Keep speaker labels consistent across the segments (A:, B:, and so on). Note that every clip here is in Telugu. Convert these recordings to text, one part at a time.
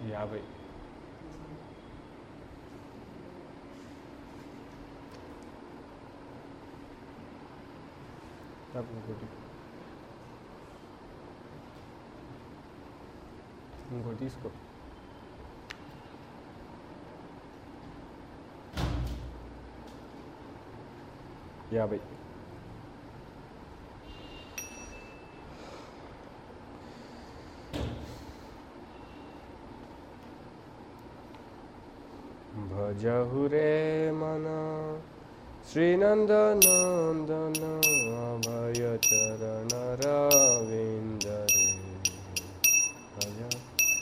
A: యాభై తప్ప ఇంకోటి ఇంకోటి తీసుకో యాభై भजहु रे मन श्रीनन्दनन्दन अभय चरण रविन्द रे भज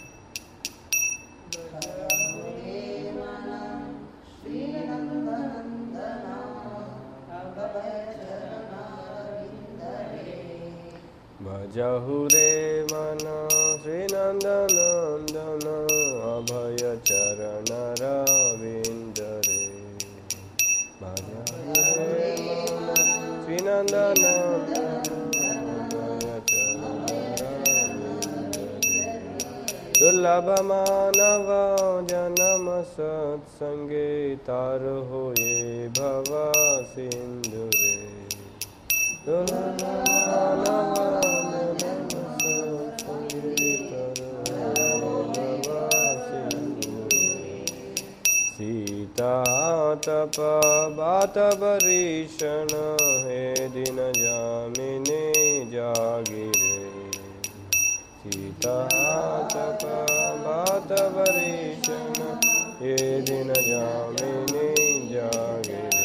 A: भजहु रे मन श्रीनन्दनन्दन अभय चरण रविन्द रे भजहु रे मन श्रीनन्दनन्दन अभय चरण रविन्द रे दुर्लभ मानव जन्म सत्संगे तार होए भव सिंधु रे दुर्लभ मानव जन्म सत्संगे तार होए भव सिंधु रे सीता तप बात बरीषण हे दिन जामिने जागिरे सीता तप बात बरीषण हे दिन जामिने जागिरे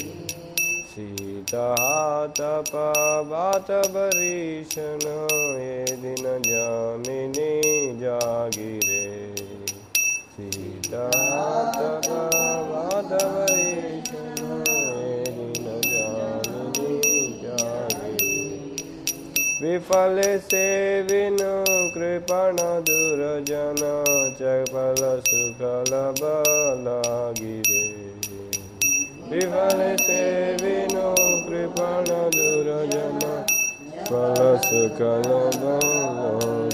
A: सीता तप बात बरीषण हे दिन जामिने जागिरे सीता तप बात बरीषण हे दिन जामिने जागिरे विफल से विनु कृपण दुर्जन चपल सुखल बल गिरे विफल से विनु कृपण दुर्जन फल सुखल बल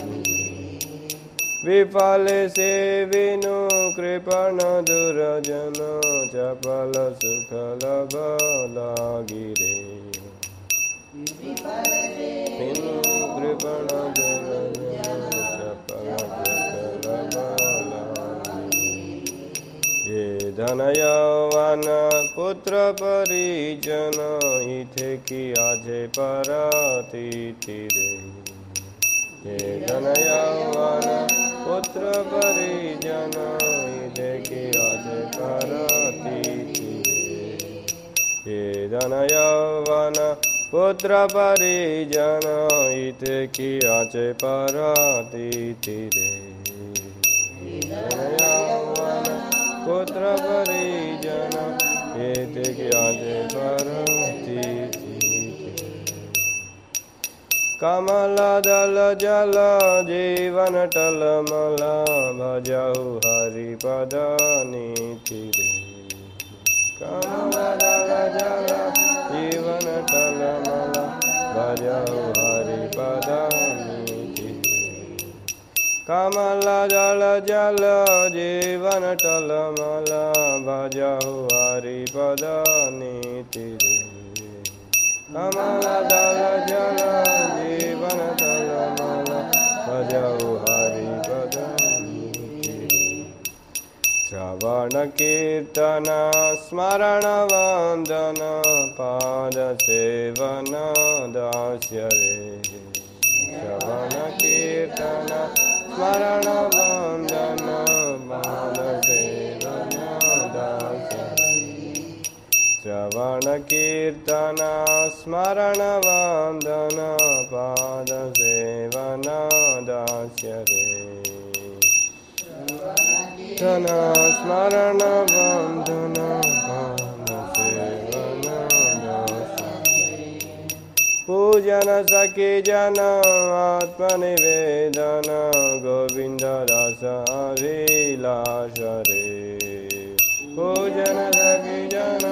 A: विफल से विनु कृपण दुर्जन चपल सुखल बल गिरे विनु कृपण ये धनयवान पुत्र परिजन इथे कि आजे परातीति रे ये धनयवान पुत्र परिजन इथे कि आजे परातीति रे ये धनयवान पुत्र परिजन इथे कि आचे परातीति रे धनयवान पुत्र परिजन इथे कि आचे परातीति रे कमल दल जल जीवन टलमल भजहु हरिपद नीति रे कमल दल जल जीवन टलमल भजहु हरिपद नीति रे कमल जल जल जीवन टलमल भजहु हरिपद नीति रे कमल दल जल जीवन टलमल भजहु हरिपद नीति रे श्रवण कीर्तन स्मरण वन्दन पाद सेवन दास्य रे श्रवण कीर्तन स्मरण वन्दन पाद सेवन दास्य श्रवण कीर्तन स्मरण वन्दन पाद सेवन दास्य रे कीर्तन स्मरण बन्धन पूजन सखी जन आत्मनिवेदन गोविन्द रस अभिलाष रे पूजन सखी जन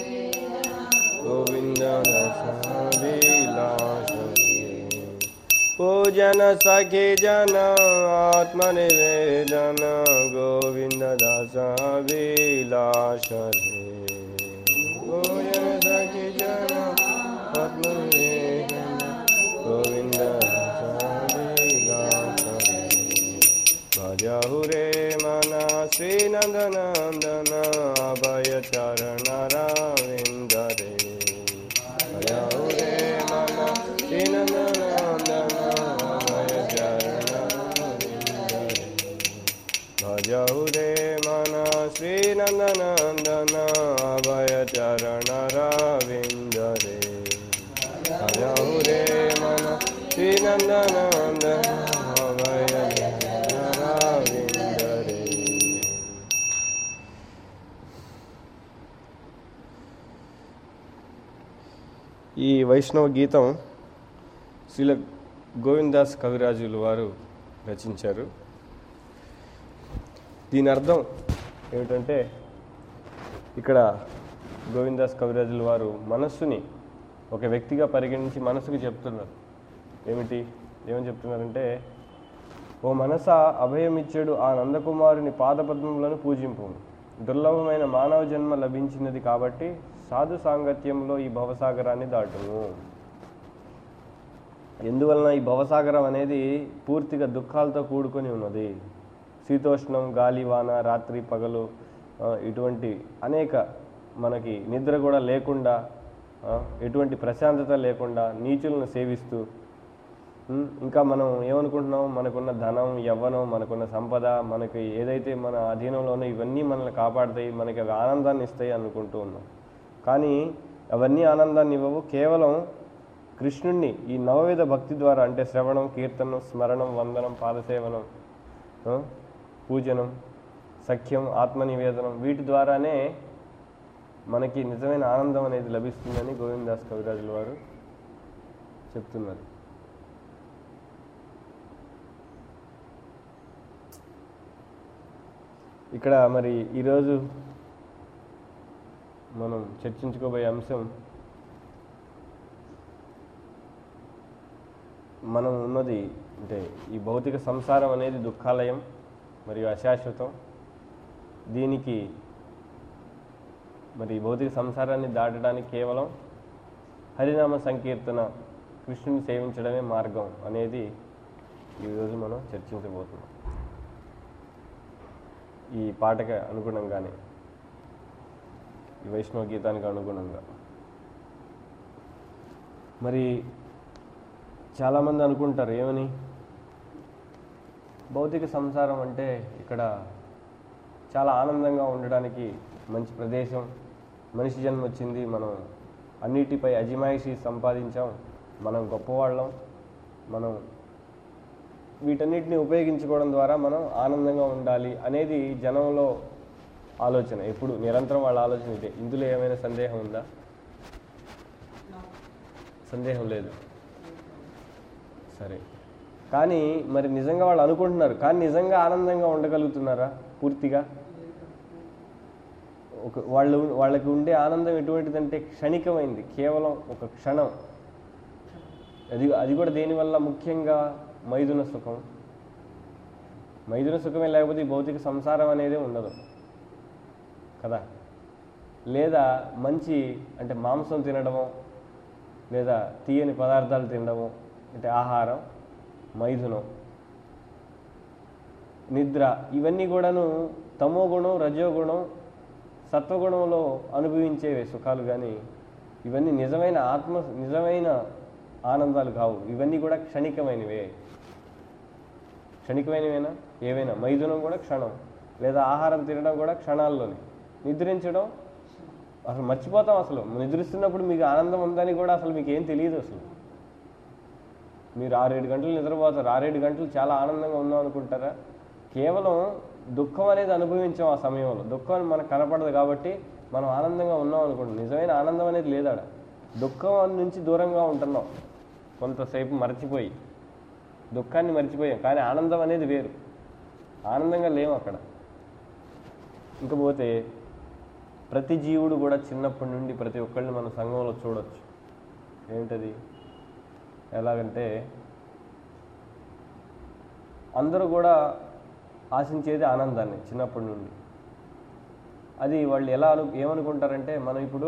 A: गोविन्द रस अभिलाष रे पूजन सखी जन आत्मनिवेदन गोविन्द दास विलास रे पूजन सखी जन आत्मनिवेदन गोविन्द दास विलास रे भजहु रे मन श्रीनन्दनन्दन अभय चरण रविन्द रे भजहु रे मन श्रीनन्दनन्दन अभय चरण रविन्द रे भजहु रे मन श्रीनन्दनन्दन अभय चरण रविन्द रे भजहु रे मन श्रीनन्दनन्दन अभय चरण रविन्द रे ఈ వైష్ణవ గీతం శ్రీల గోవిందాస్ కవిరాజులు వారు రచించారు దీని అర్థం ఏమిటంటే ఇక్కడ గోవిందాస్ కవిరాజుల వారు మనస్సుని ఒక వ్యక్తిగా పరిగణించి మనసుకు చెప్తున్నారు ఏమిటి ఏమని చెప్తున్నారంటే ఓ మనస అభయమిచ్చాడు ఆ నందకుమారుని పాదపద్మములను పూజింపు దుర్లభమైన మానవ జన్మ లభించినది కాబట్టి సాధు సాంగత్యంలో ఈ భవసాగరాన్ని దాటుము ఎందువలన ఈ భవసాగరం అనేది పూర్తిగా దుఃఖాలతో కూడుకొని ఉన్నది శీతోష్ణం గాలి వాన రాత్రి పగలు ఆ, ఇటువంటి అనేక మనకి నిద్ర కూడా లేకుండా ఆ, ఎటువంటి ప్రశాంతత లేకుండా నీచులను సేవిస్తూ ఉమ్, ఇంకా మనం ఏమనుకుంటున్నాం మనకున్న ధనం యవ్వనం మనకున్న సంపద మనకి ఏదైతే మన అధీనంలో ఉన్నో ఇవన్నీ మనల్ని కాపాడుతాయి మనకి అవి ఆనందాన్ని ఇస్తాయి అనుకుంటూ ఉన్నాం కానీ అవన్నీ ఆనందాన్ని ఇవ్వవు కేవలం కృష్ణుణ్ణి ఈ నవవిధ భక్తి ద్వారా అంటే శ్రవణం కీర్తనం స్మరణం వందనం పాదసేవనం ఆ, పూజనం సఖ్యం ఆత్మనివేదనం వీటి ద్వారానే మనకి నిజమైన ఆనందం అనేది లభిస్తుందని గోవిందాస్ కవిరాజుల వారు చెప్తున్నారు ఇక్కడ మరి ఈరోజు మనం చర్చించుకోబోయే అంశం మనం ఉన్నది అంటే ఈ భౌతిక సంసారం అనేది దుఃఖాలయం మరియు అశాశ్వతం దీనికి మరి ఈ భౌతిక సంసారాన్ని దాటడానికి కేవలం హరినామ సంకీర్తన కృష్ణుని సేవించడమే మార్గం అనేది ఈరోజు మనం చర్చించబోతున్నాం ఈ పాటకి అనుగుణంగానే ఈ వైష్ణవ గీతానికి అనుగుణంగా మరి చాలామంది అనుకుంటారు ఏమని భౌతిక సంసారం అంటే ఇక్కడ చాలా ఆనందంగా ఉండడానికి మంచి ప్రదేశం మనిషి జన్మ వచ్చింది మనం అన్నిటిపై అజిమాయిషి సంపాదించాం మనం గొప్పవాళ్ళం మనం వీటన్నిటిని ఉపయోగించుకోవడం ద్వారా మనం ఆనందంగా ఉండాలి అనేది జనంలో ఆలోచన ఎప్పుడు నిరంతరం వాళ్ళ ఆలోచన ఇదే ఇందులో ఏమైనా సందేహం ఉందా సందేహం లేదు సరే కానీ మరి నిజంగా వాళ్ళు అనుకుంటున్నారు కానీ నిజంగా ఆనందంగా ఉండగలుగుతున్నారా పూర్తిగా ఒక వాళ్ళు వాళ్ళకి ఉండే ఆనందం ఎటువంటిదంటే క్షణికమైంది కేవలం ఒక క్షణం అది అది కూడా దేనివల్ల ముఖ్యంగా మైదున సుఖం మైదున సుఖమే లేకపోతే ఈ భౌతిక సంసారం అనేది ఉండదు కదా లేదా మంచి అంటే మాంసం తినడము లేదా తీయని పదార్థాలు తినడము అంటే ఆహారం మైథునం నిద్ర ఇవన్నీ కూడాను తమో గుణం రజోగుణం సత్వగుణంలో అనుభవించేవే సుఖాలు కానీ ఇవన్నీ నిజమైన ఆత్మ నిజమైన ఆనందాలు కావు ఇవన్నీ కూడా క్షణికమైనవే క్షణికమైనవేనా ఏవైనా మైథునం కూడా క్షణం లేదా ఆహారం తినడం కూడా క్షణాల్లోనే నిద్రించడం అసలు మర్చిపోతాం అసలు నిద్రిస్తున్నప్పుడు మీకు ఆనందం ఉందని కూడా అసలు మీకు ఏం తెలియదు అసలు మీరు ఆరేడు గంటలు నిద్రపోతారు ఆరేడు గంటలు చాలా ఆనందంగా ఉందాం అనుకుంటారా కేవలం దుఃఖం అనేది అనుభవించాం ఆ సమయంలో దుఃఖం మనకు కనపడదు కాబట్టి మనం ఆనందంగా ఉన్నాం అనుకుంటాం నిజమైన ఆనందం అనేది లేదాడ దుఃఖం నుంచి దూరంగా ఉంటున్నాం కొంతసేపు మర్చిపోయి దుఃఖాన్ని మర్చిపోయాం కానీ ఆనందం అనేది వేరు ఆనందంగా లేము అక్కడ ఇంకపోతే ప్రతి జీవుడు కూడా చిన్నప్పటి నుండి ప్రతి ఒక్కళ్ళని మన సంఘంలో చూడొచ్చు ఏంటది ఎలాగంటే అందరూ కూడా ఆశించేది ఆనందాన్ని చిన్నప్పటి నుండి అది వాళ్ళు ఎలా అను ఏమనుకుంటారంటే మనం ఇప్పుడు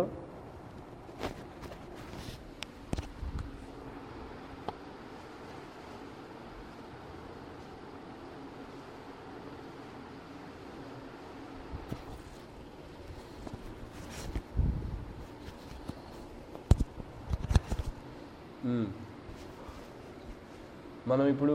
A: మ్మ్. మనం ఇప్పుడు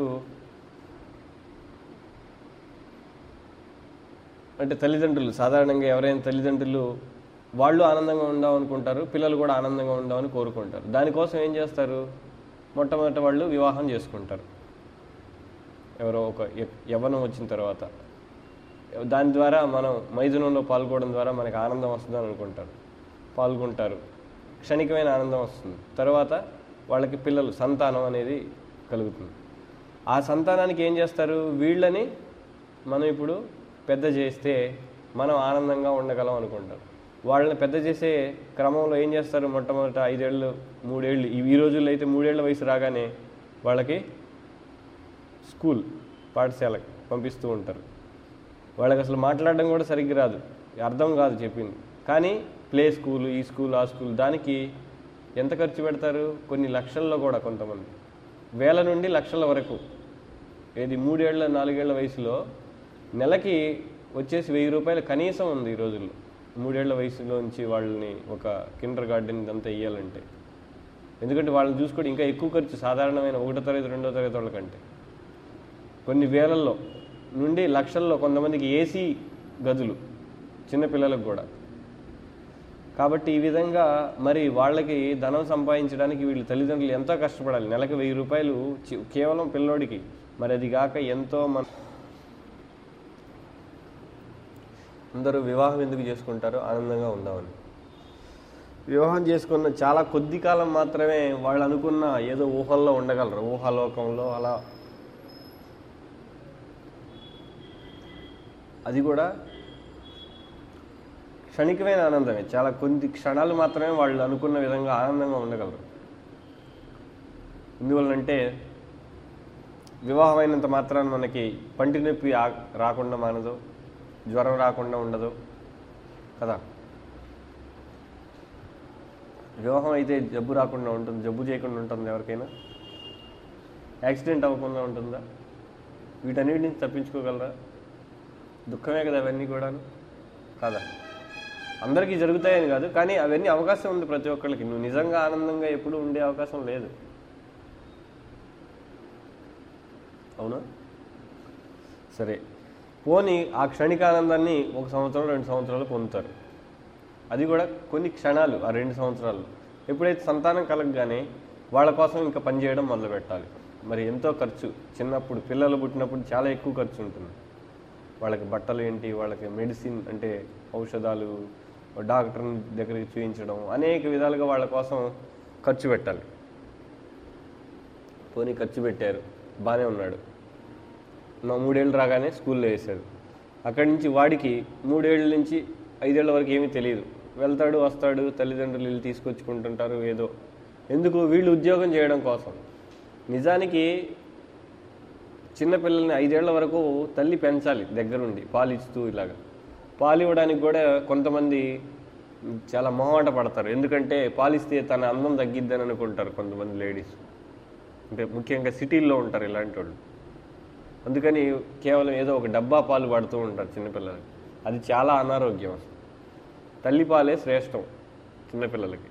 A: అంటే తల్లిదండ్రులు సాధారణంగా ఎవరైనా తల్లిదండ్రులు వాళ్ళు ఆనందంగా ఉందాం అనుకుంటారు పిల్లలు కూడా ఆనందంగా ఉందామని కోరుకుంటారు దానికోసం ఏం చేస్తారు మొట్టమొదట వాళ్ళు వివాహం చేసుకుంటారు ఎవరో ఒక య- యవ్వనం వచ్చిన తర్వాత దాని ద్వారా మనం మైథునంలో పాల్గొనడం ద్వారా మనకి ఆనందం వస్తుందని అనుకుంటారు పాల్గొంటారు క్షణికమైన ఆనందం వస్తుంది తర్వాత వాళ్ళకి పిల్లలు సంతానం అనేది కలుగుతుంది ఆ సంతానానికి ఏం చేస్తారు వీళ్ళని మనం ఇప్పుడు పెద్ద చేస్తే మనం ఆనందంగా ఉండగలం అనుకుంటారు వాళ్ళని పెద్ద చేసే క్రమంలో ఏం చేస్తారు మొట్టమొదట ఐదేళ్ళు మూడేళ్ళు ఈ- ఈ రోజుల్లో అయితే మూడేళ్ల వయసు రాగానే వాళ్ళకి స్కూల్ పాఠశాలకు పంపిస్తూ ఉంటారు వాళ్ళకి అసలు మాట్లాడడం కూడా సరిగ్గా రాదు అర్థం కాదు చెప్పింది కానీ ప్లే స్కూల్ ఈ స్కూల్ ఆ స్కూల్ దానికి ఎంత ఖర్చు పెడతారు కొన్ని లక్షల్లో కూడా కొంతమంది వేల నుండి లక్షల వరకు ఏది మూడేళ్ల నాలుగేళ్ల వయసులో నెలకి వచ్చేసి వెయ్యి రూపాయలు కనీసం ఉంది ఈ రోజుల్లో మూడేళ్ల వయసులోంచి వాళ్ళని ఒక కిండర్ గార్డెన్ ఇదంతా ఇవ్వాలంటే ఎందుకంటే వాళ్ళని చూసుకుంటే ఇంకా ఎక్కువ ఖర్చు సాధారణమైన ఒకటో తరగతి రెండో తరగతి వాళ్ళకంటే కొన్ని వేలల్లో నుండి లక్షల్లో కొంతమందికి ఏసీ గదులు చిన్నపిల్లలకు కూడా కాబట్టి ఈ విధంగా మరి వాళ్ళకి ధనం సంపాదించడానికి వీళ్ళు తల్లిదండ్రులు ఎంతో కష్టపడాలి నెలకు వెయ్యి రూపాయలు చి- కేవలం పిల్లోడికి మరి అది కాక ఎంతో మన అందరూ వివాహం ఎందుకు చేసుకుంటారో ఆనందంగా ఉందామని వివాహం చేసుకున్న చాలా కొద్ది కాలం మాత్రమే వాళ్ళు అనుకున్న ఏదో ఊహల్లో ఉండగలరు ఊహాలోకంలో అలా అది కూడా క్షణికమైన ఆనందమే చాలా కొద్ది క్షణాలు మాత్రమే వాళ్ళు అనుకున్న విధంగా ఆనందంగా ఉండగలరు ఎందువల్లంటే వివాహం అయినంత మాత్రాన మనకి పంటి నొప్పి ఆ- రాకుండా మానదు జ్వరం రాకుండా ఉండదు కదా వివాహం అయితే జబ్బు రాకుండా ఉంటుంది జబ్బు చేయకుండా ఉంటుంది ఎవరికైనా యాక్సిడెంట్ అవ్వకుండా ఉంటుందా వీటన్నిటి నుంచి తప్పించుకోగలరా దుఃఖమే కదా అవన్నీ కూడాను కాదా అందరికీ జరుగుతాయని కాదు కానీ అవన్నీ అవకాశం ఉంది ప్రతి ఒక్కళ్ళకి నువ్వు నిజంగా ఆనందంగా ఎప్పుడూ ఉండే అవకాశం లేదు అవునా సరే పోనీ ఆ క్షణిక ఆనందాన్ని ఒక సంవత్సరం రెండు సంవత్సరాలు పొందుతారు అది కూడా కొన్ని క్షణాలు ఆ రెండు సంవత్సరాలు ఎప్పుడైతే సంతానం కలగగానే వాళ్ళ కోసం ఇంకా పనిచేయడం మొదలు పెట్టాలి మరి ఎంతో ఖర్చు చిన్నప్పుడు పిల్లలు పుట్టినప్పుడు చాలా ఎక్కువ ఖర్చు ఉంటుంది వాళ్ళకి బట్టలు ఏంటి వాళ్ళకి మెడిసిన్ అంటే ఔషధాలు డాక్టర్ దగ్గరికి చూపించడం అనేక విధాలుగా వాళ్ళ కోసం ఖర్చు పెట్టాలి పోనీ ఖర్చు పెట్టారు బాగానే ఉన్నాడు నా మూడేళ్ళు రాగానే స్కూల్లో వేశారు అక్కడి నుంచి వాడికి మూడేళ్ళ నుంచి ఐదేళ్ల వరకు ఏమీ తెలియదు వెళ్తాడు వస్తాడు తల్లిదండ్రులు వీళ్ళు తీసుకొచ్చుకుంటుంటారు ఏదో ఎందుకు వీళ్ళు ఉద్యోగం చేయడం కోసం నిజానికి చిన్నపిల్లల్ని ఐదేళ్ల వరకు తల్లి పెంచాలి దగ్గరుండి పాలు ఇస్తూ ఇలాగా పాలు ఇవ్వడానికి కూడా కొంతమంది చాలా మొహమాట పడతారు ఎందుకంటే పాలిస్తే తన అందం తగ్గిద్దని అనుకుంటారు కొంతమంది లేడీస్ అంటే ముఖ్యంగా సిటీల్లో ఉంటారు ఇలాంటి వాళ్ళు అందుకని కేవలం ఏదో ఒక డబ్బా పాలు పడుతూ ఉంటారు చిన్నపిల్లలకి అది చాలా అనారోగ్యం అసలు తల్లిపాలే శ్రేష్టం చిన్నపిల్లలకి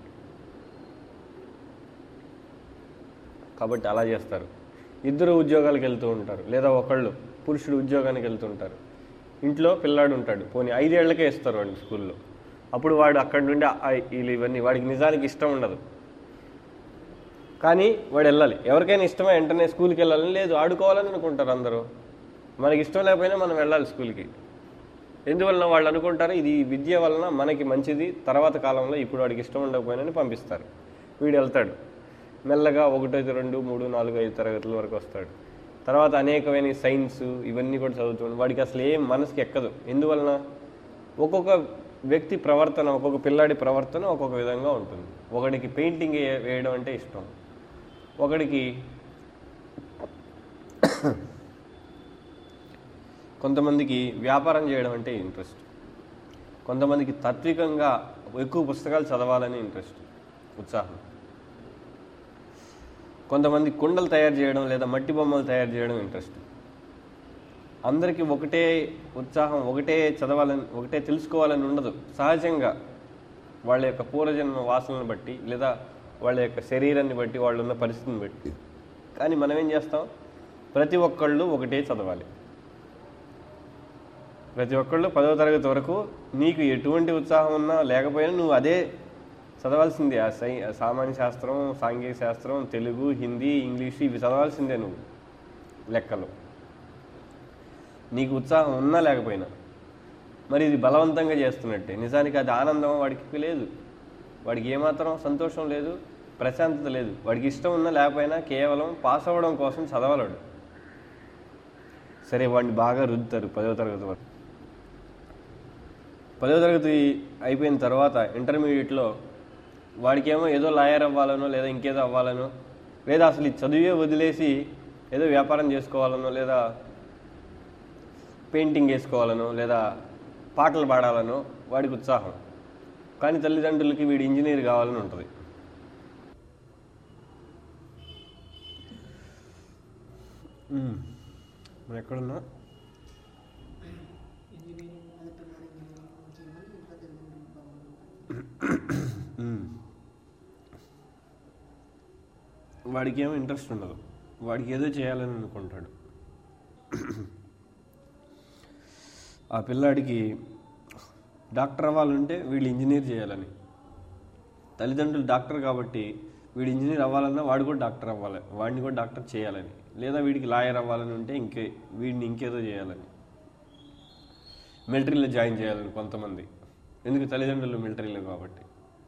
A: కాబట్టి అలా చేస్తారు ఇద్దరు ఉద్యోగాలకు వెళ్తూ ఉంటారు లేదా ఒకళ్ళు పురుషుడు ఉద్యోగానికి వెళ్తుంటారు ఇంట్లో పిల్లాడు ఉంటాడు పోనీ ఐదేళ్లకే ఇస్తారు వాడిని స్కూల్లో అప్పుడు వాడు అక్కడి నుండి ఆ- ఆ వీళ్ళు ఇవన్నీ వాడికి నిజానికి ఇష్టం ఉండదు కానీ వాడు వెళ్ళాలి ఎవరికైనా ఇష్టమే వెంటనే స్కూల్కి వెళ్ళాలని లేదు ఆడుకోవాలని అనుకుంటారు అందరూ మనకి ఇష్టం లేకపోయినా మనం వెళ్ళాలి స్కూల్కి ఎందువలన వాళ్ళు అనుకుంటారు ఇది విద్య వలన మనకి మంచిది తర్వాత కాలంలో ఇప్పుడు వాడికి ఇష్టం ఉండకపోయినా పంపిస్తారు వీడు వెళ్తాడు మెల్లగా ఒకటో రెండు మూడు నాలుగు ఐదు తరగతుల వరకు వస్తాడు తర్వాత అనేకమైన సైన్స్ ఇవన్నీ కూడా చదువుతాడు వాడికి అసలు ఏం మనసుకి ఎక్కదు ఎందువలన ఒక్కొక్క వ్యక్తి ప్రవర్తన ఒక్కొక్క పిల్లాడి ప్రవర్తన ఒక్కొక్క విధంగా ఉంటుంది ఒకడికి పెయింటింగ్ వే- వేయడం అంటే ఇష్టం ఒకడికి కొంతమందికి వ్యాపారం చేయడం అంటే ఇంట్రెస్ట్ కొంతమందికి తాత్వికంగా ఎక్కువ పుస్తకాలు చదవాలని ఇంట్రెస్ట్ ఉత్సాహం కొంతమంది కుండలు తయారు చేయడం లేదా మట్టి బొమ్మలు తయారు చేయడం ఇంట్రెస్ట్ అందరికీ ఒకటే ఉత్సాహం ఒకటే చదవాలని ఒకటే తెలుసుకోవాలని ఉండదు సహజంగా వాళ్ళ యొక్క పూర్వజన్మ వాసనలను బట్టి లేదా వాళ్ళ యొక్క శరీరాన్ని బట్టి వాళ్ళు ఉన్న పరిస్థితిని బట్టి కానీ మనం ఏం చేస్తాం ప్రతి ఒక్కళ్ళు ఒకటే చదవాలి ప్రతి ఒక్కళ్ళు పదవ తరగతి వరకు నీకు ఎటువంటి ఉత్సాహం ఉన్నా లేకపోయినా నువ్వు అదే చదవాల్సిందే ఆ సై ఆ సామాన్య శాస్త్రం సాంఘిక శాస్త్రం తెలుగు హిందీ ఇంగ్లీషు ఇవి చదవాల్సిందే నువ్వు లెక్కలు నీకు ఉత్సాహం ఉన్నా లేకపోయినా మరి ఇది బలవంతంగా చేస్తున్నట్టే నిజానికి అది ఆనందం వాడికి లేదు వాడికి ఏమాత్రం సంతోషం లేదు ప్రశాంతత లేదు వాడికి ఇష్టం ఉన్నా లేకపోయినా కేవలం పాస్ అవ్వడం కోసం చదవలేడు సరే వాడిని బాగా రుద్దుతారు పదవ తరగతి వరకు పదవ తరగతి అయిపోయిన తర్వాత ఇంటర్మీడియట్లో వాడికేమో ఏదో లాయర్ అవ్వాలనో లేదా ఇంకేదో అవ్వాలనో లేదా అసలు ఈ చదివే వదిలేసి ఏదో వ్యాపారం చేసుకోవాలనో లేదా పెయింటింగ్ వేసుకోవాలనో లేదా పాటలు పాడాలనో వాడికి ఉత్సాహం కానీ తల్లిదండ్రులకి వీడు ఇంజనీర్ కావాలని ఉంటుంది మ్మ్. మనం ఎక్కడున్నా
B: ఇంజనీరింగ్ మొదటి వారు ఇంజనీరింగ్ చేయమని ఇంకా తెలియదు బాగుంటుంది
A: మ్మ్. వాడికి ఏమో ఇంట్రెస్ట్ ఉండదు వాడికి ఏదో చేయాలని అనుకుంటాడు ఆ పిల్లాడికి డాక్టర్ అవ్వాలంటే వీళ్ళు ఇంజనీర్ చేయాలని తల్లిదండ్రులు డాక్టర్ కాబట్టి వీడు ఇంజనీర్ అవ్వాలన్నా వాడు కూడా డాక్టర్ అవ్వాలి వాడిని కూడా డాక్టర్ చేయాలని లేదా వీడికి లాయర్ అవ్వాలని ఉంటే ఇంకే వీడిని ఇంకేదో చేయాలని మిలిటరీలో జాయిన్ చేయాలని కొంతమంది ఎందుకు తల్లిదండ్రులు మిలిటరీలో కాబట్టి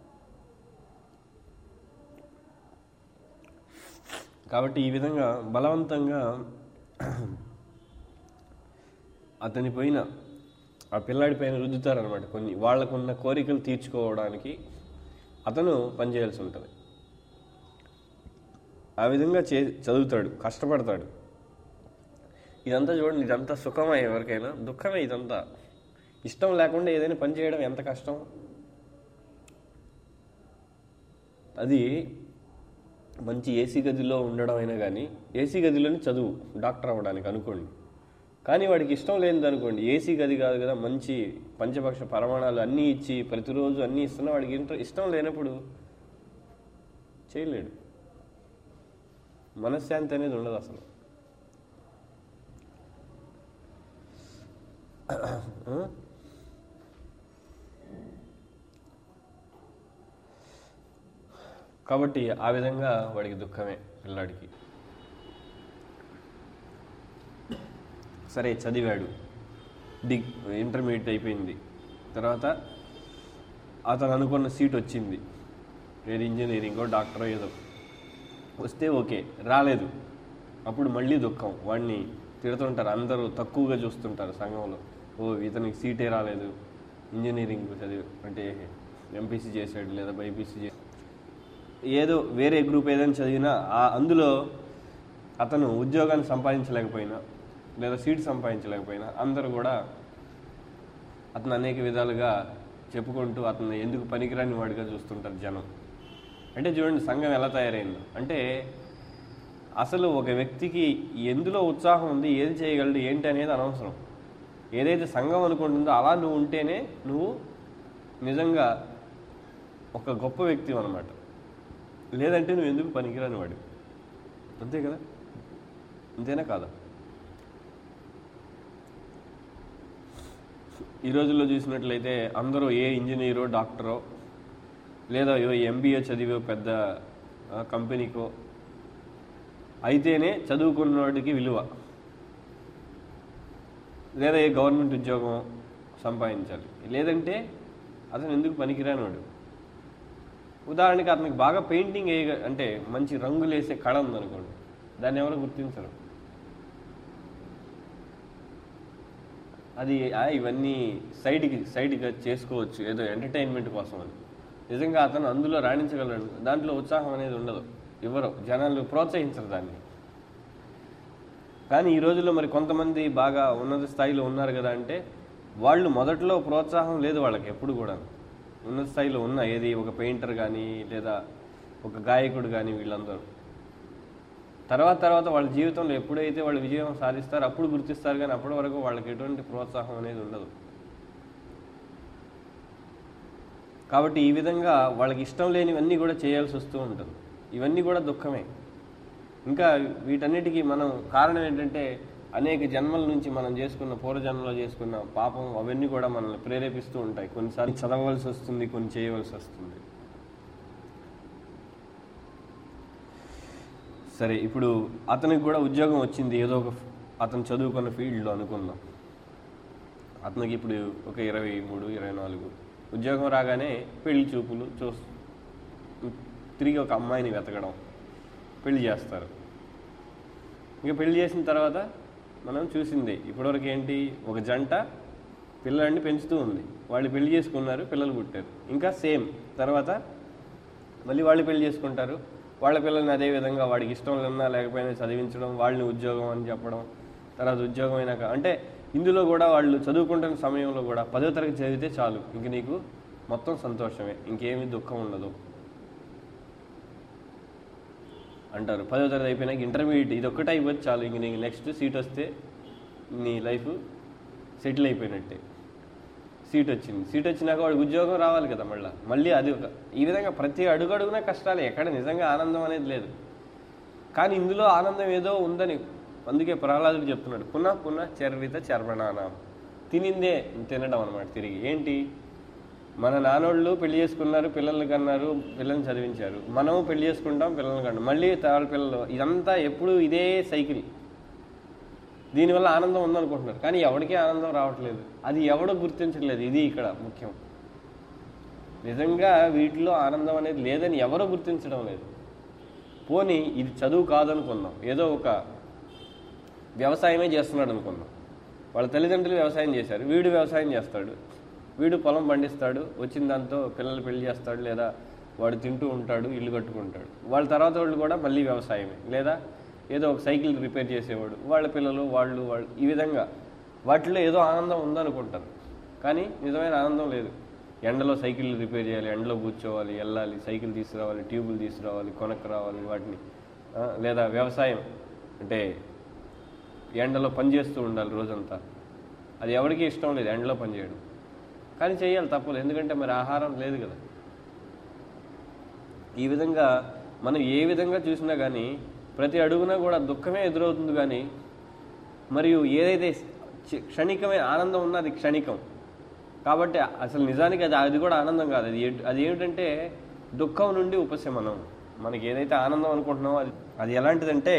A: కాబట్టి ఈ విధంగా బలవంతంగా అతని పైన ఆ పిల్లాడి పైన రుద్దుతారనమాట కొన్ని వాళ్ళకున్న కోరికలు తీర్చుకోవడానికి అతను పనిచేయాల్సి ఉంటుంది ఆ విధంగా చే చదువుతాడు కష్టపడతాడు ఇదంతా చూడండి ఇదంతా సుఖమే ఎవరికైనా దుఃఖమే ఇదంతా ఇష్టం లేకుండా ఏదైనా పని చేయడం ఎంత కష్టం అది మంచి ఏసీ గదిలో ఉండడం అయినా కానీ ఏసీ గదిలోని చదువు డాక్టర్ అవ్వడానికి అనుకోండి కానీ వాడికి ఇష్టం లేనిది అనుకోండి ఏసీ గది కాదు కదా మంచి పంచపక్ష పరమాణాలు అన్నీ ఇచ్చి ప్రతిరోజు అన్నీ ఇస్తున్నా వాడికి ఇంట్రె ఇష్టం లేనప్పుడు చేయలేడు మనశ్శాంతి అనేది ఉండదు అసలు ఆ? కాబట్టి ఆ విధంగా వాడికి దుఃఖమే పిల్లాడికి సరే చదివాడు డిగ్ ఇంటర్మీడియట్ అయిపోయింది తర్వాత అతను అనుకున్న సీట్ వచ్చింది ఏది ఇంజనీరింగో డాక్టరో ఏదో వస్తే ఓకే రాలేదు అప్పుడు మళ్ళీ దుఃఖం వాడిని తిడుతుంటారు అందరూ తక్కువగా చూస్తుంటారు సంఘంలో ఓ ఇతనికి సీటే రాలేదు ఇంజనీరింగ్ చదివి అంటే ఎంపీసీ చేశాడు లేదా బైపీసీ చేశాడు ఏదో వేరే గ్రూప్ ఏదైనా చదివినా ఆ అందులో అతను ఉద్యోగాన్ని సంపాదించలేకపోయినా లేదా సీట్ సంపాదించలేకపోయినా అందరూ కూడా అతను అనేక విధాలుగా చెప్పుకుంటూ అతను ఎందుకు పనికిరాని వాడిగా చూస్తుంటారు జనం అంటే చూడండి సంఘం ఎలా తయారైందో అంటే అసలు ఒక వ్యక్తికి ఎందులో ఉత్సాహం ఉంది ఏది చేయగలడు ఏంటి అనేది అనవసరం ఏదైతే సంఘం అనుకుంటుందో అలా నువ్వు ఉంటేనే నువ్వు నిజంగా ఒక గొప్ప వ్యక్తి అనమాట లేదంటే నువ్వు ఎందుకు పనికిరాని వాడు అంతే కదా అంతేనా కాదా ఈ రోజుల్లో చూసినట్లయితే అందరూ ఏ ఇంజనీరో డాక్టరో లేదా ఏ ఎంబీఏ చదివే పెద్ద ఆ, కంపెనీకో అయితేనే చదువుకున్నవాడికి విలువ లేదా ఏ గవర్నమెంట్ ఉద్యోగం సంపాదించాలి లేదంటే అతను ఎందుకు పనికిరానివాడు ఉదాహరణకి అతనికి బాగా పెయింటింగ్ వేయ అంటే మంచి రంగులు వేసే కళ ఉందనుకోండి దాన్ని ఎవరు గుర్తించరు అది ఆ, ఇవన్నీ సైడ్కి సైడ్గా చేసుకోవచ్చు ఏదో ఎంటర్టైన్మెంట్ కోసం అని నిజంగా అతను అందులో రాణించగలడు దాంట్లో ఉత్సాహం అనేది ఉండదు ఎవరు జనాలు ప్రోత్సహించరు దాన్ని కానీ ఈ రోజుల్లో మరి కొంతమంది బాగా ఉన్నత స్థాయిలో ఉన్నారు కదా అంటే వాళ్ళు మొదట్లో ప్రోత్సాహం లేదు వాళ్ళకి ఎప్పుడు కూడా ఉన్నత స్థాయిలో ఉన్న ఏది ఒక పెయింటర్ కానీ లేదా ఒక గాయకుడు కానీ వీళ్ళందరూ తర్వాత తర్వాత వాళ్ళ జీవితంలో ఎప్పుడైతే వాళ్ళు విజయం సాధిస్తారో అప్పుడు గుర్తిస్తారు కానీ అప్పటి వరకు వాళ్ళకి ఎటువంటి ప్రోత్సాహం అనేది ఉండదు కాబట్టి ఈ విధంగా వాళ్ళకి ఇష్టం లేనివన్నీ కూడా చేయాల్సి వస్తూ ఉంటుంది ఇవన్నీ కూడా దుఃఖమే ఇంకా వీటన్నిటికీ మనం కారణం ఏంటంటే అనేక జన్మల నుంచి మనం చేసుకున్న పూర్వజన్మలో చేసుకున్న పాపం అవన్నీ కూడా మనల్ని ప్రేరేపిస్తూ ఉంటాయి కొన్నిసార్లు చదవవలసి వస్తుంది కొన్ని చేయవలసి వస్తుంది సరే ఇప్పుడు అతనికి కూడా ఉద్యోగం వచ్చింది ఏదో ఒక అతను చదువుకున్న ఫీల్డ్లో అనుకుందాం అతనికి ఇప్పుడు ఒక ఇరవై మూడు ఇరవై నాలుగు ఉద్యోగం రాగానే పెళ్లి చూపులు చూ తిరిగి ఒక అమ్మాయిని వెతకడం పెళ్లి చేస్తారు ఇంకా పెళ్లి చేసిన తర్వాత మనం చూసింది ఇప్పటివరకు ఏంటి ఒక జంట పిల్లల్ని పెంచుతూ ఉంది వాళ్ళు పెళ్లి చేసుకున్నారు పిల్లలు పుట్టారు ఇంకా సేమ్ తర్వాత మళ్ళీ వాళ్ళు పెళ్లి చేసుకుంటారు వాళ్ళ పిల్లల్ని అదే విధంగా వాడికి ఇష్టం ఉన్నా లేకపోయినా చదివించడం వాళ్ళని ఉద్యోగం అని చెప్పడం తర్వాత ఉద్యోగం అయినాక అంటే ఇందులో కూడా వాళ్ళు చదువుకుంటున్న సమయంలో కూడా పదో తరగతి చదివితే చాలు ఇంక నీకు మొత్తం సంతోషమే ఇంకేమీ దుఃఖం ఉండదు అంటారు పదో తరగతి అయిపోయినాక ఇంటర్మీడియట్ ఇది ఒక్కటే అయిపోతే చాలు ఇంక నీకు నెక్స్ట్ సీట్ వస్తే నీ లైఫ్ సెటిల్ అయిపోయినట్టే సీట్ వచ్చింది సీట్ వచ్చినాక వాడికి ఉద్యోగం రావాలి కదా మళ్ళీ మళ్ళీ అది ఒక ఈ విధంగా ప్రతి అడుగడుగునా కష్టాలే ఎక్కడ నిజంగా ఆనందం అనేది లేదు కానీ ఇందులో ఆనందం ఏదో ఉందని అందుకే ప్రహ్లాదుడు చెప్తున్నాడు పునః పునః చర్విత చర్మణానం తినిందే తినడం అనమాట తిరిగి ఏంటి మన నాన్నోళ్ళు పెళ్లి చేసుకున్నారు పిల్లల్ని కన్నారు పిల్లల్ని చదివించారు మనము పెళ్లి చేసుకుంటాం పిల్లల్ని కన్నాం మళ్ళీ తాళ్ళ పిల్లలు ఇదంతా ఎప్పుడు ఇదే సైకిల్ దీనివల్ల ఆనందం ఉందనుకుంటున్నారు కానీ ఎవరికీ ఆనందం రావట్లేదు అది ఎవడో గుర్తించట్లేదు ఇది ఇక్కడ ముఖ్యం నిజంగా వీటిలో ఆనందం అనేది లేదని ఎవరో గుర్తించడం లేదు పోనీ ఇది చదువు కాదనుకుందాం ఏదో ఒక వ్యవసాయమే చేస్తున్నాడు అనుకుందాం వాళ్ళ తల్లిదండ్రులు వ్యవసాయం చేశారు వీడు వ్యవసాయం చేస్తాడు వీడు పొలం పండిస్తాడు వచ్చిన దాంతో పిల్లలు పెళ్లి చేస్తాడు లేదా వాడు తింటూ ఉంటాడు ఇల్లు కట్టుకుంటాడు వాళ్ళ తర్వాత వాళ్ళు కూడా మళ్ళీ వ్యవసాయమే లేదా ఏదో ఒక సైకిల్ రిపేర్ చేసేవాడు వాళ్ళ పిల్లలు వాళ్ళు వాళ్ళు ఈ విధంగా వాటిలో ఏదో ఆనందం ఉందనుకుంటారు కానీ నిజమైన ఆనందం లేదు ఎండలో సైకిల్ రిపేర్ చేయాలి ఎండలో కూర్చోవాలి వెళ్ళాలి సైకిల్ తీసుకురావాలి ట్యూబులు తీసుకురావాలి కొనక్కు రావాలి వాటిని ఆ, లేదా వ్యవసాయం అంటే ఎండలో పని చేస్తూ ఉండాలి రోజంతా అది ఎవరికీ ఇష్టం లేదు ఎండలో పని చేయడం కానీ చేయాలి తప్పదు ఎందుకంటే మరి ఆహారం లేదు కదా ఈ విధంగా మనం ఏ విధంగా చూసినా కానీ ప్రతి అడుగున కూడా దుఃఖమే ఎదురవుతుంది కానీ మరియు ఏదైతే క్ష- క్షణికమైన ఆనందం ఉన్నా అది క్షణికం కాబట్టి అసలు నిజానికి అది అది కూడా ఆనందం కాదు అది ఏ- అది ఏమిటంటే దుఃఖం నుండి ఉపశమనం మనకి ఏదైతే ఆనందం అనుకుంటున్నామో అది అది ఎలాంటిదంటే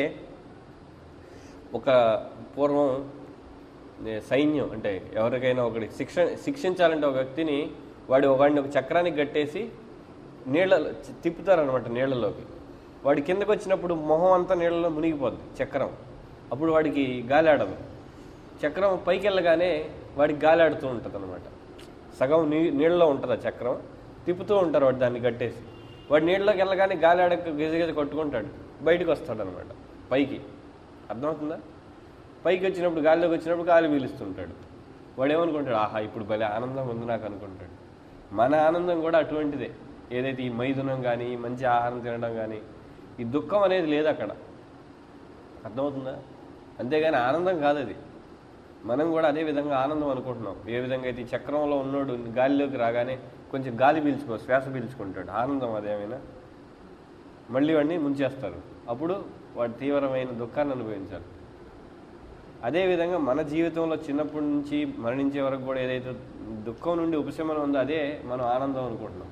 A: ఒక పూర్వం ఏ, సైన్యం అంటే ఎవరికైనా ఒకటి శిక్ష శిక్షించాలంటే ఒక వ్యక్తిని వాడి వాడిని ఒక చక్రానికి కట్టేసి నీళ్ళలో తిప్పుతారనమాట నీళ్ళలోకి వాడి కిందకు వచ్చినప్పుడు మొహం అంతా నీళ్ళలో మునిగిపోద్ది చక్రం అప్పుడు వాడికి గాలి ఆడదు చక్రం పైకి వెళ్ళగానే వాడికి గాలి ఆడుతూ ఉంటుంది అనమాట సగం నీ నీళ్ళలో ఉంటుంది ఆ చక్రం తిప్పుతూ ఉంటారు వాడు దాన్ని కట్టేసి వాడు నీళ్ళలోకి వెళ్ళగానే గాలి ఆడక గజగజ కొట్టుకుంటాడు బయటకు వస్తాడు అనమాట పైకి అర్థమవుతుందా పైకి వచ్చినప్పుడు గాలిలోకి వచ్చినప్పుడు గాలి పీలుస్తుంటాడు వాడు ఏమనుకుంటాడు ఆహా ఇప్పుడు భలే ఆనందం ఉంది నాకు అనుకుంటాడు మన ఆనందం కూడా అటువంటిదే ఏదైతే ఈ మైథునం కానీ మంచి ఆహారం తినడం కానీ ఈ దుఃఖం అనేది లేదు అక్కడ అర్థమవుతుందా అంతేగాని ఆనందం కాదు అది మనం కూడా అదే విధంగా ఆనందం అనుకుంటున్నాం ఏ విధంగా అయితే ఈ చక్రంలో ఉన్నోడు గాలిలోకి రాగానే కొంచెం గాలి పీల్చుకో శ్వాస పీల్చుకుంటాడు ఆనందం అదేమైనా మళ్ళీ వాడిని ముంచేస్తారు అప్పుడు వాడు తీవ్రమైన దుఃఖాన్ని అనుభవించాలి అదేవిధంగా మన జీవితంలో చిన్నప్పటి నుంచి మరణించే వరకు కూడా ఏదైతే దుఃఖం నుండి ఉపశమనం ఉందో అదే మనం ఆనందం అనుకుంటున్నాం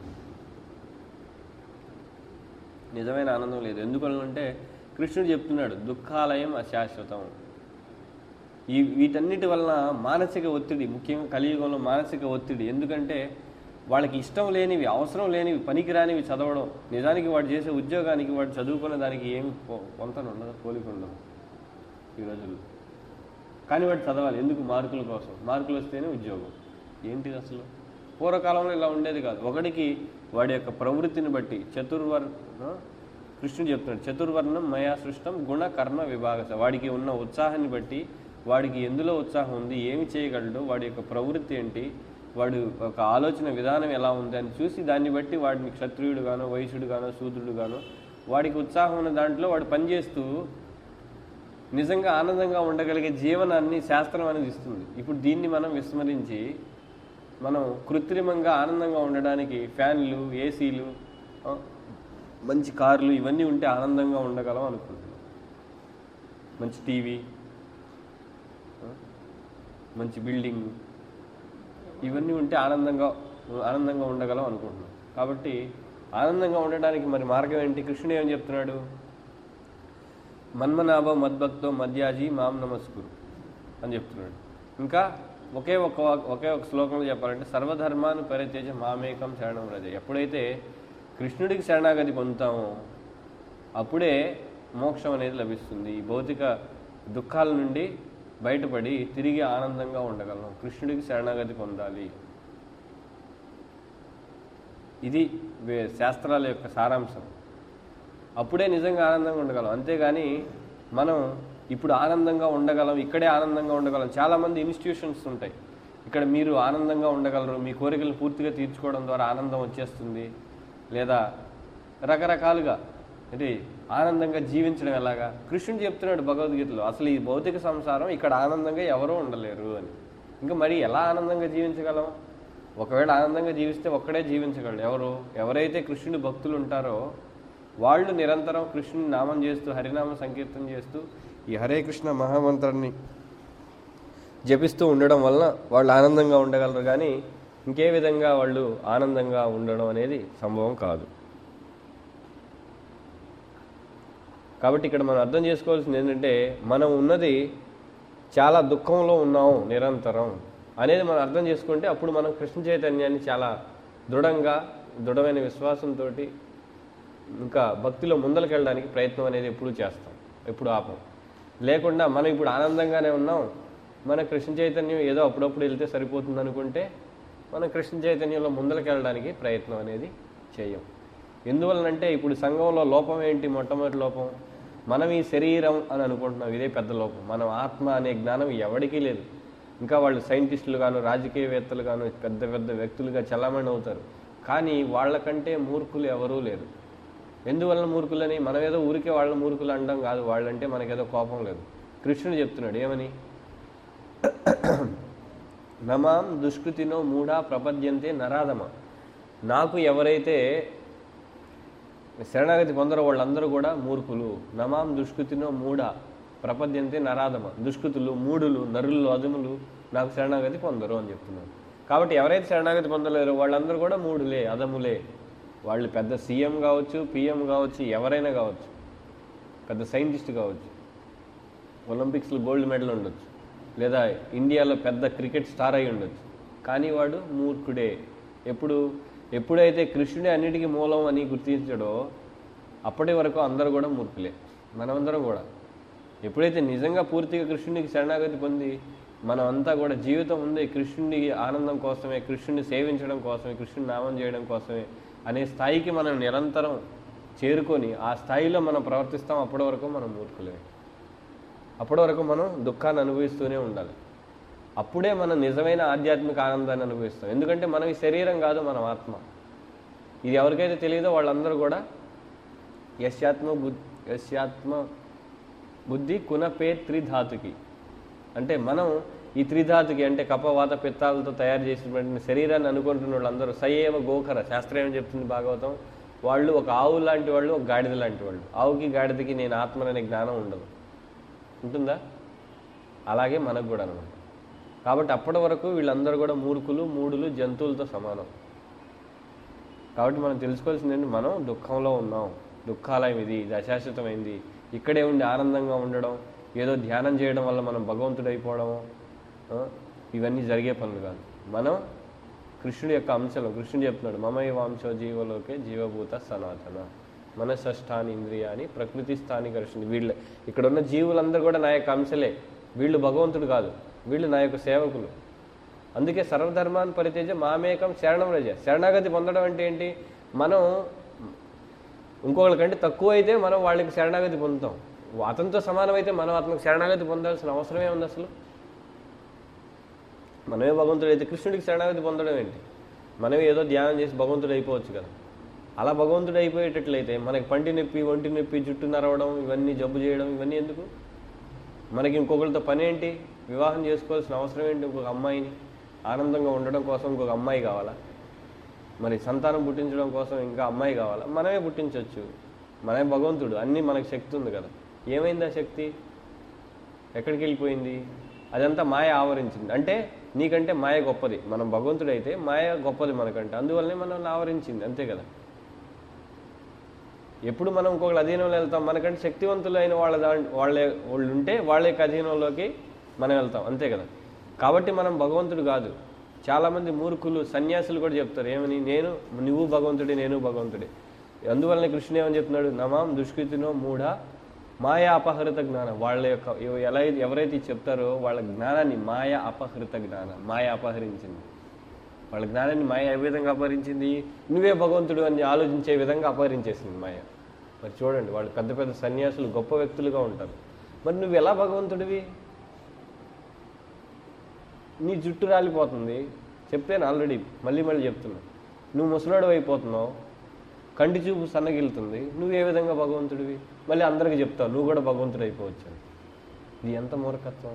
A: నిజమైన ఆనందం లేదు ఎందుకంటే కృష్ణుడు చెప్తున్నాడు దుఃఖాలయం అశాశ్వతం ఈ వీటన్నిటి వలన మానసిక ఒత్తిడి ముఖ్యంగా కలియుగంలో మానసిక ఒత్తిడి ఎందుకంటే వాళ్ళకి ఇష్టం లేనివి అవసరం లేనివి పనికిరానివి చదవడం నిజానికి వాడు చేసే ఉద్యోగానికి వాడు చదువుకున్న దానికి ఏమి పొంతన ఉండదు పోలిక ఉండదు ఈ రోజుల్లో కానీ వాడు చదవాలి ఎందుకు మార్కుల కోసం మార్కులు వస్తేనే ఉద్యోగం ఏంటిది అసలు పూర్వకాలంలో ఇలా ఉండేది కాదు ఒకడికి వాడి యొక్క ప్రవృత్తిని బట్టి చతుర్వర్ ఆ, కృష్ణుడు చెప్తున్నాడు చతుర్వర్ణం మయా సృష్టం గుణ కర్మ విభాగస వాడికి ఉన్న ఉత్సాహాన్ని బట్టి వాడికి ఎందులో ఉత్సాహం ఉంది ఏమి చేయగలడు వాడి యొక్క ప్రవృత్తి ఏంటి వాడు ఒక ఆలోచన విధానం ఎలా ఉంది అని చూసి దాన్ని బట్టి వాడిని క్షత్రియుడు గానో వైశ్యుడు గానో శూద్రుడు గానో వాడికి ఉత్సాహం ఉన్న దాంట్లో వాడు పనిచేస్తూ నిజంగా ఆనందంగా ఉండగలిగే జీవనాన్ని శాస్త్రం అనేది ఇస్తుంది ఇప్పుడు దీన్ని మనం విస్మరించి మనం కృత్రిమంగా ఆనందంగా ఉండడానికి ఫ్యాన్లు ఏసీలు ఆ, మంచి కార్లు ఇవన్నీ ఉంటే ఆనందంగా ఉండగలం అనుకుంటున్నాం మంచి టీవీ ఆ, మంచి బిల్డింగ్ ఇవన్నీ ఉంటే ఆనందంగా ఆనందంగా ఉండగలం అనుకుంటున్నాం కాబట్టి ఆనందంగా ఉండడానికి మరి మార్గం ఏంటి కృష్ణుడు ఏం చెప్తున్నాడు మన్మనాభ మద్భక్తో మధ్యాజీ మాం నమస్కురు అని చెప్తున్నాడు ఇంకా ఒకే ఒక ఒకే ఒక శ్లోకంలో చెప్పాలంటే సర్వధర్మాన్ని పరిత్యజ మామేకం శరణం రజ ఎప్పుడైతే కృష్ణుడికి శరణాగతి పొందుతామో అప్పుడే మోక్షం అనేది లభిస్తుంది ఈ భౌతిక దుఃఖాల నుండి బయటపడి తిరిగి ఆనందంగా ఉండగలం కృష్ణుడికి శరణాగతి పొందాలి ఇది వే- శాస్త్రాల యొక్క సారాంశం అప్పుడే నిజంగా ఆనందంగా ఉండగలం అంతేగాని మనం ఇప్పుడు ఆనందంగా ఉండగలం ఇక్కడే ఆనందంగా ఉండగలం చాలామంది ఇన్స్టిట్యూషన్స్ ఉంటాయి ఇక్కడ మీరు ఆనందంగా ఉండగలరు మీ కోరికలు పూర్తిగా తీర్చుకోవడం ద్వారా ఆనందం వచ్చేస్తుంది లేదా రకరకాలుగా అంటే ఆనందంగా జీవించడం ఎలాగా కృష్ణుడు చెప్తున్నాడు భగవద్గీతలో అసలు ఈ భౌతిక సంసారం ఇక్కడ ఆనందంగా ఎవరూ ఉండలేరు అని ఇంకా మరి ఎలా ఆనందంగా జీవించగలం ఒకవేళ ఆనందంగా జీవిస్తే ఒక్కడే జీవించగలడు ఎవరు ఎవరైతే కృష్ణుడి భక్తులు ఉంటారో వాళ్ళు నిరంతరం కృష్ణుని నామం చేస్తూ హరినామ సంకీర్తన చేస్తూ ఈ హరే కృష్ణ మహామంత్రాన్ని జపిస్తూ ఉండడం వలన వాళ్ళు ఆనందంగా ఉండగలరు కానీ ఇంకే విధంగా వాళ్ళు ఆనందంగా ఉండడం అనేది సంభవం కాదు కాబట్టి ఇక్కడ మనం అర్థం చేసుకోవాల్సింది ఏంటంటే మనం ఉన్నది చాలా దుఃఖంలో ఉన్నాం నిరంతరం అనేది మనం అర్థం చేసుకుంటే అప్పుడు మనం కృష్ణ చైతన్యాన్ని చాలా దృఢంగా దృఢమైన విశ్వాసంతో ఇంకా భక్తిలో ముందలకెళ్ళడానికి ప్రయత్నం అనేది ఎప్పుడు చేస్తాం ఎప్పుడు ఆపం లేకుండా మనం ఇప్పుడు ఆనందంగానే ఉన్నాం మన కృష్ణ చైతన్యం ఏదో అప్పుడప్పుడు వెళ్తే సరిపోతుంది అనుకుంటే మనం కృష్ణ చైతన్యంలో ముందలకెళ్ళడానికి ప్రయత్నం అనేది చేయం ఎందువలనంటే ఇప్పుడు సంఘంలో లోపం ఏంటి మొట్టమొదటి లోపం మనం ఈ శరీరం అని అనుకుంటున్నాం ఇదే పెద్ద లోపం మనం ఆత్మ అనే జ్ఞానం ఎవరికీ లేదు ఇంకా వాళ్ళు సైంటిస్టులు గాను రాజకీయవేత్తలు గాను పెద్ద పెద్ద వ్యక్తులుగా చలామణి అవుతారు కానీ వాళ్ళకంటే మూర్ఖులు ఎవరూ లేరు ఎందువలన మూర్ఖులని మనం ఏదో ఊరికే వాళ్ళ మూర్ఖులు అనడం కాదు వాళ్ళంటే మనకేదో కోపం లేదు కృష్ణుడు చెప్తున్నాడు ఏమని నమాం దుష్కృతినో మూఢా ప్రపద్యంతే నరాధమ నాకు ఎవరైతే శరణాగతి పొందరో వాళ్ళందరూ కూడా మూర్ఖులు నమాం దుష్కృతినో మూఢ ప్రపద్యంతే నరాధమ దుష్కృతులు మూడులు నరులు అదుములు నాకు శరణాగతి పొందరు అని చెప్తున్నాను కాబట్టి ఎవరైతే శరణాగతి పొందలేరో వాళ్ళందరూ కూడా మూడులే అదములే వాళ్ళు పెద్ద సీఎం కావచ్చు పిఎం కావచ్చు ఎవరైనా కావచ్చు పెద్ద సైంటిస్ట్ కావచ్చు ఒలింపిక్స్లో గోల్డ్ మెడల్ ఉండొచ్చు లేదా ఇండియాలో పెద్ద క్రికెట్ స్టార్ అయి ఉండొచ్చు కానీ వాడు మూర్ఖుడే ఎప్పుడు ఎప్పుడైతే కృష్ణుడే అన్నిటికీ మూలం అని గుర్తించాడో అప్పటి వరకు అందరూ కూడా మూర్ఖులే మనమందరం కూడా ఎప్పుడైతే నిజంగా పూర్తిగా కృష్ణునికి శరణాగతి పొంది మనం అంతా కూడా జీవితం ఉంది కృష్ణుడి ఆనందం కోసమే కృష్ణుని సేవించడం కోసమే కృష్ణుని నామం చేయడం కోసమే అనే స్థాయికి మనం నిరంతరం చేరుకొని ఆ స్థాయిలో మనం ప్రవర్తిస్తాం అప్పటి వరకు మనం మూర్ఖులే అప్పటి వరకు మనం దుఃఖాన్ని అనుభవిస్తూనే ఉండాలి అప్పుడే మనం నిజమైన ఆధ్యాత్మిక ఆనందాన్ని అనుభవిస్తాం ఎందుకంటే మనం ఈ శరీరం కాదు మనం ఆత్మ ఇది ఎవరికైతే తెలియదో వాళ్ళందరూ కూడా యశ్యాత్మ బుద్ధి యశ్యాత్మ బుద్ధి కునపే త్రిధాతుకి అంటే మనం ఈ త్రిధాతుకి అంటే కపవాత పిత్తాలతో తయారు చేసినటువంటి శరీరాన్ని అనుకుంటున్న వాళ్ళందరూ సయేవ గోకర శాస్త్రం ఏం చెప్తుంది భాగవతం వాళ్ళు ఒక ఆవు లాంటి వాళ్ళు ఒక గాడిద లాంటి వాళ్ళు ఆవుకి గాడిదకి నేను ఆత్మననే జ్ఞానం ఉండదు ఉంటుందా అలాగే మనకు కూడా అనమాట కాబట్టి అప్పటి వరకు వీళ్ళందరూ కూడా మూర్ఖులు మూడులు జంతువులతో సమానం కాబట్టి మనం తెలుసుకోవాల్సింది ఏంటి మనం దుఃఖంలో ఉన్నాం దుఃఖాలయం ఇది ఇది అశాశ్వతమైంది ఇక్కడే ఉండి ఆనందంగా ఉండడం ఏదో ధ్యానం చేయడం వల్ల మనం భగవంతుడు అయిపోవడము ఆ, ఇవన్నీ జరిగే పనులు కాదు మనం కృష్ణుడి యొక్క అంశలు కృష్ణుడు చెప్తున్నాడు మమయ వాంశో జీవలోకే జీవభూత సనాతన మనసష్టాని ఇంద్రియాని ప్రకృతి స్థాని కృష్ణుడు వీళ్ళ ఇక్కడ ఉన్న జీవులందరూ కూడా నా యొక్క అంశలే వీళ్ళు భగవంతుడు కాదు వీళ్ళు నా యొక్క సేవకులు అందుకే సర్వధర్మాన్ని పరిత్యజ మామేకం శరణం రజ శరణాగతి పొందడం అంటే ఏంటి మనం ఇంకొకరికంటే తక్కువ అయితే మనం వాళ్ళకి శరణాగతి పొందుతాం అతనితో సమానమైతే మనం అతనికి శరణాగతి పొందాల్సిన అవసరమే ఉంది అసలు మనమే భగవంతుడు అయితే కృష్ణుడికి శరణాగతి పొందడం ఏంటి మనమే ఏదో ధ్యానం చేసి భగవంతుడు అయిపోవచ్చు కదా అలా భగవంతుడు అయిపోయేటట్లయితే మనకి పంటి నొప్పి ఒంటి నొప్పి జుట్టు నరవడం ఇవన్నీ జబ్బు చేయడం ఇవన్నీ ఎందుకు మనకి ఇంకొకరితో పని ఏంటి వివాహం చేసుకోవాల్సిన అవసరం ఏంటి ఇంకొక అమ్మాయిని ఆనందంగా ఉండడం కోసం ఇంకొక అమ్మాయి కావాలా మరి సంతానం పుట్టించడం కోసం ఇంకా అమ్మాయి కావాలా మనమే పుట్టించవచ్చు మనమే భగవంతుడు అన్నీ మనకు శక్తి ఉంది కదా ఏమైంది ఆ శక్తి ఎక్కడికి వెళ్ళిపోయింది అదంతా మాయ ఆవరించింది అంటే నీకంటే మాయ గొప్పది మనం భగవంతుడైతే మాయ గొప్పది మనకంటే అందువల్లనే మనల్ని ఆవరించింది అంతే కదా ఎప్పుడు మనం ఇంకొకళ్ళ అధీనంలో వెళ్తాం మనకంటే శక్తివంతులైన వాళ్ళ దా వాళ్ళే వాళ్ళు ఉంటే వాళ్ళ యొక్క అధీనంలోకి మనం వెళ్తాం అంతే కదా కాబట్టి మనం భగవంతుడు కాదు చాలామంది మూర్ఖులు సన్యాసులు కూడా చెప్తారు ఏమని నేను నువ్వు భగవంతుడే నేను భగవంతుడే అందువల్లనే కృష్ణుడు ఏమని చెప్తున్నాడు నమాం దుష్కృతినో మూఢ మాయా అపహృత జ్ఞానం వాళ్ళ యొక్క ఎవ- ఎలా ఎవరైతే ఇది చెప్తారో వాళ్ళ జ్ఞానాన్ని మాయా అపహృత జ్ఞానం మాయ అపహరించింది వాళ్ళ జ్ఞానాన్ని మాయ ఏ విధంగా అపహరించింది నువ్వే భగవంతుడు అని ఆలోచించే విధంగా అపహరించేసింది మాయ మరి చూడండి వాళ్ళు పెద్ద పెద్ద సన్యాసులు గొప్ప వ్యక్తులుగా ఉంటారు మరి నువ్వు ఎలా భగవంతుడివి నీ జుట్టు రాలిపోతుంది చెప్పాను ఆల్రెడీ మళ్ళీ మళ్ళీ చెప్తున్నా నువ్వు ముసలాడు అయిపోతున్నావు కంటి చూపు సన్నగిలుతుంది నువ్వు ఏ విధంగా భగవంతుడివి మళ్ళీ అందరికీ చెప్తావు నువ్వు కూడా భగవంతుడు అయిపోవచ్చు అని. ఇది ఎంత మూర్ఖత్వం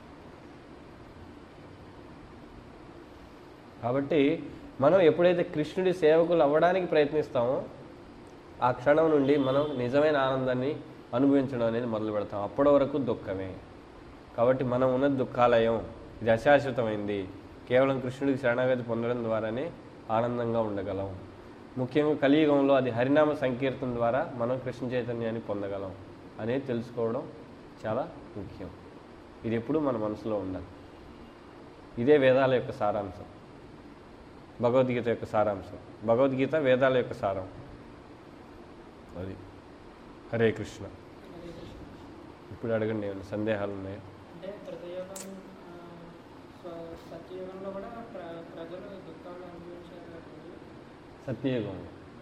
A: కాబట్టి మనం ఎప్పుడైతే కృష్ణుడి సేవకులు అవ్వడానికి ప్రయత్నిస్తామో ఆ క్షణం నుండి మనం నిజమైన ఆనందాన్ని అనుభవించడం అనేది మొదలు పెడతాం అప్పటి వరకు దుఃఖమే కాబట్టి మనం ఉన్న దుఃఖాలయం ఇది అశాశ్వతమైంది కేవలం కృష్ణుడికి శరణాగతి పొందడం ద్వారానే ఆనందంగా ఉండగలం ముఖ్యంగా కలియుగంలో అది హరినామ సంకీర్తన ద్వారా మనం కృష్ణ చైతన్యాన్ని పొందగలం అనేది తెలుసుకోవడం చాలా ముఖ్యం ఇది ఎప్పుడూ మన మనసులో ఉండాలి ఇదే వేదాల యొక్క సారాంశం భగవద్గీత యొక్క సారాంశం భగవద్గీత వేదాల యొక్క సారం అది హరే కృష్ణ ఇప్పుడు అడగండి ఏమైనా సందేహాలు ఉన్నాయా
C: అంటే కృతయుగం ఆ, స్వ- సత్యయుగంలో కూడా ప్ర ప్రజలు దుఃఖాలు అనుభవించారు కాబట్టి,
A: సత్యయుగం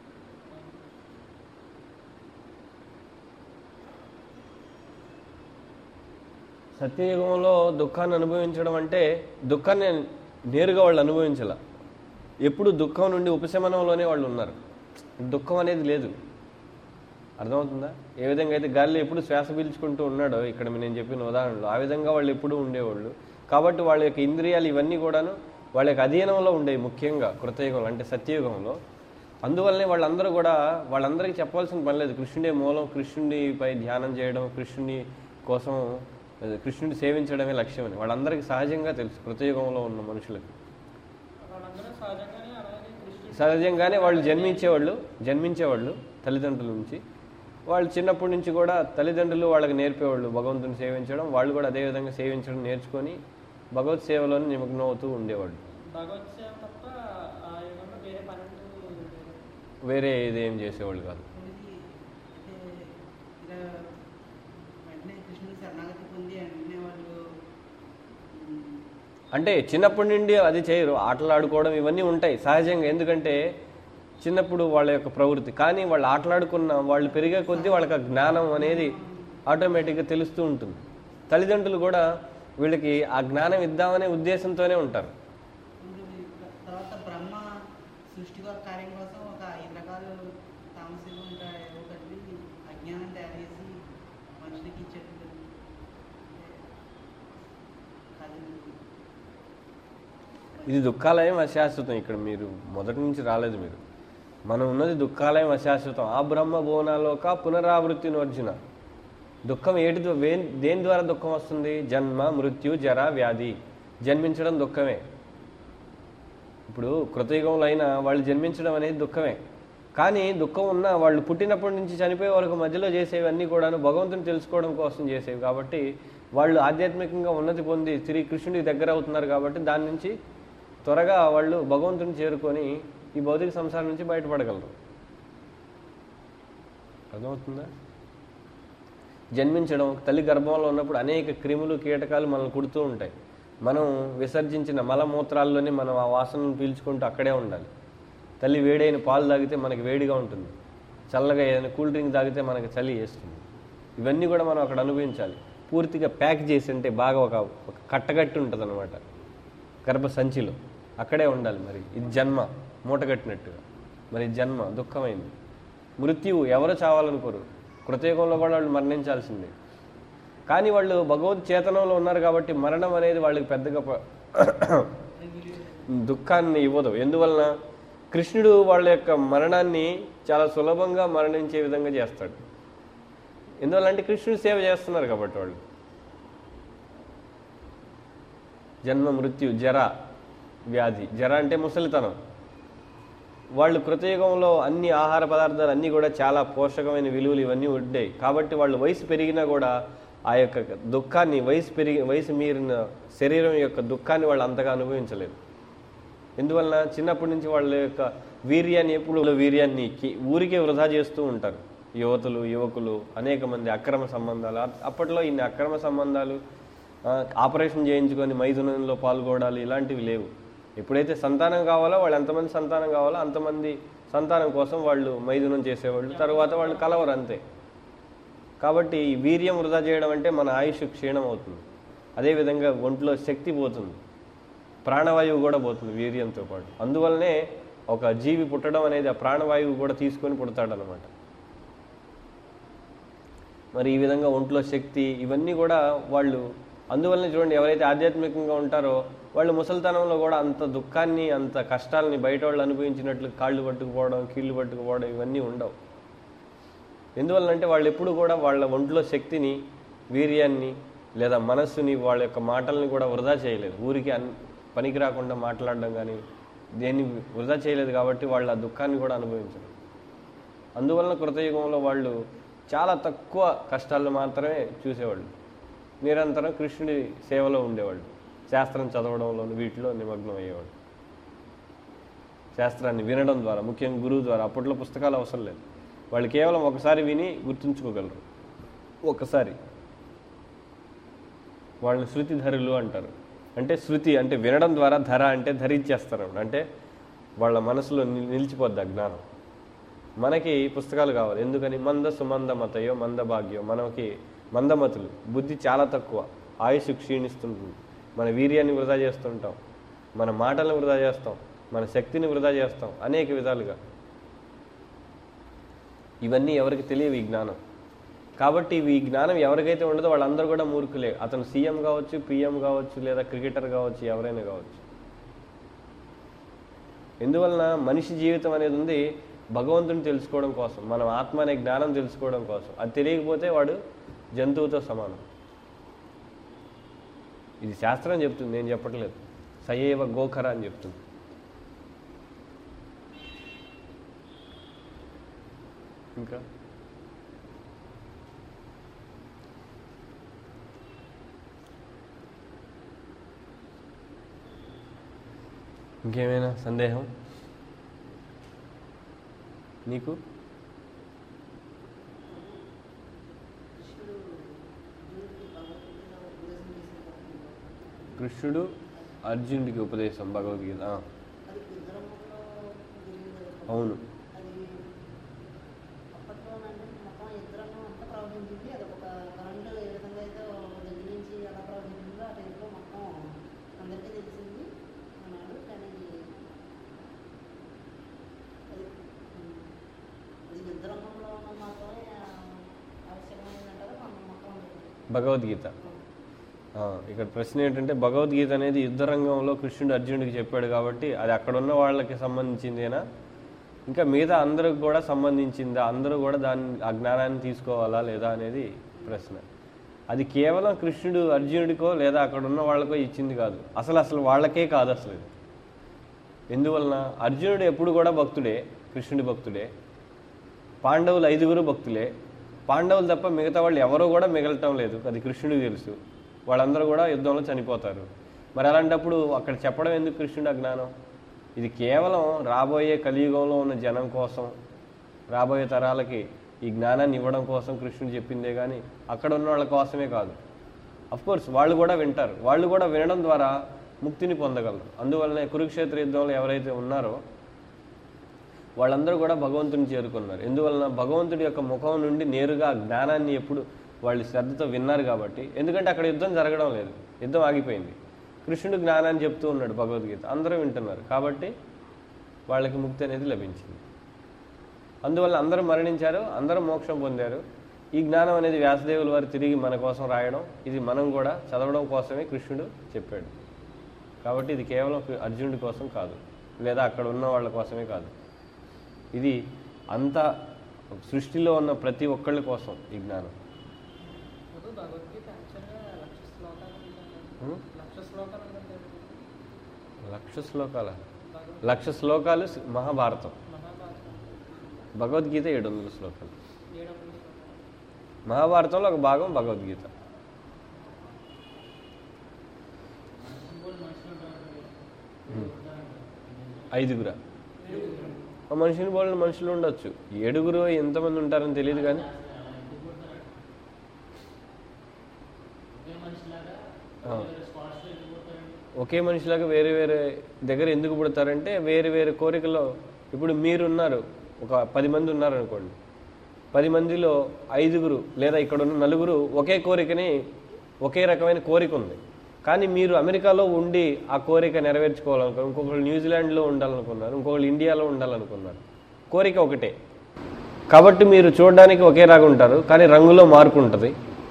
A: సత్యయుగంలో దుఃఖాన్ని అనుభవించడం అంటే దుఃఖాన్ని నేరుగా వాళ్ళు అనుభవించాల ఎప్పుడు దుఃఖం నుండి ఉపశమనంలోనే వాళ్ళు ఉన్నారు దుఃఖం అనేది లేదు అర్థమవుతుందా ఏ విధంగా అయితే గాలిలో ఎప్పుడు శ్వాస పీల్చుకుంటూ ఉన్నాడో ఇక్కడ నేను చెప్పిన ఉదాహరణలో ఆ విధంగా వాళ్ళు ఎప్పుడూ ఉండేవాళ్ళు కాబట్టి వాళ్ళ యొక్క ఇంద్రియాలు ఇవన్నీ కూడాను వాళ్ళ యొక్క అధీనంలో ఉండేవి ముఖ్యంగా కృతయుగంలో అంటే సత్యయుగంలో అందువల్లనే వాళ్ళందరూ కూడా వాళ్ళందరికీ చెప్పాల్సిన పని లేదు కృష్ణుడే మూలం కృష్ణుడిపై ధ్యానం చేయడం కృష్ణుని కోసం అదే, కృష్ణుడిని సేవించడమే లక్ష్యం అని వాళ్ళందరికీ సహజంగా తెలుసు కృతయుగంలో ఉన్న మనుషులకు
C: వాళ్ళందరూ సహజంగానే అలాగే కృష్ణుడు
A: సహజంగానే వాళ్ళు జన్మించేవాళ్ళు జన్మించేవాళ్ళు తల్లిదండ్రుల నుంచి వాళ్ళు చిన్నప్పటి నుంచి కూడా తల్లిదండ్రులు వాళ్ళకి నేర్పేవాళ్ళు భగవంతుని సేవించడం వాళ్ళు కూడా అదే విధంగా సేవించడం నేర్చుకొని భగవత్ సేవలోనే నిమగ్నం అవుతూ ఉండేవాళ్ళు
C: భగవత్ సేవ తప్ప ఆ యుగంలో వేరే పని అంటూ లేదు.
A: వేరే ఇదేం చేసేవాళ్ళు కాదు
B: ఇది అంటే ఇలా వెంటనే కృష్ణుని శరణాగతి పొంది వెంటనే వాళ్ళు ఉమ్,
A: అంటే చిన్నప్పటి నుండి అది చేయరు ఆటలు ఆడుకోవడం ఇవన్నీ ఉంటాయి సహజంగా ఎందుకంటే చిన్నప్పుడు వాళ్ళ యొక్క ప్రవృత్తి కానీ వాళ్ళు ఆటలాడుకున్న వాళ్ళు పెరిగే కొద్దీ వాళ్ళకి ఆ జ్ఞానం అనేది ఆటోమేటిక్గా తెలుస్తూ ఉంటుంది తల్లిదండ్రులు కూడా వీళ్ళకి ఆ జ్ఞానం ఇద్దామనే ఉద్దేశంతోనే ఉంటారు
B: ఇప్పుడు ఈ త- తర్వాత బ్రహ్మ సృష్టి కొర కార్యం కోసం ఒక ఐదు రకాలు తామసిలు ఉంటాయి ఏవో కలిపి అజ్ఞానం తయారు చేసి మనుషులకి ఇచ్చేట్టు
A: ఇది దుఃఖాలయం అశాశ్వతం ఇక్కడ మీరు మొదటి నుంచి రాలేదు మీరు మనం ఉన్నది దుఃఖాలయం అశాశ్వతం ఆ బ్రహ్మ బోనాలోక పునరావృత్తి నోర్జున దుఃఖం ఏటి ద్వా- వే- దేని ద్వారా దుఃఖం వస్తుంది జన్మ మృత్యు జర వ్యాధి జన్మించడం దుఃఖమే ఇప్పుడు కృతయుగంలో అయినా వాళ్ళు జన్మించడం అనేది దుఃఖమే కానీ దుఃఖం ఉన్నా వాళ్ళు పుట్టినప్పటి నుంచి చనిపోయే వరకు మధ్యలో చేసేవన్నీ కూడాను భగవంతుని తెలుసుకోవడం కోసం చేసేవి కాబట్టి వాళ్ళు ఆధ్యాత్మికంగా ఉన్నతి పొంది తిరిగి కృష్ణుడికి దగ్గర అవుతున్నారు కాబట్టి దాని నుంచి త్వరగా వాళ్ళు భగవంతుని చేరుకొని ఈ భౌతిక సంసారం నుంచి బయటపడగలరు అర్థమవుతుందా జన్మించడం తల్లి గర్భంలో ఉన్నప్పుడు అనేక క్రిములు కీటకాలు మనల్ని కుడుతూ ఉంటాయి మనం విసర్జించిన మలమూత్రాల్లోనే మనం ఆ వాసనను పీల్చుకుంటూ అక్కడే ఉండాలి తల్లి వేడైన పాలు తాగితే మనకి వేడిగా ఉంటుంది చల్లగా ఏదైనా కూల్ డ్రింక్ తాగితే మనకి చలి వేస్తుంది ఇవన్నీ కూడా మనం అక్కడ అనుభవించాలి పూర్తిగా ప్యాక్ చేసి అంటే బాగా ఒక ఒక కట్టగట్టి ఉంటుంది అనమాట గర్భ సంచిలో అక్కడే ఉండాలి మరి ఇది జన్మ మూటగట్టినట్టుగా మరి ఇది జన్మ దుఃఖమైంది మృత్యువు ఎవరు చావాలనుకోరు కృతయుగంలో కూడా వాళ్ళు మరణించాల్సిందే కానీ వాళ్ళు భగవద్ చేతనంలో ఉన్నారు కాబట్టి మరణం అనేది వాళ్ళకి పెద్దగా ప- దుఃఖాన్ని ఇవ్వదు ఎందువలన కృష్ణుడు వాళ్ళ యొక్క మరణాన్ని చాలా సులభంగా మరణించే విధంగా చేస్తాడు ఎందువల్ల అంటే కృష్ణుడు సేవ చేస్తున్నారు కాబట్టి వాళ్ళు జన్మ మృత్యు జర వ్యాధి జర అంటే ముసలితనం వాళ్ళు కృతయుగంలో అన్ని ఆహార పదార్థాలు అన్నీ కూడా చాలా పోషకమైన విలువలు ఇవన్నీ ఉండాయి కాబట్టి వాళ్ళు వయసు పెరిగినా కూడా ఆ యొక్క దుఃఖాన్ని వయసు పెరిగి వయసు మీరిన శరీరం యొక్క దుఃఖాన్ని వాళ్ళు అంతగా అనుభవించలేదు ఎందువలన చిన్నప్పటి నుంచి వాళ్ళ యొక్క వీర్యాన్ని ఎప్పుడు వీర్యాన్ని కి- ఊరికే వృధా చేస్తూ ఉంటారు యువతులు యువకులు అనేక మంది అక్రమ సంబంధాలు అప్- అప్పట్లో ఇన్ని అక్రమ సంబంధాలు ఆ, ఆపరేషన్ చేయించుకొని మైథునంలో పాల్గొడాలి ఇలాంటివి లేవు ఎప్పుడైతే సంతానం కావాలో వాళ్ళు ఎంతమంది సంతానం కావాలో అంతమంది సంతానం కోసం వాళ్ళు మైథునం చేసేవాళ్ళు తర్వాత వాళ్ళు కలవరు అంతే కాబట్టి ఈ వీర్యం వృధా చేయడం అంటే మన ఆయుష్ క్షీణం అవుతుంది అదేవిధంగా ఒంట్లో శక్తి పోతుంది ప్రాణవాయువు కూడా పోతుంది వీర్యంతో పాటు అందువల్లనే ఒక జీవి పుట్టడం అనేది ఆ ప్రాణవాయువు కూడా తీసుకొని పుడతాడనమాట మరి ఈ విధంగా ఒంట్లో శక్తి ఇవన్నీ కూడా వాళ్ళు అందువల్లనే చూడండి ఎవరైతే ఆధ్యాత్మికంగా ఉంటారో వాళ్ళు ముసలితనంలో కూడా అంత దుఃఖాన్ని అంత కష్టాలని బయట వాళ్ళు అనుభవించినట్లు కాళ్ళు పట్టుకుపోవడం కీళ్ళు పట్టుకుపోవడం ఇవన్నీ ఉండవు ఎందువల్లంటే వాళ్ళు ఎప్పుడు కూడా వాళ్ళ ఒంట్లో శక్తిని వీర్యాన్ని లేదా మనస్సుని వాళ్ళ యొక్క మాటల్ని కూడా వృధా చేయలేదు ఊరికి అన్ పనికి రాకుండా మాట్లాడడం కానీ దేన్ని వృధా చేయలేదు కాబట్టి వాళ్ళు ఆ దుఃఖాన్ని కూడా అనుభవించరు అందువలన కృతయుగంలో వాళ్ళు చాలా తక్కువ కష్టాలను మాత్రమే చూసేవాళ్ళు నిరంతరం కృష్ణుడి సేవలో ఉండేవాళ్ళు శాస్త్రం చదవడంలోను వీటిలో నిమగ్నం అయ్యేవాళ్ళు శాస్త్రాన్ని వినడం ద్వారా ముఖ్యంగా గురువు ద్వారా అప్పట్లో పుస్తకాలు అవసరం లేదు వాళ్ళు కేవలం ఒకసారి విని గుర్తుంచుకోగలరు ఒకసారి వాళ్ళని శృతి ధరులు అంటారు అంటే శృతి అంటే వినడం ద్వారా ధర అంటే ధరించేస్తారు అంటే వాళ్ళ మనసులో ని- నిలిచిపోద్ది ఆ జ్ఞానం మనకి పుస్తకాలు కావాలి ఎందుకని మంద సుమంద మతయో మంద భాగ్యో మనకి మందమతులు బుద్ధి చాలా తక్కువ ఆయుష్ క్షీణిస్తుంటుంది మన వీర్యాన్ని వృధా చేస్తుంటాం మన మాటలను వృధా చేస్తాం మన శక్తిని వృధా చేస్తాం అనేక విధాలుగా ఇవన్నీ ఎవరికి తెలియవు ఈ జ్ఞానం కాబట్టి ఈ జ్ఞానం ఎవరికైతే ఉండదో వాళ్ళందరూ కూడా మూర్ఖులే అతను సీఎం కావచ్చు పిఎం కావచ్చు లేదా క్రికెటర్ కావచ్చు ఎవరైనా కావచ్చు ఎందువలన మనిషి జీవితం అనేది ఉంది భగవంతుని తెలుసుకోవడం కోసం మనం ఆత్మ అనే జ్ఞానం తెలుసుకోవడం కోసం అది తెలియకపోతే వాడు జంతువుతో సమానం ఇది శాస్త్రం చెప్తుంది నేను చెప్పట్లేదు సయేవ గోఖర అని చెప్తుంది ఇంకా ఇంకేమైనా సందేహం నీకు
B: కృష్ణుడు అర్జునుడికి ఉపదేశం
A: కృష్ణుడు అర్జునుడికి ఉపదేశం
B: చేసిన
A: భగవద్గీత ఆ,
B: అది యుద్ధరంగంలో జరిగింది కదా.
A: అవును
B: అది అప్పట్లోనంటే మొత్తం యుద్ధరంగం అంతా ప్రవహించింది అది ఒక కరెంట్ ఏ విధంగా అయితే దగ్గర నుంచి ఎలా ప్రవహించిందో ఆ టైంలో మొత్తం అందరికీ తెలిసింది అన్నాడు కానీ అది ఉమ్, అది యుద్ధరంగంలో ఉన్న మాత్రమే ఆ, ఆవశ్యకమైందంటారా మొత్తం మొత్తం ఉంది.
A: భగవద్గీత ఆ, ఇక్కడ ప్రశ్న ఏంటంటే భగవద్గీత అనేది యుద్ధ రంగంలో కృష్ణుడు అర్జునుడికి చెప్పాడు కాబట్టి అది అక్కడ ఉన్న వాళ్ళకి సంబంధించిందేనా ఇంకా మిగతా అందరికి కూడా సంబంధించిందా అందరూ కూడా దాన్ని ఆ జ్ఞానాన్ని తీసుకోవాలా లేదా అనేది ప్రశ్న అది కేవలం కృష్ణుడు అర్జునుడికో లేదా అక్కడ ఉన్న వాళ్ళకో ఇచ్చింది కాదు అసలు అసలు వాళ్ళకే కాదు అసలు ఇది ఎందువలన అర్జునుడు ఎప్పుడు కూడా భక్తుడే కృష్ణుడి భక్తుడే పాండవులు ఐదుగురు భక్తులే పాండవులు తప్ప మిగతా వాళ్ళు ఎవరూ కూడా మిగలటం లేదు అది కృష్ణుడికి తెలుసు వాళ్ళందరూ కూడా యుద్ధంలో చనిపోతారు మరి అలాంటప్పుడు అక్కడ చెప్పడం ఎందుకు కృష్ణుడు ఆ జ్ఞానం ఇది కేవలం రాబోయే కలియుగంలో ఉన్న జనం కోసం రాబోయే తరాలకి ఈ జ్ఞానాన్ని ఇవ్వడం కోసం కృష్ణుడు చెప్పిందే కానీ అక్కడ ఉన్న వాళ్ళ కోసమే కాదు కోర్స్ వాళ్ళు కూడా వింటారు వాళ్ళు కూడా వినడం ద్వారా ముక్తిని పొందగలరు అందువల్లనే కురుక్షేత్ర యుద్ధంలో ఎవరైతే ఉన్నారో వాళ్ళందరూ కూడా భగవంతుని చేరుకున్నారు ఎందువలన భగవంతుడి యొక్క ముఖం నుండి నేరుగా ఆ జ్ఞానాన్ని ఎప్పుడు వాళ్ళు శ్రద్ధతో విన్నారు కాబట్టి ఎందుకంటే అక్కడ యుద్ధం జరగడం లేదు యుద్ధం ఆగిపోయింది కృష్ణుడు జ్ఞానాన్ని చెప్తూ ఉన్నాడు భగవద్గీత అందరూ వింటున్నారు కాబట్టి వాళ్ళకి ముక్తి అనేది లభించింది అందువల్ల అందరూ మరణించారు అందరూ మోక్షం పొందారు ఈ జ్ఞానం అనేది వ్యాసదేవుల వారు తిరిగి మన కోసం రాయడం ఇది మనం కూడా చదవడం కోసమే కృష్ణుడు చెప్పాడు కాబట్టి ఇది కేవలం కృ- అర్జునుడి కోసం కాదు లేదా అక్కడ ఉన్న వాళ్ళ కోసమే కాదు ఇది అంత సృష్టిలో ఉన్న ప్రతి ఒక్కళ్ళ కోసం ఈ జ్ఞానం
C: ఇప్పుడు భగవద్గీత యాక్చువల్గా లక్ష శ్లోకాలు ఉంటాయి
A: హ్మ్?
C: లక్ష శ్లోకాలు ఉంటాయి
A: లక్ష శ్లోకాల
C: భగవద్
A: లక్ష శ్లోకాలు స్- మహాభారతం
C: మహాభారతం
A: భగవద్గీత ఏడు వందల శ్లోకాలు
C: ఏడు వందల శ్లోకాలు
A: మహాభారతంలో ఒక భాగం భగవద్గీత ఐదుగురా ఆ మనిషిని పోలిన మనుషులు ఉండొచ్చు ఏడుగురు ఎంతమంది ఉంటారని తెలియదు కానీ ఆ. ఒకే మనిషిలాగా వేరే వేరే దగ్గర ఎందుకు పుడతారంటే వేరే వేరే కోరికలో ఇప్పుడు మీరున్నారు ఒక పది మంది ఉన్నారు అనుకోండి పది మందిలో ఐదుగురు లేదా ఇక్కడ ఉన్న నలుగురు ఒకే కోరికని ఒకే రకమైన కోరిక ఉంది కానీ మీరు అమెరికాలో ఉండి ఆ కోరిక నెరవేర్చుకోవాలనుకున్నారు ఇంకొకరు న్యూజిలాండ్లో ఉండాలనుకున్నారు ఇంకొకరు ఇండియాలో ఉండాలనుకున్నారు కోరిక ఒకటే కాబట్టి మీరు చూడడానికి ఒకేలాగా ఉంటారు కానీ రంగులో మార్పు ఉంటుంది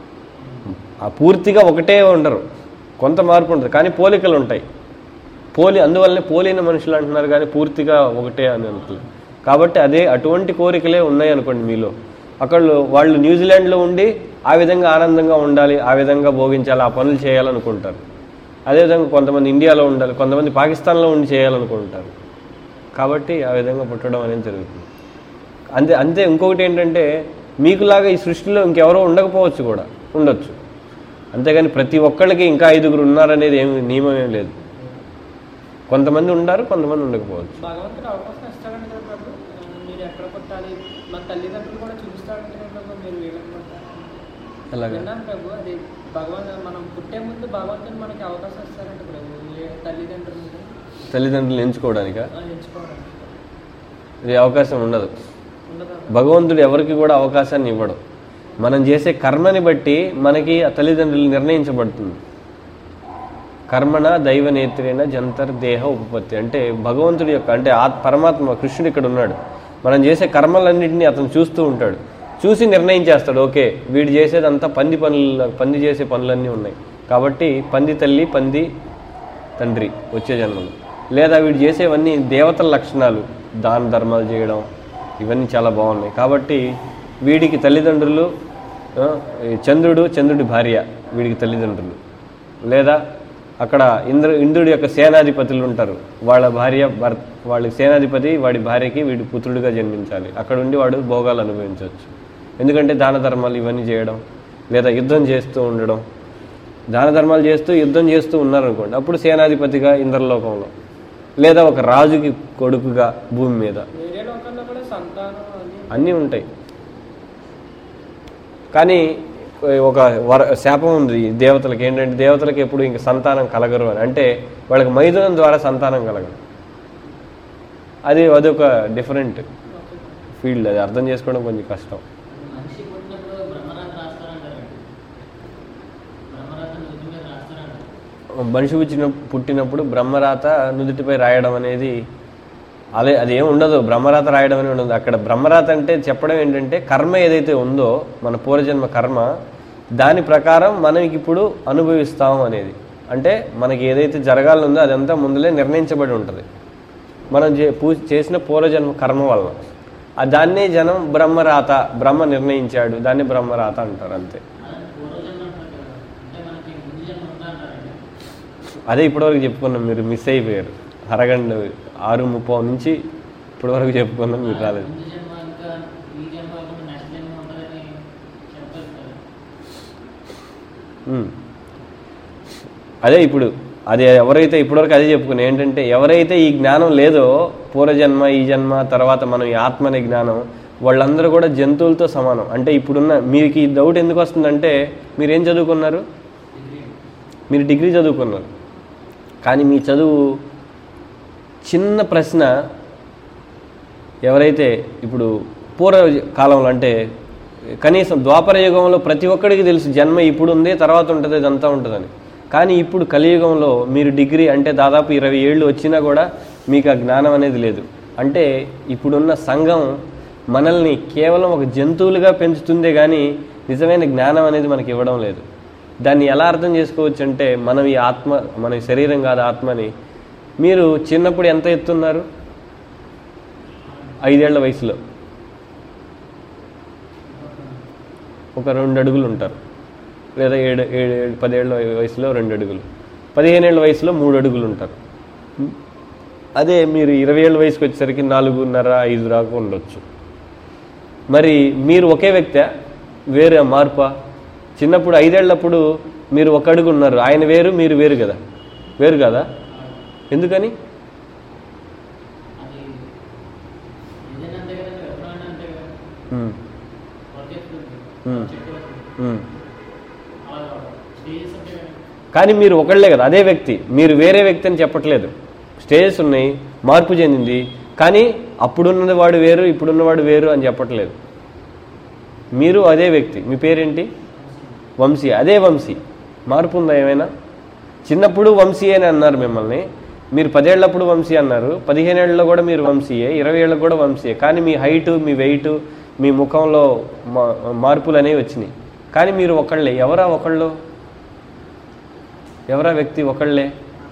A: ఆ పూర్తిగా ఒకటే ఉండరు కొంత మార్పు ఉంటుంది కానీ పోలికలు ఉంటాయి పోలి అందువల్లనే పోలిన మనుషులు అంటున్నారు కానీ పూర్తిగా ఒకటే అని అంటున్నారు కాబట్టి అదే అటువంటి కోరికలే ఉన్నాయి అనుకోండి మీలో అక్కడ వాళ్ళు న్యూజిలాండ్లో ఉండి ఆ విధంగా ఆనందంగా ఉండాలి ఆ విధంగా భోగించాలి ఆ పనులు చేయాలనుకుంటారు అదేవిధంగా కొంతమంది ఇండియాలో ఉండాలి కొంతమంది పాకిస్తాన్లో ఉండి చేయాలనుకుంటారు కాబట్టి ఆ విధంగా పుట్టడం అనేది జరుగుతుంది అంతే అంతే ఇంకొకటి ఏంటంటే మీకులాగా ఈ సృష్టిలో ఇంకెవరో ఉండకపోవచ్చు కూడా ఉండొచ్చు అంతేగాని ప్రతి ఒక్కళ్ళకి ఇంకా ఐదుగురు ఉన్నారనేది ఏమి నియమం ఏం లేదు కొంతమంది ఉండారు కొంతమంది ఉండకపోవచ్చు
C: భగవంతుడు అవకాశం ఇస్తాడంటే కదా ప్రభు ఆ, మీరు ఎక్కడ పుట్టాలి మా తల్లిదండ్రులు కూడా చూపిస్తాడంటే కదా ప్రభు మీరు వీళ్ళకి పుట్టాలి
A: అలాగే
C: విన్నాను ప్రభు అది భగవాన్ మనం పుట్టే ముందు భగవంతుడు మనకి అవకాశం ఇస్తారంట ప్రభు ఏ తల్లిదండ్రులు
A: తల్లిదండ్రులు ఎంచుకోవడానిక
C: ఎంచుకోవడానికి
A: ఇది అవకాశం ఉండదు
C: ఉండదా
A: భగవంతుడు ఎవరికి కూడా అవకాశాన్ని ఇవ్వడు మనం చేసే కర్మని బట్టి మనకి ఆ తల్లిదండ్రులు నిర్ణయించబడుతుంది కర్మణ దైవ నేత్రేణ జంతర్ దేహ ఉపపత్తి అంటే భగవంతుడి యొక్క అంటే ఆ పరమాత్మ కృష్ణుడు ఇక్కడ ఉన్నాడు మనం చేసే కర్మలన్నింటినీ అతను చూస్తూ ఉంటాడు చూసి నిర్ణయం చేస్తాడు ఓకే వీడు చేసేదంతా పంది పనులు పంది చేసే పనులన్నీ ఉన్నాయి కాబట్టి పంది తల్లి పంది తండ్రి వచ్చే జన్మలో లేదా వీడు చేసేవన్నీ దేవతల లక్షణాలు దాన ధర్మాలు చేయడం ఇవన్నీ చాలా బాగున్నాయి కాబట్టి వీడికి తల్లిదండ్రులు ఆ, ఈ చంద్రుడు చంద్రుడి భార్య వీడికి తల్లిదండ్రులు లేదా అక్కడ ఇంద్ర ఇంద్రుడి యొక్క సేనాధిపతులు ఉంటారు వాళ్ళ భార్య భర్త వాళ్ళ సేనాధిపతి వాడి భార్యకి వీడి పుత్రుడిగా జన్మించాలి అక్కడ ఉండి వాడు భోగాలు అనుభవించవచ్చు ఎందుకంటే దాన ధర్మాలు ఇవన్నీ చేయడం లేదా యుద్ధం చేస్తూ ఉండడం దాన ధర్మాలు చేస్తూ యుద్ధం చేస్తూ ఉన్నారనుకోండి అప్పుడు సేనాధిపతిగా ఇంద్రలోకంలో లేదా ఒక రాజుకి కొడుకుగా భూమి మీద
C: వేరే లోకాల్లో కూడా సంతానం అది
A: అన్నీ ఉంటాయి కానీ ఒక వర శాపం ఉంది ఈ దేవతలకి ఏంటంటే దేవతలకి ఎప్పుడు ఇంక సంతానం కలగరు అని అంటే వాళ్ళకి మైథునం ద్వారా సంతానం కలగదు అది అదొక డిఫరెంట్ ఫీల్డ్ అది అర్థం చేసుకోవడం కొంచెం కష్టం
D: మనిషి పుట్టినప్పుడు బ్రహ్మరాత్రి రాస్తారంటారండి బ్రహ్మరాత్రి నుదుటి మీద రాస్తారంటారు
A: మనిషి పుట్టిన పుట్టినప్పుడు బ్రహ్మరాత నుదుటిపై రాయడం అనేది అదే అది ఏం ఉండదు బ్రహ్మరాత రాయడం అనేది ఉండదు అక్కడ బ్రహ్మరాత అంటే చెప్పడం ఏంటంటే కర్మ ఏదైతే ఉందో మన పూర్వజన్మ కర్మ దాని ప్రకారం మనం ఇప్పుడు అనుభవిస్తాం అనేది అంటే మనకి ఏదైతే జరగాలనుందో అదంతా ముందులే నిర్ణయించబడి ఉంటుంది మనం చే పూ చేసిన పూర్వజన్మ కర్మ వలన ఆ దాన్నే జనం బ్రహ్మరాత బ్రహ్మ నిర్ణయించాడు దాన్ని బ్రహ్మరాత అంటారు అంతే
D: అదే పూర్వజన్మ అంటారు కదా అంటే మనకి ముందు జన్మ ఉందా అంటారండి
A: అదే ఇప్పటివరకు చెప్పుకున్నాం మీరు మిస్ అయిపోయారు అరగంట ఆరు ముప్పై నుంచి ఇప్పటివరకు చెప్పుకున్నాం మీరు రాలేదు
D: ముందు జన్మ ఇంకా ఈ జన్మ కాకుండా నెక్స్ట్ జన్మ ఉంటుందని చెప్పారు కదా
A: ఉమ్. అదే ఇప్పుడు అది ఎవరైతే ఇప్పటివరకు అదే చెప్పుకున్నాం ఏంటంటే ఎవరైతే ఈ జ్ఞానం లేదో పూర్వజన్మ ఈ జన్మ తర్వాత మనం ఈ ఆత్మ అనే జ్ఞానం వాళ్ళందరూ కూడా జంతువులతో సమానం అంటే ఇప్పుడున్న మీకు ఈ డౌట్ ఎందుకు వస్తుందంటే మీరు ఏం చదువుకున్నారు మీరు డిగ్రీ చదువుకున్నారు కానీ మీ చదువు చిన్న ప్రశ్న ఎవరైతే ఇప్పుడు పూర్వ కాలంలో అంటే కనీసం ద్వాపర యుగంలో ప్రతి ఒక్కడికి తెలుసు జన్మ ఇప్పుడు ఉంది తర్వాత ఉంటుంది ఇదంతా ఉంటుందని కానీ ఇప్పుడు కలియుగంలో మీరు డిగ్రీ అంటే దాదాపు ఇరవై ఏళ్ళు వచ్చినా కూడా మీకు ఆ జ్ఞానం అనేది లేదు అంటే ఇప్పుడున్న సంఘం మనల్ని కేవలం ఒక జంతువులుగా పెంచుతుందే కానీ నిజమైన జ్ఞానం అనేది మనకి ఇవ్వడం లేదు దాన్ని ఎలా అర్థం చేసుకోవచ్చు అంటే మనం ఈ ఆత్మ మన ఈ శరీరం కాదు ఆత్మని మీరు చిన్నప్పుడు ఎంత ఎత్తున్నారు ఐదేళ్ల వయసులో ఒక రెండు అడుగులు ఉంటారు లేదా ఏడు ఏడు ఏడు పదేళ్ల వయసులో రెండు అడుగులు పదిహేనేళ్ల వయసులో మూడు అడుగులు ఉంటారు అదే మీరు ఇరవై ఏళ్ళ వయసుకి వచ్చేసరికి నాలుగున్నర ఐదు దాకా ఉండొచ్చు మరి మీరు ఒకే వ్యక్తి వేరే మార్పా చిన్నప్పుడు ఐదేళ్లప్పుడు మీరు ఒక అడుగు ఉన్నారు ఆయన వేరు మీరు వేరు కదా వేరు కదా ఎందుకని
D: అది ఏదైనా అంతే కదండి వ్యవసాయం అంతే కదా
A: ఉమ్,
D: వర్క్ ఎత్తుంది
A: ఉమ్,
D: చెట్టు వస్తుంది
A: ఉమ్.
D: అలా స్టేజెస్ ఉంటాయి కదా
A: కానీ మీరు ఒకళ్ళే కదా అదే వ్యక్తి మీరు వేరే వ్యక్తి అని చెప్పట్లేదు స్టేజెస్ ఉన్నాయి మార్పు చెందింది కానీ అప్పుడున్నది వాడు వేరు ఇప్పుడున్నవాడు వేరు అని చెప్పట్లేదు మీరు అదే వ్యక్తి మీ పేరేంటి వంశీ అదే వంశీ మార్పు ఉందా ఏమైనా చిన్నప్పుడు వంశీ అని అన్నారు మిమ్మల్ని మీరు పదేళ్లప్పుడు వంశీ అన్నారు పదిహేనేళ్లలో కూడా మీరు వంశీయే ఇరవై ఏళ్ళకు కూడా వంశీయే కానీ మీ హైటు మీ వెయిట్ మీ ముఖంలో మా- మార్పులు అనేవి వచ్చినాయి కానీ మీరు ఒకళ్ళే ఎవరా ఒకళ్ళు ఎవరా వ్యక్తి ఒకళ్ళే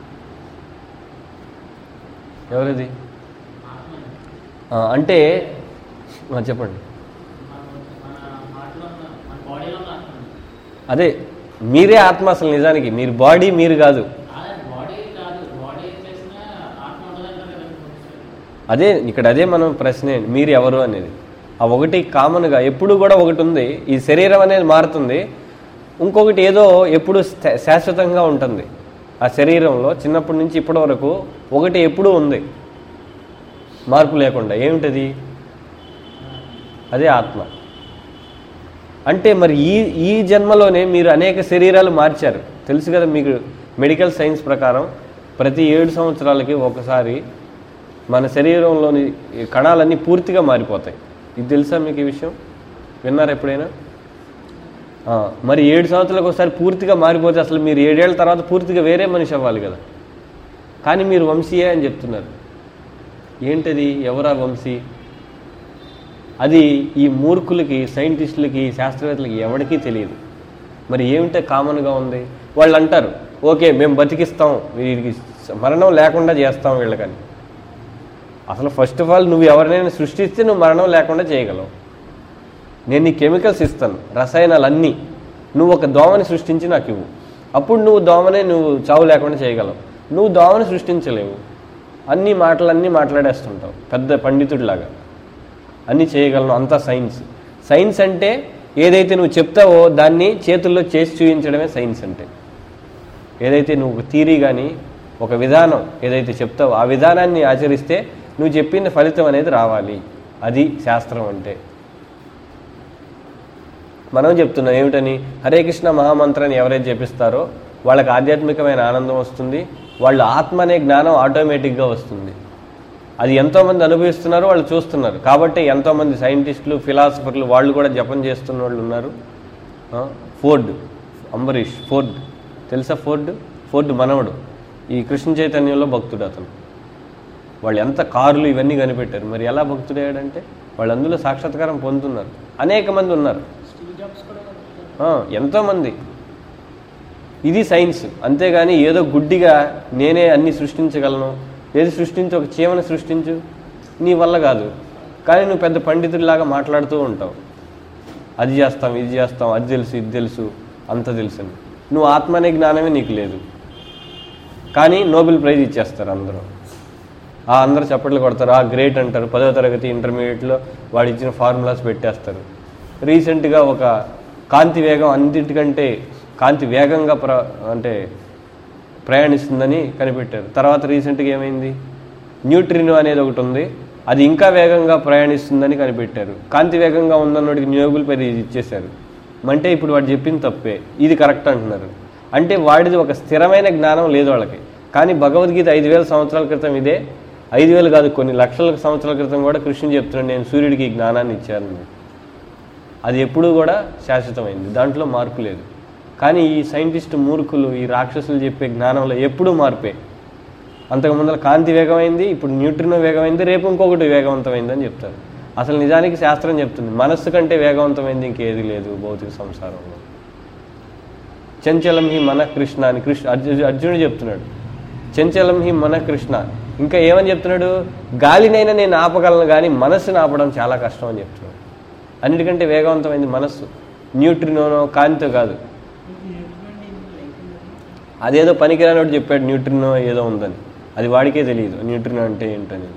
A: ఎవరిది
D: ఆత్మని
A: ఆ, అంటే ఆ, చెప్పండి
D: మన మన హార్ట్లో ఉన్న మన బాడీలో ఉన్న ఆత్మని
A: అదే మీరే ఆత్మ అసలు నిజానికి మీరు బాడీ మీరు కాదు
D: అదే బాడీ కాదు బాడీ చేసిన ఆత్మ ఉండదంటారు కదా
A: అదే ఇక్కడ అదే మనం ప్రశ్నే మీరు ఎవరు అనేది ఆ ఒకటి కామన్గా ఎప్పుడు కూడా ఒకటి ఉంది ఈ శరీరం అనేది మారుతుంది ఇంకొకటి ఏదో ఎప్పుడు స్థా- శాశ్వతంగా ఉంటుంది ఆ శరీరంలో చిన్నప్పటి నుంచి ఇప్పటి వరకు ఒకటి ఎప్పుడూ ఉంది మార్పు లేకుండా ఏమిటది అదే ఆత్మ అంటే మరి ఈ ఈ జన్మలోనే మీరు అనేక శరీరాలు మార్చారు తెలుసు కదా మీకు మెడికల్ సైన్స్ ప్రకారం ప్రతి ఏడు సంవత్సరాలకి ఒకసారి మన శరీరంలోని ఈ కణాలన్నీ పూర్తిగా మారిపోతాయి ఇది తెలుసా మీకు ఈ విషయం విన్నారా ఎప్పుడైనా ఆ, మరి ఏడు సంవత్సరాలకు ఒకసారి పూర్తిగా మారిపోతే అసలు మీరు ఏడేళ్ల తర్వాత పూర్తిగా వేరే మనిషి అవ్వాలి కదా కానీ మీరు వంశీయే అని చెప్తున్నారు ఏంటది ఎవరా వంశీ అది ఈ మూర్ఖులకి సైంటిస్టులకి శాస్త్రవేత్తలకి ఎవరికీ తెలియదు మరి ఏమిటో కామన్గా ఉంది వాళ్ళు అంటారు ఓకే మేము బతికిస్తాం వీరికి మరణం లేకుండా చేస్తాం వీళ్ళకని అసలు ఫస్ట్ ఆఫ్ ఆల్ నువ్వు ఎవరినైనా సృష్టిస్తే నువ్వు మరణం లేకుండా చేయగలవు నేను నీ కెమికల్స్ ఇస్తాను రసాయనాలు అన్నీ నువ్వు ఒక దోమని సృష్టించి నాకు ఇవ్వు అప్పుడు నువ్వు దోమనే నువ్వు చావు లేకుండా చేయగలవు నువ్వు దోమని సృష్టించలేవు అన్ని మాటలన్నీ మాట్లాడేస్తుంటావు పెద్ద పండితుడిలాగా అన్నీ చేయగలను అంతా సైన్స్ సైన్స్ అంటే ఏదైతే నువ్వు చెప్తావో దాన్ని చేతుల్లో చేసి చూపించడమే సైన్స్ అంటే ఏదైతే నువ్వు ఒక థీరీ కానీ ఒక విధానం ఏదైతే చెప్తావో ఆ విధానాన్ని ఆచరిస్తే నువ్వు చెప్పిన ఫలితం అనేది రావాలి అది శాస్త్రం అంటే మనం చెప్తున్నాం ఏమిటని హరే కృష్ణ మహామంత్రాన్ని ఎవరైతే జపిస్తారో వాళ్ళకి ఆధ్యాత్మికమైన ఆనందం వస్తుంది వాళ్ళ ఆత్మ అనే జ్ఞానం ఆటోమేటిక్గా వస్తుంది అది ఎంతోమంది అనుభవిస్తున్నారు వాళ్ళు చూస్తున్నారు కాబట్టి ఎంతోమంది సైంటిస్టులు ఫిలాసఫర్లు వాళ్ళు కూడా జపం చేస్తున్న వాళ్ళు ఉన్నారు ఆ, ఫోర్డ్ అంబరీష్ ఫోర్డ్ తెలుసా ఫోర్డ్ ఫోర్డ్ మనవడు ఈ కృష్ణ చైతన్యంలో భక్తుడు అతను వాళ్ళు ఎంత కార్లు ఇవన్నీ కనిపెట్టారు మరి ఎలా భక్తుడయ్యాడంటే వాళ్ళు అందులో సాక్షాత్కారం పొందుతున్నారు అనేక మంది ఉన్నారు
C: స్టీవ్ జాబ్స్ కూడా కలుపుతారు.
A: ఆ, ఎంతోమంది ఇది సైన్స్ అంతేగాని ఏదో గుడ్డిగా నేనే అన్ని సృష్టించగలను ఏది సృష్టించు ఒక చీమని సృష్టించు నీ వల్ల కాదు కానీ నువ్వు పెద్ద పండితుడిలాగా మాట్లాడుతూ ఉంటావు అది చేస్తాం ఇది చేస్తాం అది తెలుసు ఇది తెలుసు అంత తెలుసు అని నువ్వు ఆత్మ అనే జ్ఞానమే నీకు లేదు కానీ నోబెల్ ప్రైజ్ ఇచ్చేస్తారు అందరూ ఆ అందరూ చప్పట్లు కొడతారు ఆ గ్రేట్ అంటారు పదో తరగతి ఇంటర్మీడియట్లో వాడు ఇచ్చిన ఫార్ములాస్ పెట్టేస్తారు రీసెంట్గా ఒక కాంతి వేగం అన్నింటికంటే కాంతి వేగంగా ప్ర అంటే ప్రయాణిస్తుందని కనిపెట్టారు తర్వాత రీసెంట్గా ఏమైంది న్యూట్రినో అనేది ఒకటి ఉంది అది ఇంకా వేగంగా ప్రయాణిస్తుందని కనిపెట్టారు కాంతి వేగంగా ఉందన్నోడికి నోబెల్ ప్రైజ్ ఇచ్చేశారు అంటే ఇప్పుడు వాడు చెప్పింది తప్పే ఇది కరెక్ట్ అంటున్నారు అంటే వాడిది ఒక స్థిరమైన జ్ఞానం లేదు వాళ్ళకి కానీ భగవద్గీత ఐదు వేల సంవత్సరాల క్రితం ఇదే ఐదు వేలు కాదు కొన్ని లక్షల సంవత్సరాల క్రితం కూడా కృష్ణుడు చెప్తున్నాడు నేను సూర్యుడికి ఈ జ్ఞానాన్ని ఇచ్చాను అది ఎప్పుడూ కూడా శాశ్వతమైంది దాంట్లో మార్పు లేదు కానీ ఈ సైంటిస్ట్ మూర్ఖులు ఈ రాక్షసులు చెప్పే జ్ఞానంలో ఎప్పుడూ మార్పే అంతకు ముందర కాంతి వేగమైంది ఇప్పుడు న్యూట్రినో వేగమైంది రేపు ఇంకొకటి వేగవంతమైంది అని చెప్తారు అసలు నిజానికి శాస్త్రం చెప్తుంది మనస్సు కంటే వేగవంతమైంది ఇంకేది లేదు భౌతిక సంసారంలో చంచలం హి మన కృష్ణ అని కృష్ణ అర్జు అర్జునుడు చెప్తున్నాడు చంచలం హి మన కృష్ణ ఇంకా ఏమని చెప్తున్నాడు గాలినైనా నేను ఆపగలను కానీ మనస్సును ఆపడం చాలా కష్టం అని చెప్తున్నాడు అన్నిటికంటే వేగవంతమైంది మనస్సు న్యూట్రినోనో కాంతితో కాదు అదేదో పనికిరానోడు చెప్పాడు న్యూట్రినో ఏదో ఉందని అది వాడికే తెలియదు న్యూట్రినో అంటే ఏంటనేది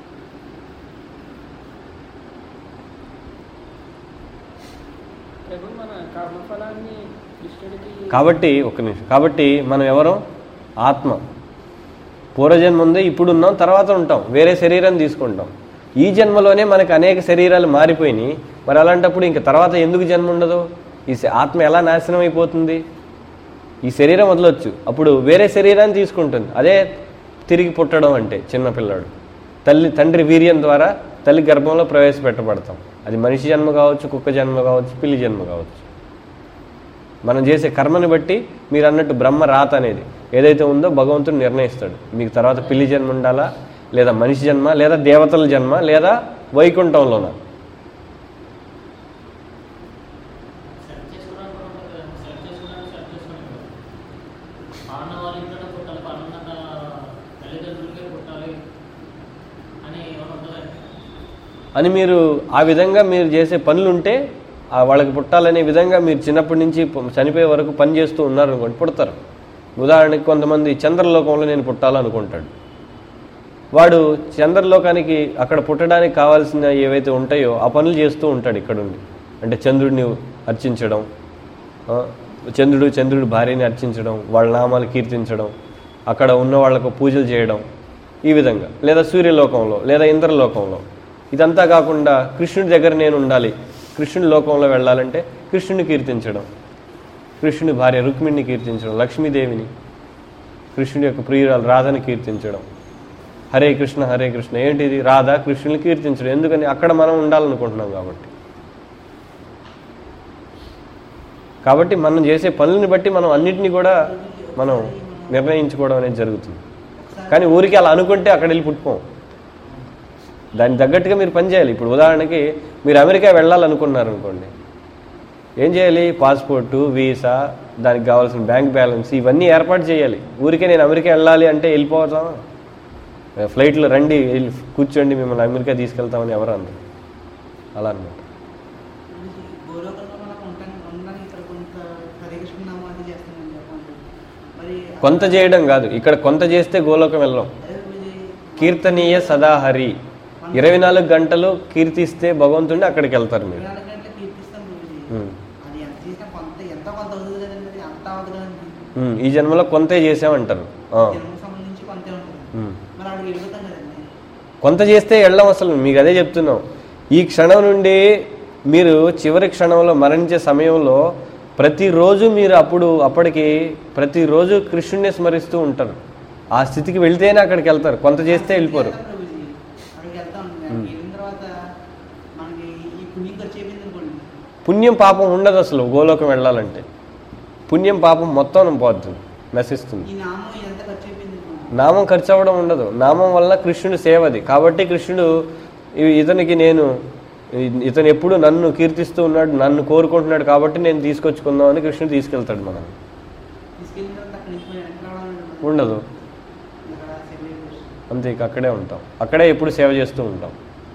C: ప్రభు మన కర్మఫలాన్ని కృష్ణుడికి
A: కాబట్టి ఒక నిమిషం కాబట్టి మనం ఎవరం ఆత్మ పూర్వజన్మ ఉంది ఇప్పుడు ఉన్నాం తర్వాత ఉంటాం వేరే శరీరం తీసుకుంటాం ఈ జన్మలోనే మనకి అనేక శరీరాలు మారిపోయినాయి మరి అలాంటప్పుడు ఇంక తర్వాత ఎందుకు జన్మ ఉండదు ఈ శ- ఆత్మ ఎలా నాశనం అయిపోతుంది ఈ శరీరం వదలొచ్చు అప్పుడు వేరే శరీరాన్ని తీసుకుంటుంది అదే తిరిగి పుట్టడం అంటే చిన్నపిల్లాడు తల్లి తండ్రి వీర్యం ద్వారా తల్లి గర్భంలో ప్రవేశపెట్టబడతాం అది మనిషి జన్మ కావచ్చు కుక్క జన్మ కావచ్చు పిల్లి జన్మ కావచ్చు మనం చేసే కర్మని బట్టి మీరు అన్నట్టు బ్రహ్మ రాత అనేది ఏదైతే ఉందో భగవంతుడు నిర్ణయిస్తాడు మీకు తర్వాత పిల్లి జన్మ ఉండాలా లేదా మనిషి జన్మ లేదా దేవతల జన్మ లేదా వైకుంఠంలోన
D: సెర్చ్ చేసుకోవడానికి కూడా ఉంటుంది కదా సెర్చ్ చేసుకోవడానికి సెర్చ్ చేసుకోవడానికి కూడా. పాలన వాళ్ళ ఇంట్లోనే పుట్టాలి పాలన తల్లిదండ్రులకే పుట్టాలి అని ఏమైనా ఉంటుందండి
A: అని మీరు ఆ విధంగా మీరు చేసే పనులు ఉంటే ఆ వాళ్ళకి పుట్టాలనే విధంగా మీరు చిన్నప్పటి నుంచి ప- చనిపోయే వరకు పని చేస్తూ ఉన్నారు అనుకోండి పుడతారు ఉదాహరణకి కొంతమంది చంద్రలోకంలో నేను పుట్టాలనుకుంటాడు వాడు చంద్రలోకానికి అక్కడ పుట్టడానికి కావాల్సిన ఏవైతే ఉంటాయో ఆ పనులు చేస్తూ ఉంటాడు ఇక్కడుండి అంటే చంద్రుడిని అర్చించడం ఆ, చంద్రుడు చంద్రుడి భార్యని అర్చించడం వాళ్ళ నామాలు కీర్తించడం అక్కడ ఉన్న వాళ్ళకు పూజలు చేయడం ఈ విధంగా లేదా సూర్యలోకంలో లేదా ఇంద్రలోకంలో ఇదంతా కాకుండా కృష్ణుడి దగ్గర నేను ఉండాలి కృష్ణుడి లోకంలో వెళ్ళాలంటే కృష్ణుడిని కీర్తించడం కృష్ణుడి భార్య రుక్మిణిని కీర్తించడం లక్ష్మీదేవిని కృష్ణుడి యొక్క ప్రియురాలు రాధని కీర్తించడం హరే కృష్ణ హరే కృష్ణ ఏంటిది రాధ కృష్ణుని కీర్తించడం ఎందుకని అక్కడ మనం ఉండాలనుకుంటున్నాం కాబట్టి కాబట్టి మనం చేసే పనులని బట్టి మనం అన్నిటినీ కూడా మనం నిర్ణయించుకోవడం అనేది జరుగుతుంది కానీ ఊరికి అలా అనుకుంటే అక్కడ వెళ్ళి పుట్టుకోం దానికి తగ్గట్టుగా మీరు పని చేయాలి ఇప్పుడు ఉదాహరణకి మీరు అమెరికా వెళ్ళాలనుకున్నారు అనుకోండి ఏం చేయాలి పాస్పోర్టు వీసా దానికి కావాల్సిన బ్యాంక్ బ్యాలెన్స్ ఇవన్నీ ఏర్పాటు చేయాలి ఊరికే నేను అమెరికా వెళ్ళాలి అంటే వెళ్ళిపోతాం ఫ్లైట్లో రండి వెళ్ళి కూర్చోండి మిమ్మల్ని అమెరికా తీసుకెళ్తామని ఎవరు అన్నారు అలా అనమాట
B: గోలోకంలో మనకు ఉంటాను ఉండడానికి ఇక్కడ కొంత హరే కృష్ణ నామాన్ని చేస్తామని చెప్పండి మరి
A: కొంత చేయడం కాదు ఇక్కడ కొంత చేస్తే గోలోకం వెళ్ళం
B: అదే గురూజీ,
A: కీర్తనీయ సదాహరి ఇరవై నాలుగు గంటలు కీర్తిస్తే భగవంతుడిని అక్కడికి వెళ్తారు మీరు
B: ఇరవై నాలుగు గంటలు కీర్తిస్తాం గురూజీ.
A: ఉమ్.
B: అది ఎంత చేసినా కొంత ఎంత కొంత అవుతుంది కదండి అది అంత అవ్వదు కదండి
A: ఉమ్, ఈ జన్మలో కొంతే చేసామంటారు ఆ.
B: జన్మకు సంబంధించి కొంతే ఉంటుంది
A: ఉమ్.
B: మరి అక్కడికి వెళ్ళిపోతాం కదండి
A: కొంత చేస్తే వెళ్ళం అసలు మీకు అదే చెప్తున్నాం ఈ క్షణం నుండి మీరు చివరి క్షణంలో మరణించే సమయంలో ప్రతిరోజు మీరు అప్పుడు అప్పటికి ప్రతిరోజు కృష్ణుడిని స్మరిస్తూ ఉంటారు ఆ స్థితికి వెళ్తేనే అక్కడికి వెళ్తారు కొంత చేస్తే వెళ్ళిపోరు
B: వెళ్తాం ప్రభుజీ. అక్కడికి వెళ్తాం అక్కడికి వెళ్ళిన తర్వాత మనకి ఈ పుణ్యం ఖర్చు అయిపోయింది అనుకోండి
A: పుణ్యం పాపం ఉండదు అసలు గోలోకం వెళ్ళాలంటే పుణ్యం పాపం మొత్తం పోతుంది నశిస్తుంది
B: ఈ నామం ఎంత ఖర్చు అయిపోయింది అనుకోండి.
A: నామం ఖర్చు అవ్వడం ఉండదు నామం వల్ల కృష్ణుడు సేవది కాబట్టి కృష్ణుడు ఇ- ఇతనికి నేను ఇ- ఇతను ఎప్పుడు నన్ను కీర్తిస్తూ ఉన్నాడు నన్ను కోరుకుంటున్నాడు కాబట్టి నేను తీసుకొచ్చుకుందాం అని కృష్ణుడు తీసుకెళ్తాడు మనం
B: తీసుకెళ్ళిన తర్వాత అక్కడి నుంచి మరి వెనక్కి రావడం ఉండదు.
A: ఉండదు
B: అక్కడ సెలబ్రేట్
A: అంతే ఇక అక్కడే ఉంటాం అక్కడే ఎప్పుడు సేవ చేస్తూ ఉంటాం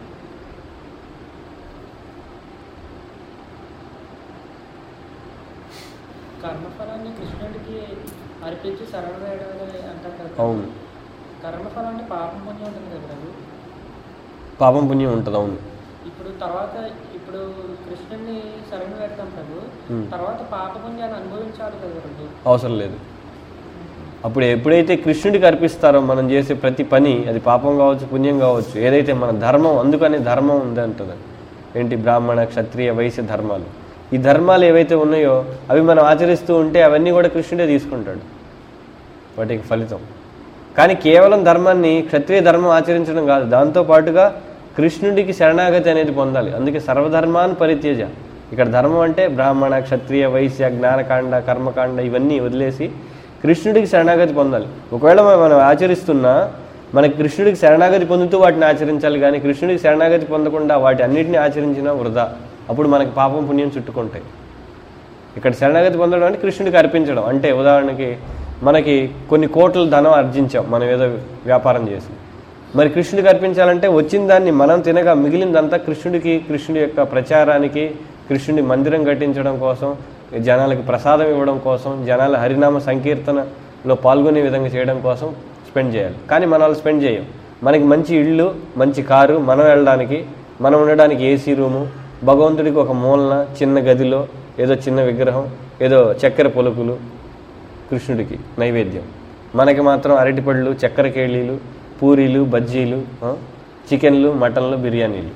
C: కర్మఫలాన్ని కృష్ణుడికి అర్పించి శరణ వేయడాలి అంటారు కదా
A: అవును
C: కర్మఫలం అంటే పాపం పుణ్యం ఉంటుంది కదా ప్రభు
A: పాపం పుణ్యం ఉంటుంది అవును
C: ఇప్పుడు తర్వాత ఇప్పుడు కృష్ణుడిని శరణ పెడతాం ప్రభు
A: Hmm.
C: తర్వాత పాప పుణ్యాన్ని అనుభవించాలి కదా ప్రభు
A: అవసరం లేదు అప్పుడు ఎప్పుడైతే కృష్ణుడికి అర్పిస్తారో మనం చేసే ప్రతి పని అది పాపం కావచ్చు పుణ్యం కావచ్చు ఏదైతే మన ధర్మం అందుకనే ధర్మం ఉంది అంటుంది ఏంటి బ్రాహ్మణ క్షత్రియ వైశ్య ధర్మాలు ఈ ధర్మాలు ఏవైతే ఉన్నాయో అవి మనం ఆచరిస్తూ ఉంటే అవన్నీ కూడా కృష్ణుడే తీసుకుంటాడు వాటికి ఫలితం కానీ కేవలం ధర్మాన్ని క్షత్రియ ధర్మం ఆచరించడం కాదు దాంతో పాటుగా కృష్ణుడికి శరణాగతి అనేది పొందాలి అందుకే సర్వధర్మాన్ పరిత్యజ ఇక్కడ ధర్మం అంటే బ్రాహ్మణ క్షత్రియ వైశ్య జ్ఞానకాండ కర్మకాండ ఇవన్నీ వదిలేసి కృష్ణుడికి శరణాగతి పొందాలి ఒకవేళ మనం ఆచరిస్తున్నా మనకి కృష్ణుడికి శరణాగతి పొందుతూ వాటిని ఆచరించాలి కానీ కృష్ణుడికి శరణాగతి పొందకుండా వాటి అన్నిటిని ఆచరించినా వృధా అప్పుడు మనకి పాపం పుణ్యం చుట్టుకుంటాయి ఇక్కడ శరణాగతి పొందడం అంటే కృష్ణుడికి అర్పించడం అంటే ఉదాహరణకి మనకి కొన్ని కోట్ల ధనం ఆర్జించాం మనం ఏదో వ్యాపారం చేసి మరి కృష్ణుడికి అర్పించాలంటే వచ్చిన దాన్ని మనం తినగా మిగిలిందంతా కృష్ణుడికి కృష్ణుడి యొక్క ప్రచారానికి కృష్ణుడి మందిరం కట్టించడం కోసం జనాలకి ప్రసాదం ఇవ్వడం కోసం జనాల హరినామ సంకీర్తనలో పాల్గొనే విధంగా చేయడం కోసం స్పెండ్ చేయాలి కానీ మన వాళ్ళు స్పెండ్ చేయం మనకి మంచి ఇళ్ళు మంచి కారు మనం వెళ్ళడానికి మనం ఉండడానికి ఏసీ రూము భగవంతుడికి ఒక మూలన చిన్న గదిలో ఏదో చిన్న విగ్రహం ఏదో చక్కెర పొలుకులు కృష్ణుడికి నైవేద్యం మనకి మాత్రం అరటిపళ్ళు చక్కెర కేళీలు పూరీలు బజ్జీలు ఆ, చికెన్లు మటన్లు బిర్యానీలు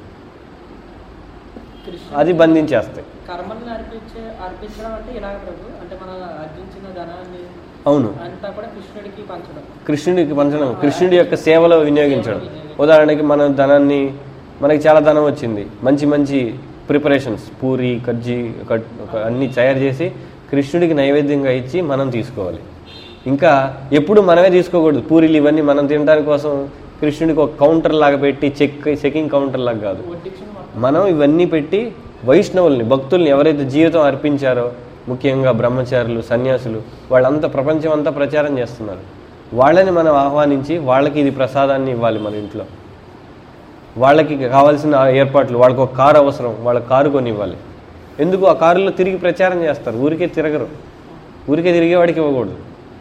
C: కృష్ణ
A: అది బంధించేస్తాయి
C: కర్మల్ని అర్పించే అర్పించడం అంటే ఇలాగ ప్రభు అంటే మనం అర్జించిన ధనాన్ని
A: అవును
C: అంతా కూడా కృష్ణుడికి పంచడం
A: కృష్ణుడికి పంచడం కృష్ణుడి యొక్క సేవలో వినియోగించడం ఉదాహరణకి మన ధనాన్ని మనకి చాలా ధనం వచ్చింది మంచి మంచి ప్రిపరేషన్స్ పూరి కజ్జి కట్- ఒక అన్ని తయారు చేసి కృష్ణుడికి నైవేద్యంగా ఇచ్చి మనం తీసుకోవాలి ఇంకా ఎప్పుడు మనమే తీసుకోకూడదు పూరీలు ఇవన్నీ మనం తినడానికి కోసం కృష్ణుడికి ఒక కౌంటర్ లాగా పెట్టి చెక్ చెకింగ్ కౌంటర్ లాగా కాదు
C: వడ్డించిన మొత్తం
A: మనం ఇవన్నీ పెట్టి వైష్ణవుల్ని భక్తుల్ని ఎవరైతే జీవితం అర్పించారో ముఖ్యంగా బ్రహ్మచారులు సన్యాసులు వాళ్ళంతా ప్రపంచం అంతా ప్రచారం చేస్తున్నారు వాళ్ళని మనం ఆహ్వానించి వాళ్ళకి ఇది ప్రసాదాన్ని ఇవ్వాలి మన ఇంట్లో వాళ్ళకి కావాల్సిన ఏర్పాట్లు వాళ్ళకి ఒక కారు అవసరం వాళ్ళ కారు కొని ఇవ్వాలి ఎందుకు ఆ కారులో తిరిగి ప్రచారం చేస్తారు ఊరికే తిరగరు ఊరికే తిరిగేవాడికి ఇవ్వకూడదు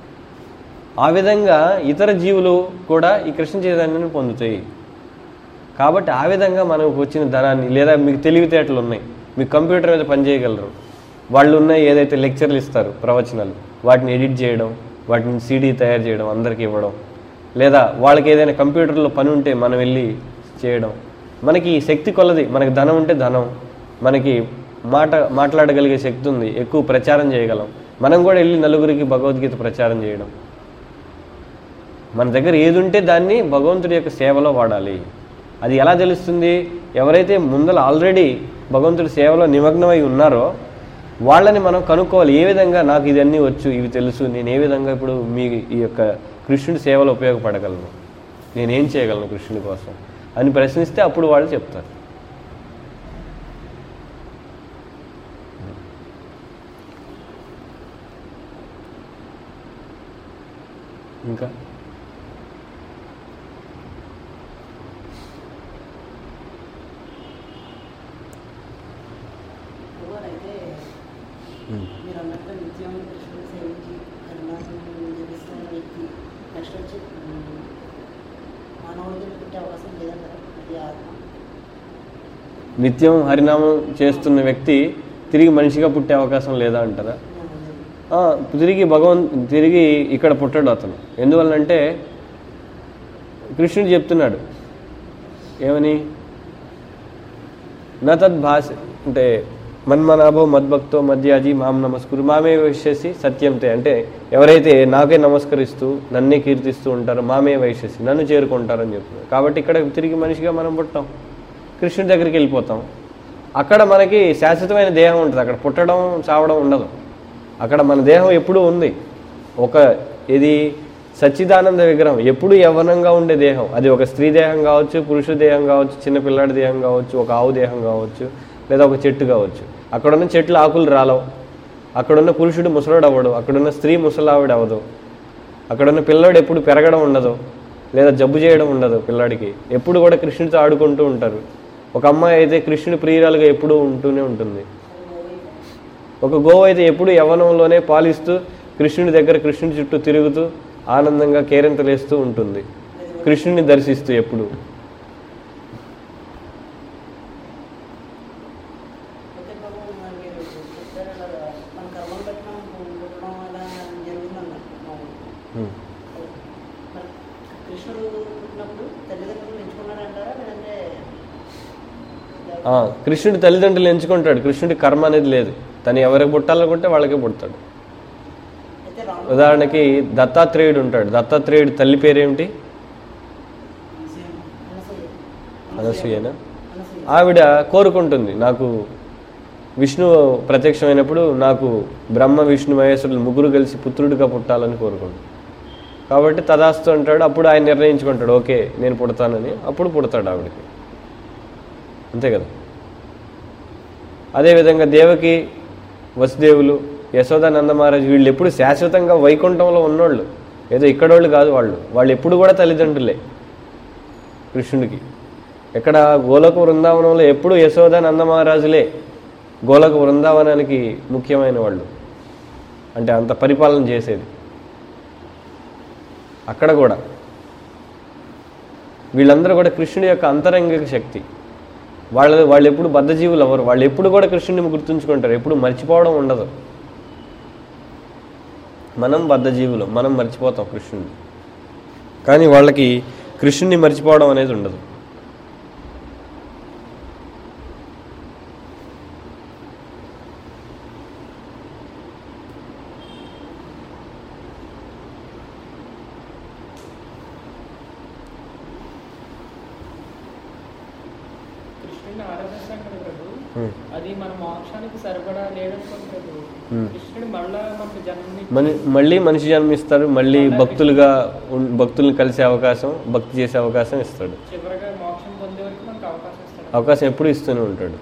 A: ఆ విధంగా ఇతర జీవులు కూడా ఈ కృష్ణ చైతన్యాన్ని పొందుతాయి కాబట్టి ఆ విధంగా మనకు వచ్చిన ధనాన్ని లేదా మీకు తెలివితేటలు ఉన్నాయి మీకు కంప్యూటర్ మీద పనిచేయగలరు వాళ్ళు ఉన్న ఏదైతే లెక్చర్లు ఇస్తారు ప్రవచనాలు వాటిని ఎడిట్ చేయడం వాటిని సీడీ తయారు చేయడం అందరికి ఇవ్వడం లేదా వాళ్ళకి ఏదైనా కంప్యూటర్లో పని ఉంటే మనం వెళ్ళి చేయడం మనకి ఈ శక్తి కొలది మనకి ధనం ఉంటే ధనం మనకి మాట మాట్లాడగలిగే శక్తి ఉంది ఎక్కువ ప్రచారం చేయగలం మనం కూడా వెళ్ళి నలుగురికి భగవద్గీత ప్రచారం చేయడం మన దగ్గర ఏది ఉంటే దాన్ని భగవంతుడి యొక్క సేవలో వాడాలి అది ఎలా తెలుస్తుంది ఎవరైతే ముందల ఆల్రెడీ భగవంతుడి సేవలో నిమగ్నమై ఉన్నారో వాళ్ళని మనం కనుక్కోవాలి ఏ విధంగా నాకు ఇదన్నీ వచ్చు ఇవి తెలుసు నేను ఏ విధంగా ఇప్పుడు మీ ఈ యొక్క కృష్ణుడి సేవలో ఉపయోగపడగలను నేనేం చేయగలను కృష్ణుడి కోసం అని ప్రశ్నిస్తే అప్పుడు వాళ్ళు చెప్తారు ఇంకా
B: అయితే
A: ఉమ్.
B: మీరు అన్నట్టుగా నిత్యం కృష్ణుని సేవించి కరుణాన్ని జపిస్తున్న వ్యక్తి నెక్స్ట్ వచ్చి ఉమ్, మానవుడికి పుట్టే అవకాశం లేదంటారా అది ఆత్మ
A: నిత్యం హరినామం చేస్తున్న వ్యక్తి తిరిగి మనిషిగా పుట్టే అవకాశం లేదా అంటారా ఆ, తిరిగి భగవన్ తిరిగి ఇక్కడ పుట్టాడు అతను ఎందువల్లంటే కృష్ణుడు చెప్తున్నాడు ఏమని నతద్ భాష అంటే మన్మనాభో మద్భక్తో మధ్యాజీ మాం నమస్కురు మామే వైశ్యసి సత్యంతే అంటే ఎవరైతే నాకే నమస్కరిస్తూ నన్నే కీర్తిస్తూ ఉంటారో మామే వైశ్యసి నన్ను చేరుకుంటారని చెప్తున్నారు కాబట్టి ఇక్కడ తిరిగి మనిషిగా మనం పుట్టాం కృష్ణుడి దగ్గరికి వెళ్ళిపోతాం అక్కడ మనకి శాశ్వతమైన దేహం ఉంటుంది అక్కడ పుట్టడం చావడం ఉండదు అక్కడ మన దేహం ఎప్పుడూ ఉంది ఒక ఇది సచ్చిదానంద విగ్రహం ఎప్పుడు యవ్వనంగా ఉండే దేహం అది ఒక స్త్రీ దేహం కావచ్చు పురుష దేహం కావచ్చు చిన్న పిల్లాడి దేహం కావచ్చు ఒక ఆవు దేహం కావచ్చు లేదా ఒక చెట్టు కావచ్చు అక్కడున్న చెట్లు ఆకులు రాలవు అక్కడున్న పురుషుడు ముసలాడు అవ్వడు అక్కడున్న స్త్రీ ముసలావిడ అవ్వదు అక్కడున్న పిల్లాడు ఎప్పుడు పెరగడం ఉండదు లేదా జబ్బు చేయడం ఉండదు పిల్లాడికి ఎప్పుడు కూడా కృష్ణుడితో ఆడుకుంటూ ఉంటారు ఒక అమ్మాయి అయితే కృష్ణుడి ప్రియురాలుగా ఎప్పుడూ ఉంటూనే ఉంటుంది ఒక గోవు అయితే ఎప్పుడు యవ్వనంలోనే పాలిస్తూ కృష్ణుడి దగ్గర కృష్ణుడి చుట్టూ తిరుగుతూ ఆనందంగా కేరింతలేస్తూ ఉంటుంది కృష్ణుడిని దర్శిస్తూ ఎప్పుడు
B: అయితే బాబు మనకి చెప్పారు అలాగా మన కర్మలు బట్టి మనం పుట్టడం అలా జరుగుతుందన్నారు
A: హ్మ్.
B: మరి కృష్ణుడు పుట్టినప్పుడు తల్లిదండ్రులు ఎంచుకున్నారంటారా లేదంటే
A: ఆ, కృష్ణుడి తల్లిదండ్రులు ఎంచుకుంటాడు కృష్ణుడి కర్మ అనేది లేదు తను ఎవరికి పుట్టాలనుకుంటే వాళ్ళకే పుడతాడు
B: అయితే రాముడు
A: ఉదాహరణకి దత్తాత్రేయుడు ఉంటాడు దత్తాత్రేయుడు తల్లి పేరేమిటి అనసూయనా ఆవిడ కోరుకుంటుంది నాకు విష్ణు ప్రత్యక్షమైనప్పుడు నాకు బ్రహ్మ విష్ణు మహేశ్వరులు ముగ్గురు కలిసి పుత్రుడిగా పుట్టాలని కోరుకుంటుంది కాబట్టి తదాస్తు అంటాడు అప్పుడు ఆయన నిర్ణయించుకుంటాడు ఓకే నేను పుడతానని అప్పుడు పుడతాడు ఆవిడకి అంతే కదా అదేవిధంగా దేవకి వసుదేవులు యశోద నందమహారాజు వీళ్ళు ఎప్పుడు శాశ్వతంగా వైకుంఠంలో ఉన్నోళ్ళు ఏదో ఇక్కడోళ్ళు కాదు వాళ్ళు వాళ్ళు ఎప్పుడు కూడా తల్లిదండ్రులే కృష్ణుడికి ఎక్కడ గోలోక బృందావనంలో ఎప్పుడు యశోద నందమహారాజులే గోలోక బృందావనానికి ముఖ్యమైన వాళ్ళు అంటే అంత పరిపాలన చేసేది అక్కడ కూడా వీళ్ళందరూ కూడా కృష్ణుడి యొక్క అంతరంగిక శక్తి వాళ్ళ వాళ్ళు ఎప్పుడు బద్ధజీవులు అవ్వరు వాళ్ళు ఎప్పుడు కూడా కృష్ణుడిని గుర్తుంచుకుంటారు ఎప్పుడు మర్చిపోవడం ఉండదు మనం బద్ధజీవులు మనం మర్చిపోతాం కృష్ణుడిని కానీ వాళ్ళకి కృష్ణుడిని మర్చిపోవడం అనేది ఉండదు
C: కృష్ణుడిని ఆరాధిస్తాం కదా ప్రభు
A: Hmm.
C: అది మన మోక్షానికి సరిపడా లేదనుకోండి ప్రభు
A: Hmm.
C: కృష్ణుడు మళ్ళా మనకు జన్మని
A: మన మళ్ళీ మనిషి జన్మిస్తారు మళ్ళీ భక్తులుగా ఉన్- భక్తుల్ని కలిసే అవకాశం భక్తి చేసే అవకాశం ఇస్తాడు
C: చివరిగా మోక్షం పొందే వరకు మనకు అవకాశం ఇస్తాడు
A: అవకాశం ఎప్పుడు ఇస్తూనే ఉంటాడు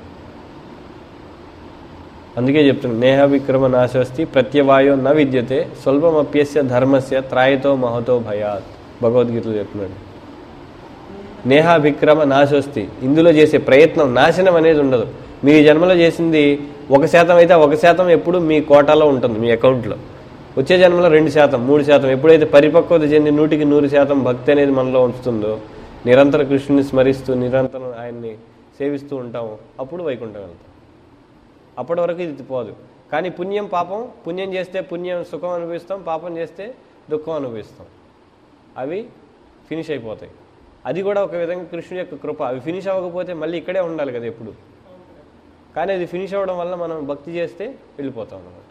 A: అందుకే చెప్తున్నాను నేహ విక్రమ నాశస్తి ప్రత్యవాయో న విద్యతే స్వల్పమప్యస్య ధర్మస్య త్రాయతో మహతో భయాత్ భగవద్గీతలో చెప్తున్నాడు నేహ విక్రమ నాశోస్తి ఇందులో చేసే ప్రయత్నం నాశనం అనేది ఉండదు మీ ఈ జన్మలో చేసింది ఒక శాతం అయితే ఆ ఒక శాతం ఎప్పుడు మీ కోటాలో ఉంటుంది మీ అకౌంట్లో వచ్చే జన్మలో రెండు శాతం మూడు శాతం ఎప్పుడైతే పరిపక్వత చెంది నూటికి నూరు శాతం భక్తి అనేది మనలో ఉంచుతుందో నిరంతరం కృష్ణుని స్మరిస్తూ నిరంతరం ఆయన్ని సేవిస్తూ ఉంటాము అప్పుడు వైకుంఠం వెళ్తాం అప్పటి వరకు ఇది పోదు కానీ పుణ్యం పాపం పుణ్యం చేస్తే పుణ్యం సుఖం అనుభవిస్తాం పాపం చేస్తే దుఃఖం అనుభవిస్తాం అవి ఫినిష్ అయిపోతాయి అది కూడా ఒక విధంగా కృష్ణుడి యొక్క కృప అవి ఫినిష్ అవ్వకపోతే మళ్ళీ ఇక్కడే ఉండాలి కదా ఎప్పుడు కానీ అది ఫినిష్ అవ్వడం వల్ల మనం భక్తి చేస్తే వెళ్ళిపోతాం అన్నమాట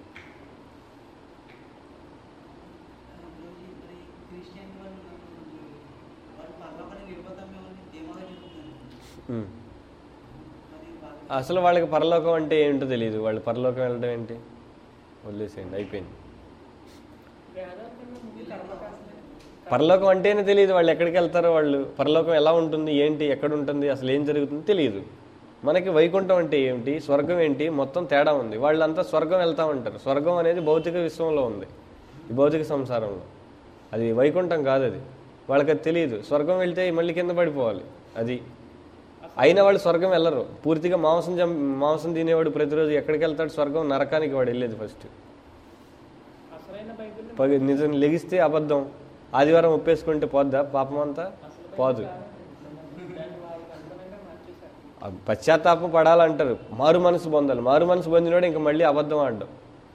B: క్రిస్టియన్ వాళ్ళు వాళ్ళు పర్లోకానికి వెళ్ళిపోతామేమో అని ధీమాగా చెప్తున్నారు
A: ఉమ్.
B: మరి వాళ్ళు
A: అసలు వాళ్ళకి పరలోకం అంటే ఏంటో తెలియదు వాళ్ళు పరలోకం వెళ్ళడం ఏంటి వదిలేసేయండి అయిపోయింది
C: వేదాంతంలో ముందు కర్మకాండ
A: పరలోకం అంటేనే తెలియదు వాళ్ళు ఎక్కడికి వెళ్తారో వాళ్ళు పరలోకం ఎలా ఉంటుంది ఏంటి ఎక్కడ ఉంటుంది అసలు ఏం జరుగుతుందో తెలియదు మనకి వైకుంఠం అంటే ఏమిటి స్వర్గం ఏంటి మొత్తం తేడా ఉంది వాళ్ళంతా స్వర్గం వెళ్తా ఉంటారు స్వర్గం అనేది భౌతిక విశ్వంలో ఉంది ఈ భౌతిక సంసారంలో అది వైకుంఠం కాదు అది వాళ్ళకి అది తెలియదు స్వర్గం వెళ్తే మళ్ళీ కింద పడిపోవాలి అది అయినా వాళ్ళు స్వర్గం వెళ్ళరు పూర్తిగా మాంసం జం మాంసం తినేవాడు ప్రతిరోజు ఎక్కడికి వెళ్తాడు స్వర్గం నరకానికి వాడు వెళ్ళేది ఫస్ట్
C: అసలైన బైబిల్
A: పగ నిజం లెగిస్తే అబద్ధం ఆదివారం ఒప్పేసుకుంటే పోద్దా పాపం అంతా పోదు
C: దాన్ని వాళ్ళకి అనుగుణంగా మార్చేశారు
A: ఆ పశ్చాత్తాపం పడాలంటారు మారు మనసు పొందాలి మారు మనసు పొందినోడు ఇంకా మళ్ళీ అబద్ధం ఆడడం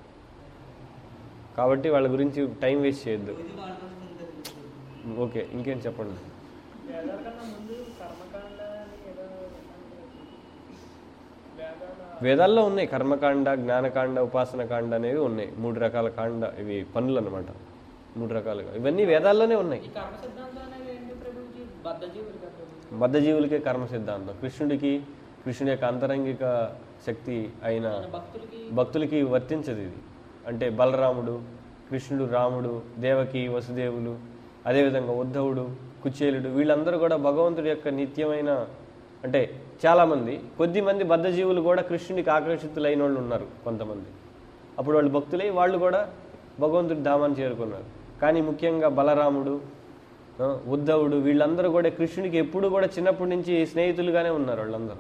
A: కాబట్టి వాళ్ళ గురించి టైం వేస్ట్ చేయొద్దు
B: రోజు మాట్లాడుతుంటారు
A: ఓకే ఇంకేం చెప్పండి
C: వేదాల కన్నా ముందు కర్మకాండ అని ఏదో విన్నాను కదా. వేదాల
A: వేదాల్లో ఉన్నాయి కర్మకాండ జ్ఞానకాండ ఉపాసనకాండ అనేవి ఉన్నాయి మూడు రకాల కాండ ఇవి పనులు అనమాట మూడు రకాలుగా ఇవన్నీ వేదాల్లోనే ఉన్నాయి
C: ఈ కర్మ సిద్ధాంతం అనేది ఏంటి ప్రభుజీ బద్ధజీవులు కదా ప్రభు
A: బద్ధజీవులకే కర్మ సిద్ధాంతం కృష్ణుడికి కృష్ణుడి యొక్క అంతరంగిక శక్తి అయిన
C: మన భక్తులకి
A: భక్తులకి వర్తించదు ఇది అంటే బలరాముడు కృష్ణుడు రాముడు దేవకి వసుదేవులు అదేవిధంగా ఉద్ధవుడు కుచేలుడు వీళ్ళందరూ కూడా భగవంతుడి యొక్క నిత్యమైన అంటే చాలామంది కొద్దిమంది బద్ధజీవులు కూడా కృష్ణుడికి ఆకర్షితులైన వాళ్ళు ఉన్నారు కొంతమంది అప్పుడు వాళ్ళు భక్తులై వాళ్ళు కూడా భగవంతుడి ధామాన్ని చేరుకున్నారు కానీ ముఖ్యంగా బలరాముడు ఆ, ఉద్ధవుడు వీళ్ళందరూ కూడా కృష్ణుడికి ఎప్పుడు కూడా చిన్నప్పటి నుంచి స్నేహితులుగానే ఉన్నారు వాళ్ళందరూ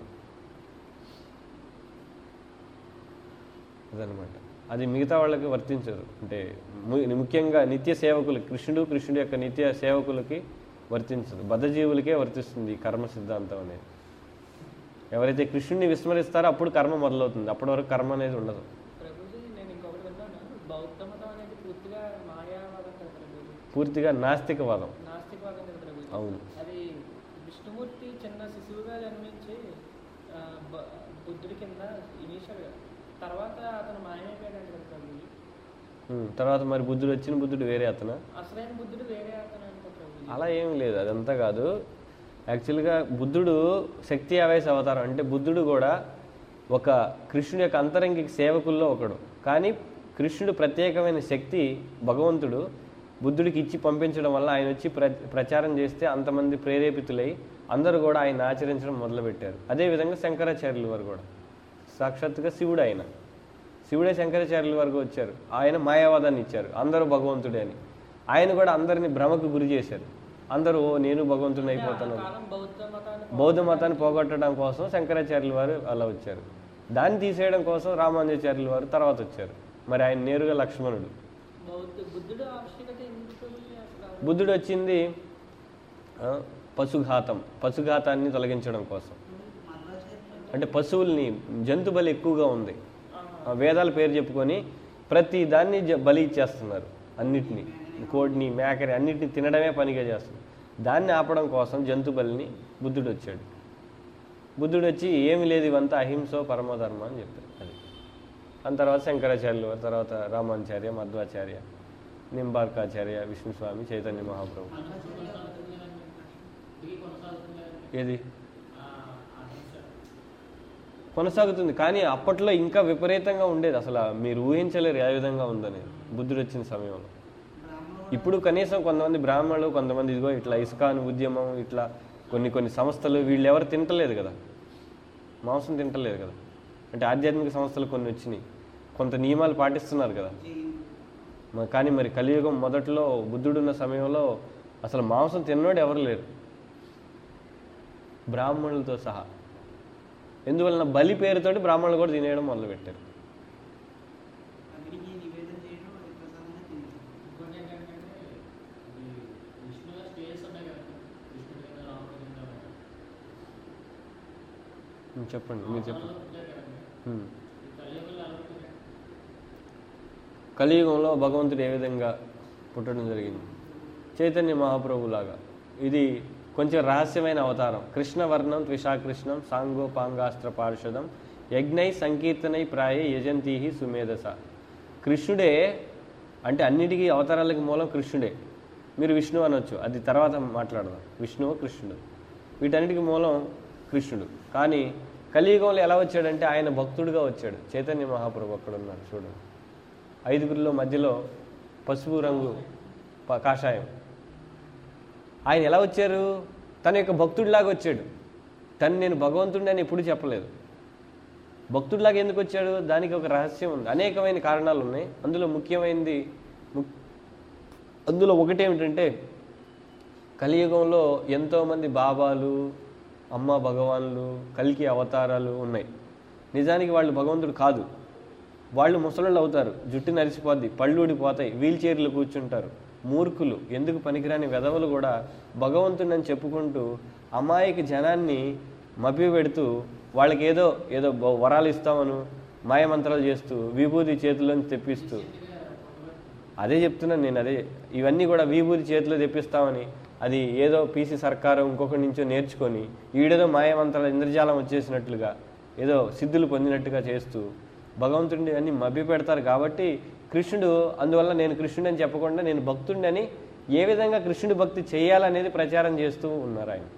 A: అదనమాట అది మిగతా వాళ్ళకి వర్తించదు అంటే ము- ముఖ్యంగా నిత్య సేవకులు కృష్ణుడు కృష్ణుడి యొక్క నిత్య సేవకులకి వర్తించదు బద్ధజీవులకే వర్తిస్తుంది ఈ కర్మ సిద్ధాంతం అనేది ఎవరైతే కృష్ణుడిని విస్మరిస్తారో అప్పుడు కర్మ మొదలవుతుంది అప్పటి వరకు కర్మ అనేది ఉండదు
C: ప్రభుజీ నేను ఇంకొకటి విన్నాను బౌద్ధ మతం అనేది పూర్తిగా మాయావాదం కదా ప్రభుజీ
A: పూర్తిగా నాస్తికవాదం
C: నాస్తికవాదం కదా ప్రభుజీ
A: అవును
C: అది విష్ణుమూర్తి చిన్న శిశువుగా జన్మించి ఆ, బ- బుద్ధుడి కింద ఇనీషియల్గా తర్వాత అతను మాయమైపోయాడు కదా ప్రభుజీ
A: ఉమ్, తర్వాత మరి బుద్ధుడు వచ్చిన బుద్ధుడు వేరే అతనా
C: అసలైన బుద్ధుడు వేరే అతను అనుకో ప్రభుజీ
A: అలా ఏం లేదు అదంతా కాదు యాక్చువల్గా బుద్ధుడు శక్తి ఆవేశ అవతారం అంటే బుద్ధుడు కూడా ఒక కృష్ణుడి యొక్క అంతరంగిక సేవకుల్లో ఒకడు కానీ కృష్ణుడు ప్రత్యేకమైన శక్తి భగవంతుడు బుద్ధుడికి ఇచ్చి పంపించడం వల్ల ఆయన వచ్చి ప్ర ప్రచారం చేస్తే అంతమంది ప్రేరేపితులై అందరూ కూడా ఆయన ఆచరించడం మొదలుపెట్టారు అదేవిధంగా శంకరాచార్యుల వారు కూడా సాక్షాత్తుగా శివుడు ఆయన శివుడే శంకరాచార్యుల వరకు వచ్చారు ఆయన మాయావాదాన్ని ఇచ్చారు అందరూ భగవంతుడే అని ఆయన కూడా అందరిని భ్రమకు గురి చేశారు అందరూ "ఓ, నేను భగవంతుని అయిపోతాను
C: ఆ కాలం బౌద్ధ మతాన్ని
A: బౌద్ధ మతాన్ని పోగొట్టడం కోసం శంకరాచార్యుల వారు అలా వచ్చారు దాన్ని తీసేయడం కోసం రామానుజాచార్యుల వారు తర్వాత వచ్చారు మరి ఆయన నేరుగా లక్ష్మణుడు
C: బౌద్ధ బుద్ధుడు ఆవశ్యకత ఎందుకు ప్రభుజీ అసలు
A: బుద్ధుడు వచ్చింది ఆ, పశుఘాతం పశుఘాతాన్ని తొలగించడం కోసం
B: మధ్వాచార్యులు
A: అంటే పశువుల్ని జంతు బలి ఎక్కువగా ఉంది
C: ఆ,
A: ఆ వేదాల పేరు చెప్పుకొని ప్రతి దాన్ని జ- బలి ఇచ్చేస్తున్నారు అన్నిటినీ కోడిని మేకని అన్నిటిని తినడమే పనిగా చేస్తున్నారు దాన్ని ఆపడం కోసం జంతు బలిని బుద్ధుడు వచ్చాడు బుద్ధుడు వచ్చి ఏమి లేదు ఇవంతా అహింసో పరమధర్మ అని చెప్పారు అది దాని తర్వాత శంకరాచార్యులు వారు, తర్వాత రామానుచార్య మధ్వాచార్య నింబార్కాచార్య విష్ణుస్వామి చైతన్య మహాప్రభు
D: ఇది కొనసాగుతుంది కదండి.
A: ఏది
D: ఆ, అహింస.
A: కొనసాగుతుంది కానీ అప్పట్లో ఇంకా విపరీతంగా ఉండేది అసలు మీరు ఊహించలేరు ఏ విధంగా ఉందని బుద్ధుడు వచ్చిన సమయంలో
B: బ్రాహ్మణులు
A: ఇప్పుడు కనీసం కొంతమంది బ్రాహ్మణులు కొంతమంది ఇదిగో ఇట్లా ఇస్కాన్ ఉద్యమం ఇట్లా కొన్ని కొన్ని సంస్థలు వీళ్ళు ఎవరు తింటలేదు కదా మాంసం తింటలేదు కదా అంటే ఆధ్యాత్మిక సంస్థలు కొన్ని వచ్చినాయి కొంత నియమాలు పాటిస్తున్నారు కదా
B: జైన్
A: మ- కానీ మరి కలియుగం మొదట్లో బుద్ధుడున్న సమయంలో అసలు మాంసం తిన్నోడు ఎవరు లేరు బ్రాహ్మణులతో సహా ఎందువలన బలి పేరుతోటి బ్రాహ్మణులు కూడా తినేయడం మొదలుపెట్టారు
B: అగ్నికి నివేదన చేయడం అది ప్రసాదంగా తినేది
D: ఇంకోటి ఏంటంటే ఇది విష్ణు గారి స్టేజెస్ ఉన్నాయి కదా కృష్ణుడి కింద రాముడి కింద
A: ఉం, చెప్పండి మీరు చెప్పండి
D: అవతారాలు ఉంటాయి కదండి.
A: ఉం.
D: ఈ కలియుగంలో ఎలా ఉంటుంది?
A: కలియుగంలో భగవంతుడు ఏ విధంగా పుట్టడం జరిగింది చైతన్య మహాప్రభులాగా ఇది కొంచెం రహస్యమైన అవతారం కృష్ణవర్ణం త్రిషాకృష్ణం సాంగోపాంగాస్త్ర పార్షదం యజ్ఞై సంకీర్తనై ప్రాయ యజంతీహి సుమేధస కృష్ణుడే అంటే అన్నిటికీ అవతారాలకి మూలం కృష్ణుడే మీరు విష్ణు అనొచ్చు అది తర్వాత మాట్లాడదాం విష్ణువు కృష్ణుడు వీటన్నిటికీ మూలం కృష్ణుడు కానీ కలియుగంలో ఎలా వచ్చాడంటే ఆయన భక్తుడిగా వచ్చాడు చైతన్య మహాప్రభు అక్కడ ఉన్నారు చూడండి ఐదుగురిలో మధ్యలో పసుపు రంగు ప- కాషాయం ఆయన ఎలా వచ్చారు తన యొక్క భక్తుడిలాగా వచ్చాడు తను నేను భగవంతుడిని అని ఎప్పుడు చెప్పలేదు భక్తుడిలాగా ఎందుకు వచ్చాడు దానికి ఒక రహస్యం ఉంది అనేకమైన కారణాలు ఉన్నాయి అందులో ముఖ్యమైనది ము- అందులో ఒకటి ఏమిటంటే కలియుగంలో ఎంతోమంది బాబాలు అమ్మ భగవాన్లు కలికి అవతారాలు ఉన్నాయి నిజానికి వాళ్ళు భగవంతుడు కాదు వాళ్ళు ముసలోళ్ళు అవుతారు జుట్టు నరిసిపోద్ది పళ్ళు ఊడిపోతాయి వీల్ చైర్లు కూర్చుంటారు మూర్ఖులు ఎందుకు పనికిరాని వెధవలు కూడా భగవంతుడని చెప్పుకుంటూ అమాయక జనాన్ని మభ్య పెడుతూ వాళ్ళకి ఏదో ఏదో బ- వరాలు ఇస్తామను మాయమంత్రాలు చేస్తూ విభూతి చేతిలోంచి తెప్పిస్తూ అదే చెప్తున్నాను నేను అదే ఇవన్నీ కూడా విభూతి చేతిలో తెప్పిస్తామని అది ఏదో పీసీ సర్కారు ఇంకొకటి నుంచో నేర్చుకొని ఈడేదో మాయమంత్రాల ఇంద్రజాలం వచ్చేసినట్లుగా ఏదో సిద్ధులు పొందినట్టుగా చేస్తూ భగవంతుడిని అన్ని మభ్య పెడతారు కాబట్టి కృష్ణుడు అందువల్ల నేను కృష్ణుడు అని చెప్పకుండా నేను భక్తుడిని అని ఏ విధంగా కృష్ణుడి భక్తి చేయాలనేది ప్రచారం చేస్తూ ఉన్నారు ఆయన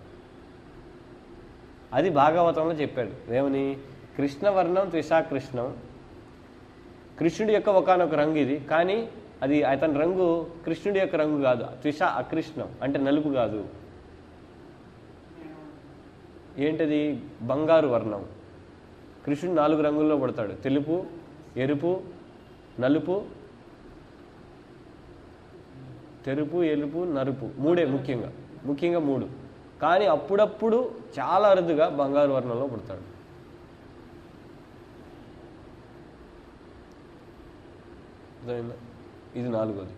A: అది భాగవతంలో చెప్పాడు ఏమని కృష్ణవర్ణం త్రిషాకృష్ణం కృష్ణుడి యొక్క ఒకనొక రంగు ఇది కానీ అది అతని రంగు కృష్ణుడి యొక్క రంగు కాదు త్రిష అకృష్ణం అంటే నలుపు కాదు ఏంటది బంగారు వర్ణం కృష్ణుడు నాలుగు రంగుల్లో పడతాడు తెలుపు ఎరుపు నలుపు తెరుపు ఎరుపు నలుపు మూడే ముఖ్యంగా ముఖ్యంగా మూడు కానీ అప్పుడప్పుడు చాలా అరుదుగా బంగారు వర్ణంలో పుడతాడు అర్థమైందా? ఇది నాలుగోది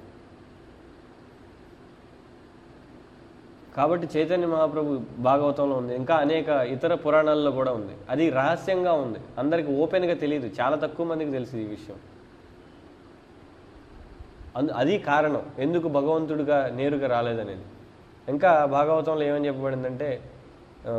A: కాబట్టి చైతన్య మహాప్రభు భాగవతంలో ఉంది ఇంకా అనేక ఇతర పురాణాల్లో కూడా ఉంది అది రహస్యంగా ఉంది అందరికి ఓపెన్గా తెలియదు చాలా తక్కువ మందికి తెలుసు ఈ విషయం అందు అది కారణం ఎందుకు భగవంతుడిగా నేరుగా రాలేదనేది ఇంకా భాగవతంలో ఏమని చెప్పబడిందంటే ఆ,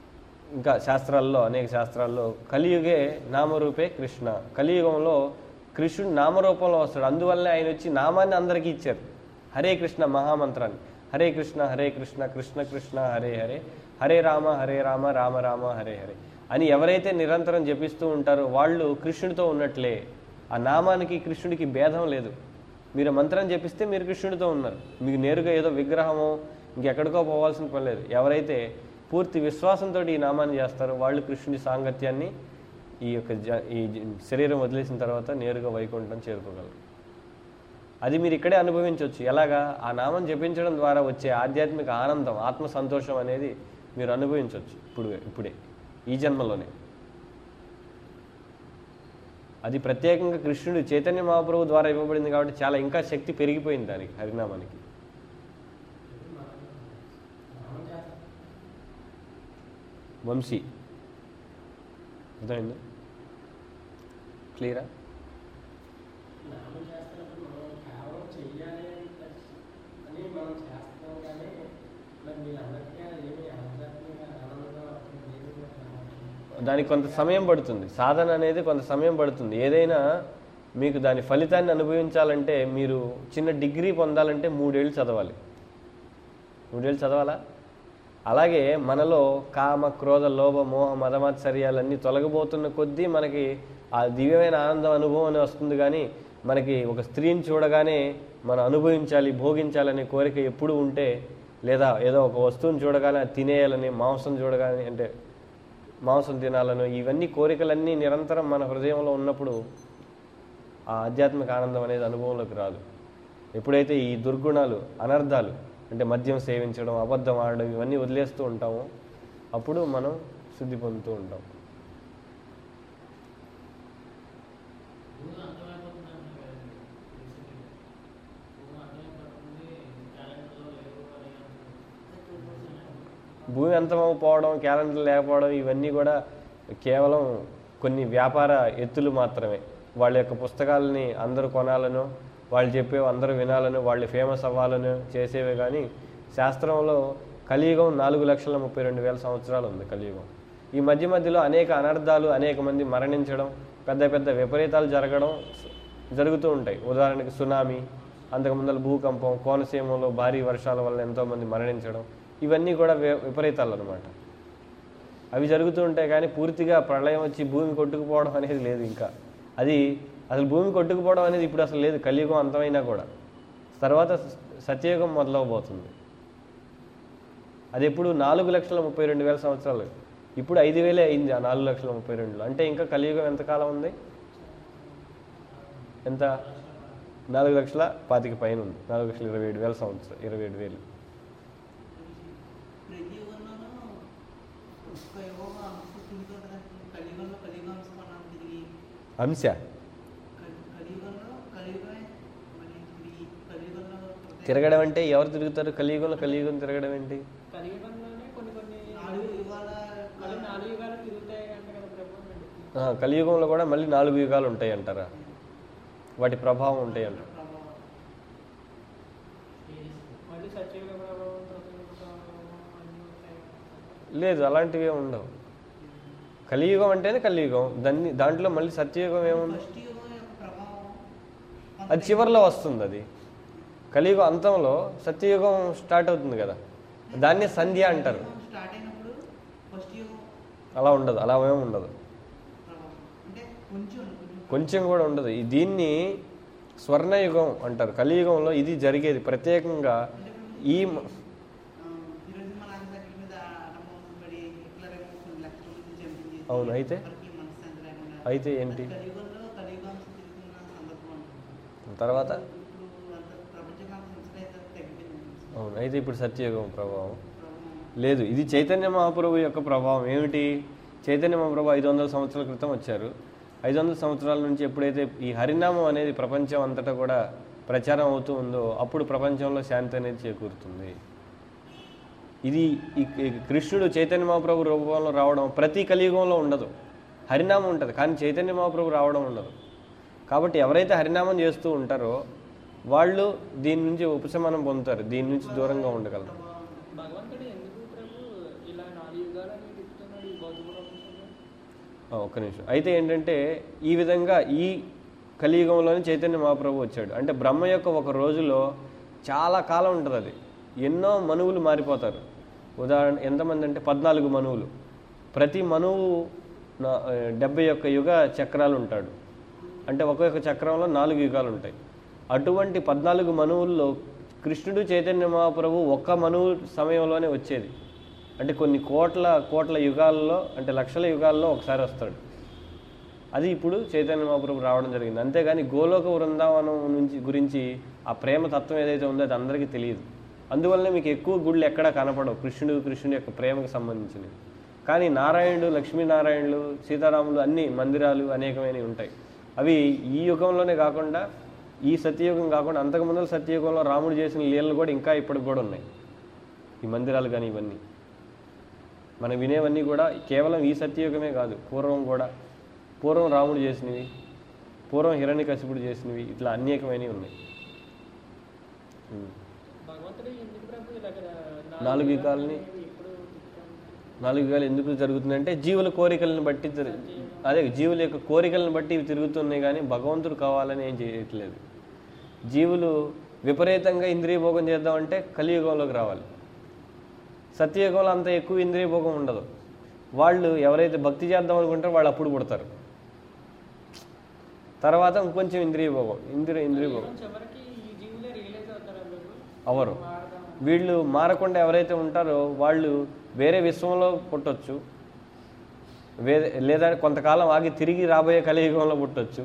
A: ఇంకా శాస్త్రాల్లో అనేక శాస్త్రాల్లో కలియుగే నామరూపే కృష్ణ కలియుగంలో కృష్ణుడు నామరూపంలో వస్తాడు అందువల్లనే ఆయన వచ్చి నామాన్ని అందరికీ ఇచ్చారు హరే కృష్ణ మహామంత్రాన్ని హరే కృష్ణ హరే కృష్ణ కృష్ణ కృష్ణ హరే హరే హరే రామ హరే రామ రామ రామ హరే హరే అని ఎవరైతే నిరంతరం జపిస్తూ ఉంటారో వాళ్ళు కృష్ణుడితో ఉన్నట్లే ఆ నామానికి కృష్ణుడికి భేదం లేదు మీరు మంత్రం జపిస్తే మీరు కృష్ణుడితో ఉన్నారు మీకు నేరుగా ఏదో విగ్రహమో ఇంకెక్కడికో పోవాల్సిన పని లేదు ఎవరైతే పూర్తి విశ్వాసంతో ఈ నామాన్ని చేస్తారో వాళ్ళు కృష్ణుడి సాంగత్యాన్ని ఈ యొక్క జ ఈ జ- శరీరం వదిలేసిన తర్వాత నేరుగా వైకుంఠం చేరుకోగలరు అది మీరు ఇక్కడే అనుభవించవచ్చు ఎలాగా ఆ నామం జపించడం ద్వారా వచ్చే ఆధ్యాత్మిక ఆనందం ఆత్మ సంతోషం అనేది మీరు అనుభవించవచ్చు ఇప్పుడు ఇప్పుడే ఈ జన్మలోనే అది ప్రత్యేకంగా కృష్ణుడు చైతన్య మహాప్రభు ద్వారా ఇవ్వబడింది కాబట్టి చాలా ఇంకా శక్తి పెరిగిపోయింది దానికి హరినామానికి వంశీ అర్థమైందా క్లియరా
E: నామం చేస్తున్నప్పుడు మనం కేవలం చెయ్యాలి అని అని మనం చేస్తాం కానీ మరి మీరు అన్నట్టుగా ఏమి ఆధ్యాత్మిక ఆనందంగా ఏమి రావట్లేదు.
A: దానికి కొంత సమయం పడుతుంది సాధన అనేది కొంత సమయం పడుతుంది ఏదైనా మీకు దాని ఫలితాన్ని అనుభవించాలంటే మీరు చిన్న డిగ్రీ పొందాలంటే మూడేళ్ళు చదవాలి మూడేళ్ళు చదవాలా అలాగే మనలో కామ క్రోధ లోభ మోహ మదమాత్సర్యాలన్నీ తొలగబోతున్న కొద్దీ మనకి ఆ దివ్యమైన ఆనందం అనుభవం అని వస్తుంది కానీ మనకి ఒక స్త్రీని చూడగానే మనం అనుభవించాలి భోగించాలనే కోరిక ఎప్పుడు ఉంటే లేదా ఏదో ఒక వస్తువుని చూడగానే అది తినేయాలని మాంసం చూడగానే అంటే మాంసం తినాలను ఇవన్నీ కోరికలన్నీ నిరంతరం మన హృదయంలో ఉన్నప్పుడు ఆ ఆధ్యాత్మిక ఆనందం అనేది అనుభవంలోకి రాదు ఎప్పుడైతే ఈ దుర్గుణాలు అనర్థాలు అంటే మద్యం సేవించడం అబద్ధం ఆడడం ఇవన్నీ వదిలేస్తూ ఉంటామో అప్పుడు మనం శుద్ధి పొందుతూ ఉంటాం
D: భూమి అర్థమైపోతుందంటే కదండి రీసెంట్గా భూమి అర్థమైపోతుంది క్యాలెండర్లో లేవు అని అంటున్నారు.
A: భూమి అంతమైపోవడం క్యాలెండర్ లేకపోవడం ఇవన్నీ కూడా కేవలం కొన్ని వ్యాపార ఎత్తులు మాత్రమే వాళ్ళ యొక్క పుస్తకాలని అందరూ కొనాలను వాళ్ళు చెప్పేవి అందరూ వినాలను వాళ్ళు ఫేమస్ అవ్వాలను చేసేవే కానీ శాస్త్రంలో కలియుగం నాలుగు లక్షల ముప్పై రెండు వేల సంవత్సరాలు ఉంది కలియుగం ఈ మధ్య మధ్యలో అనేక అనర్థాలు అనేక మంది మరణించడం పెద్ద పెద్ద విపరీతాలు జరగడం జరుగుతూ ఉంటాయి ఉదాహరణకి సునామీ అంతకుముందల భూకంపం కోనసీమలో భారీ వర్షాల వల్ల ఎంతోమంది మరణించడం ఇవన్నీ కూడా వి- విపరీతాలు అనమాట అవి జరుగుతూ ఉంటాయి కానీ పూర్తిగా ప్రళయం వచ్చి భూమి కొట్టుకుపోవడం అనేది లేదు ఇంకా అది అసలు భూమి కొట్టుకుపోవడం అనేది ఇప్పుడు అసలు లేదు కలియుగం అంతమైనా కూడా తర్వాత స- సత్యయుగం మొదలవబోతుంది అది ఎప్పుడు నాలుగు లక్షల ముప్పై రెండు వేల సంవత్సరాలు ఇప్పుడు ఐదు వేలే అయింది ఆ నాలుగు లక్షల ముప్పై రెండులో అంటే ఇంకా కలియుగం ఎంతకాలం ఉంది ఎంత నాలుగు లక్షల పాతిక పైన ఉంది నాలుగు లక్షల ఇరవై ఏడు వేల సంవత్సరం ఇరవై ఏడు వేలు
B: ప్రతి యుగంలోనూ ఒక్క యుగం అంశ తిరుగుతుంటుంది కలియుగంలో కలియుగాంశ మనం తిరిగి
A: అంశ
B: కలి- కలియుగంలో కలియుగమే మళ్ళీ తిరిగి కలియుగంలో ప్రతి-
A: తిరగడం అంటే ఎవరు తిరుగుతారు కలియుగంలో కలియుగం తిరగడం ఏంటి
C: కలియుగంలోనే కొన్ని కొన్ని
B: నాలుగు యుగాల
C: మళ్ళీ నాలుగు యుగాలు తిరుగుతాయి అంటే కదా ప్రభు
A: ఆ, కలియుగంలో కూడా మళ్ళీ నాలుగు యుగాలు ఉంటాయి అంటారా వాటి ప్రభావం ఉంటాయి అంటారు
B: ప్రభావం
C: మళ్ళీ సత్యయుగ ప్రభావం త్రియుగ ప్రభావం అన్నీ ఉంటాయి
A: లేదు అలాంటివి ఏమి ఉండవు కలియుగం అంటేనే కలియుగం దాన్ని దాంట్లో మళ్ళీ సత్యయుగం ఏముంది
B: ఫస్ట్ యుగం యొక్క ప్రభావం
A: అది చివరిలో వస్తుంది అది కలియుగం అంతంలో సత్యయుగం స్టార్ట్ అవుతుంది కదా దాన్నే సంధ్య అంటారు
B: స్టార్ట్ అయినప్పుడు ఫస్ట్ యుగం
A: అలా ఉండదు అలా ఏమి ఉండదు
B: ప్రభావం అంటే కొంచెం కొంచెం
A: కొంచెం కూడా ఉండదు ఈ దీన్ని స్వర్ణయుగం అంటారు కలియుగంలో ఇది జరిగేది ప్రత్యేకంగా ఈ మ-
B: ఆ, ఈరోజు మన అందరి మీద అటమం పడి హిట్లర్ ఏమో కొన్ని లక్షల మంది చంపింది
A: అవును, అయితే?
B: ఎవరికి మనశ్శాంతి లేకుండా
A: అయితే ఏంటి
B: అది కలియుగంలో కలియుగాంశ తిరుగుతున్న సందర్భం అనుకుంటున్నాను.
A: తర్వాత
B: ఇప్పుడు అంత ప్రపంచకాల సంస్థ అయితే తగ్గిపోయింది
A: అవును అయితే ఇప్పుడు సత్యయుగం ప్రభావం
B: ప్రభావం
A: లేదు ఇది చైతన్య మహాప్రభు యొక్క ప్రభావం ఏమిటి చైతన్య మహాప్రభు ఐదు వందల సంవత్సరాల క్రితం వచ్చారు ఐదు వందల సంవత్సరాల నుంచి ఎప్పుడైతే ఈ హరినామం అనేది ప్రపంచం అంతటా కూడా ప్రచారం అవుతూ ఉందో అప్పుడు ప్రపంచంలో శాంతి అనేది చేకూరుతుంది ఇది ఈ ఈ కృష్ణుడు చైతన్య మహాప్రభు రూపంలో రావడం ప్రతి కలియుగంలో ఉండదు హరినామం ఉంటుంది కానీ చైతన్య మహాప్రభు రావడం ఉండదు కాబట్టి ఎవరైతే హరినామం చేస్తూ ఉంటారో వాళ్ళు దీని నుంచి ఉపశమనం పొందుతారు దీని నుంచి దూరంగా ఉండగలరు
C: భగవంతుడు ఎందుకు ప్రభు ఇలా నాలుగు యుగాలని తిప్పుతున్నాడు ఈ భౌతిక ప్రపంచంలో
A: ఆ, ఒక్క నిమిషం అయితే ఏంటంటే ఈ విధంగా ఈ కలియుగంలోని చైతన్య మహాప్రభు వచ్చాడు అంటే బ్రహ్మ యొక్క ఒక రోజులో చాలా కాలం ఉంటుంది అది ఎన్నో మనువులు మారిపోతారు ఉదాహరణ ఎంతమంది అంటే పద్నాలుగు మనువులు ప్రతి మనువు నా- ఆ, డెబ్బై ఒక్క యుగ చక్రాలు ఉంటాడు అంటే ఒక్కొక్క చక్రంలో నాలుగు యుగాలు ఉంటాయి అటువంటి పద్నాలుగు మనువుల్లో కృష్ణుడు చైతన్య మహాప్రభు ఒక్క మనువు సమయంలోనే వచ్చేది అంటే కొన్ని కోట్ల కోట్ల యుగాల్లో అంటే లక్షల యుగాల్లో ఒకసారి వస్తాడు అది ఇప్పుడు చైతన్య మహాప్రభు రావడం జరిగింది అంతేగాని గోలోక వృందావనం నుంచి గురించి ఆ ప్రేమ తత్వం ఏదైతే ఉందో అది అందరికీ తెలియదు అందువల్లనే మీకు ఎక్కువ గుళ్ళు ఎక్కడా కనపడవు కృష్ణుడు కృష్ణుడి యొక్క ప్రేమకు సంబంధించినవి కానీ నారాయణుడు లక్ష్మీనారాయణులు సీతారాములు అన్ని మందిరాలు అనేకమైనవి ఉంటాయి అవి ఈ యుగంలోనే కాకుండా ఈ సత్యయుగం కాకుండా అంతకుముందు సత్యయుగంలో రాముడు చేసిన లీలలు కూడా ఇంకా ఇప్పటికి కూడా ఉన్నాయి ఈ మందిరాలు కానీ ఇవన్నీ మనం వినేవన్నీ కూడా కేవలం ఈ సత్యయుగమే కాదు పూర్వం కూడా పూర్వం రాముడు చేసినవి పూర్వం హిరణ్యకశిపుడు చేసినవి ఇట్లా అనేకమైనవి ఉన్నాయి ఉమ్.
C: భగవంతుడు ఎందుకు ప్రభు ఇలాగ
A: నాలుగు యుగాల్ని
C: ఇప్పుడు తిప్పుతాడు?
A: నాలుగు యుగాలు ఎందుకు జరుగుతుందంటే జీవుల కోరికలను బట్టి తిరు- అదే జీవుల యొక్క కోరికలను బట్టి ఇవి తిరుగుతున్నాయి కానీ భగవంతుడు కావాలని ఏం చేయట్లేదు జీవులు విపరీతంగా ఇంద్రియ భోగం చేద్దామంటే కలియుగంలోకి రావాలి సత్యయుగంలో అంత ఎక్కువ ఇంద్రియ భోగం ఉండదు వాళ్ళు ఎవరైతే భక్తి చేద్దాం అనుకుంటారో వాళ్ళు అప్పుడు పుడతారు తర్వాత ఇంకొంచెం ఇంద్రియ భోగం ఇంద్రియ ఇంద్రియ భోగం
C: చివరికి ఈ జీవులే రియలైజ్ అవుతారా ప్రభు
A: అవరు
C: మారదాం
A: వీళ్ళు మారకుండా ఎవరైతే ఉంటారో వాళ్ళు వేరే విశ్వంలో పుట్టొచ్చు వేరే లేదా కొంతకాలం ఆగి తిరిగి రాబోయే కలియుగంలో పుట్టొచ్చు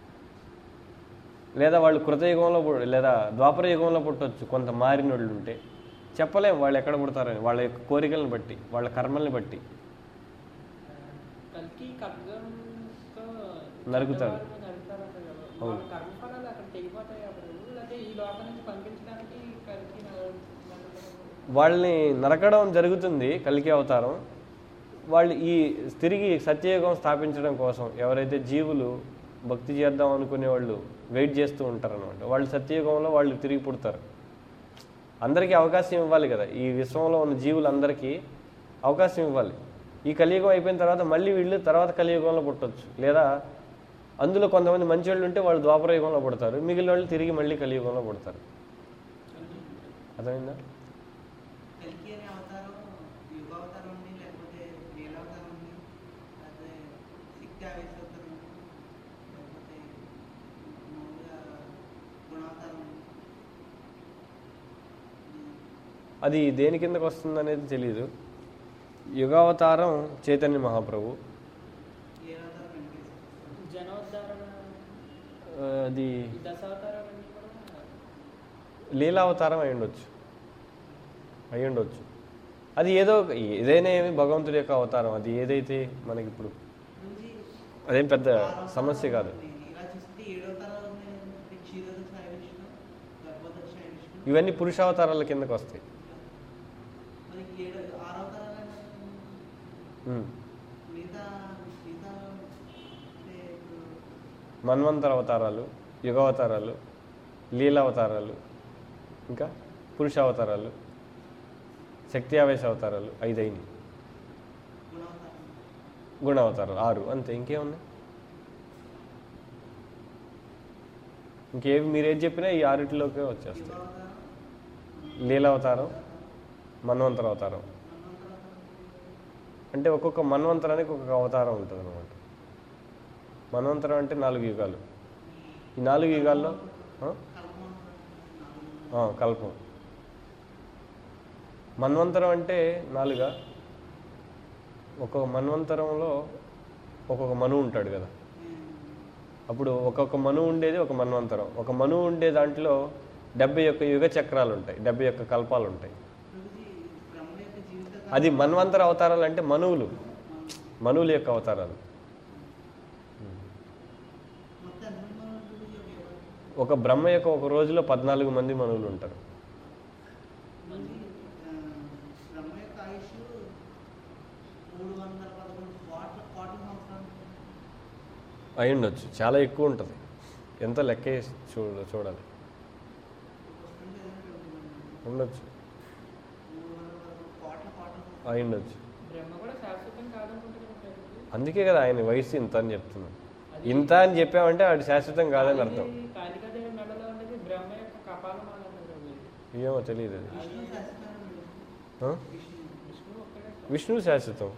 A: లేదా వాళ్ళు కృతయుగంలో పు- లేదా ద్వాపర యుగంలో పుట్టొచ్చు కొంత మారిన వాళ్ళు ఉంటే చెప్పలేం వాళ్ళు ఎక్కడ పుడతారని వాళ్ళ యొక్క కోరికలను బట్టి వాళ్ళ కర్మల్ని బట్టి
C: కలికి ఖడ్గంతో
A: నరుకుతాడు.
C: పెద్దవారిని నరుకుతారంట కదా.
A: అవును.
C: వాళ్ళ కర్మఫలాలు అక్కడ తెగిపోతాయి అప్పుడు లేకపోతే ఈ లోకం నుంచి పంపించడానికి కలికి నరు- నరుకుతారు
A: వాళ్ళని నరకడం జరుగుతుంది కలికి అవతారం వాళ్ళు ఈ తిరిగి సత్యయుగం స్థాపించడం కోసం ఎవరైతే జీవులు భక్తి చేద్దాం అనుకునే వాళ్ళు వెయిట్ చేస్తూ ఉంటారనమాట వాళ్ళు సత్యయుగంలో వాళ్ళు తిరిగి పుడతారు అందరికీ అవకాశం ఇవ్వాలి కదా ఈ విశ్వంలో ఉన్న జీవులందరికీ అవకాశం ఇవ్వాలి ఈ కలియుగం అయిపోయిన తర్వాత మళ్ళీ వీళ్ళు తర్వాత కలియుగంలో పుట్టొచ్చు లేదా అందులో కొంతమంది మంచి వాళ్ళు ఉంటే వాళ్ళు ద్వాపర యుగంలో పుడతారు మిగిలిన వాళ్ళు తిరిగి మళ్ళీ కలియుగంలో పుడతారు అర్థమైందా
B: కలికి అనే అవతారం యుగ అవతారం ఉంది లేకపోతే లీల అవతారం ఉంది లేకపోతే శక్తి ఆవేశ అవతారం ఉంది లేకపోతే మామూలుగా గుణావతారం ఉంది
A: అది దేని కిందకు వస్తుంది అనేది తెలియదు యుగావతారం చైతన్య మహాప్రభు
B: ఏ అవతారం వెంకటేశ్వర
C: జనోద్ధారణ
A: ఆ, అది
C: ఈ దశావతారాలన్నీ కూడా
A: లీలావతారం అయి ఉండొచ్చు అయి ఉండొచ్చు అది ఏదో ఒక- ఏదైనా ఏమి భగవంతుడి యొక్క అవతారం అది ఏదైతే మనకి ఇప్పుడు
B: గురించి
A: అదేం పెద్ద
B: ఆరు అవతారాలు
A: సమస్య కాదు
B: ఉన్నాయి. ఇలా చూస్తే ఏడు అవతారాలు ఉన్నాయి క్షీరద సాయి విష్ణు గర్భోదర సాయి విష్ణు
A: ఇవన్నీ పురుషావతారాల కిందకు వస్తాయి
B: మరి ఏడు ఆరు అవతారాలు
A: ఉమ్.
B: మిగతా మిగతా అంటే ఇప్పుడు
A: మన్వంతర అవతారాలు యుగావతారాలు లీలావతారాలు ఇంకా పురుషావతారాలు శక్తి ఆవేశ అవతారాలు ఐదు అయినాయి
B: గుణావతారం
A: గుణావతారాలు ఆరు అంతే ఇంకేమున్నాయి ఇంకేవి మీరేది చెప్పినా ఈ ఆరిటిలోకే వచ్చేస్తాయి
B: యుగావతారం
A: లీలావతారం మన్వంతర అవతారం అంటే ఒక్కొక్క మన్వంతరానికి ఒక్కొక్క అవతారం ఉంటుంది అనమాట మన్వంతరం అంటే నాలుగు యుగాలు ఈ నాలుగు యుగాల్లో ఆ? ఆ, కల్పం మన్వంతరం అంటే నాలుగా ఒక్కొక్క మన్వంతరంలో ఒక్కొక్క మనువు ఉంటాడు కదా అప్పుడు ఒక్కొక్క మనువు ఉండేది ఒక మన్వంతరం ఒక మనువు ఉండే దాంట్లో డెబ్బై ఒక్క యుగ చక్రాలు ఉంటాయి డెబ్బై ఒక్క కల్పాలు ఉంటాయి
B: ప్రభుజీ బ్రహ్మ యొక్క జీవిత
A: అది మన్వంతర అవతారాలు అంటే మనువులు మనువుల యొక్క అవతారాలు
B: మొత్తం ఎన్ని ప్రభుజీ ఒక ఇరవై
A: ఒక బ్రహ్మ యొక్క ఒక రోజులో పద్నాలుగు మంది మనువులు ఉంటారు
B: మంది ఆ, బ్రహ్మ యొక్క ఆయుష్ మూడు వందల పదకొండు కోట్ల కోట్ల సంవత్సరాలు
A: అయి ఉండొచ్చు చాలా ఎక్కువ ఉంటుంది ఎంత లెక్క వేసి చూడ చూడాలి
B: వస్తుంటే ఏదంటే ఉంటుంది.
A: ఉండొచ్చు
B: మూడు వందల పదకొండు కోట్ల కోట్ల సంవత్సరాలు.
A: అయి ఉండొచ్చు
C: బ్రహ్మ కూడా శాశ్వతం కాదనుకుంటుంది కదా ప్రభు.
A: అందుకే కదా ఆయన వయసు ఇంత అని చెప్తున్నాను ఇంత అని చెప్పామంటే వాడు శాశ్వతం కాదని అర్థం
C: అది కాళికాదేవి మెడలో ఉండేది బ్రహ్మ యొక్క కపాలం అన్నది
A: ఏమో తెలియదు అది
B: విష్ణు శాస్త్రం
A: ఆ?
B: విష్ణు
C: విష్ణు ఒక్కడే
A: విష్ణువు శాశ్వతం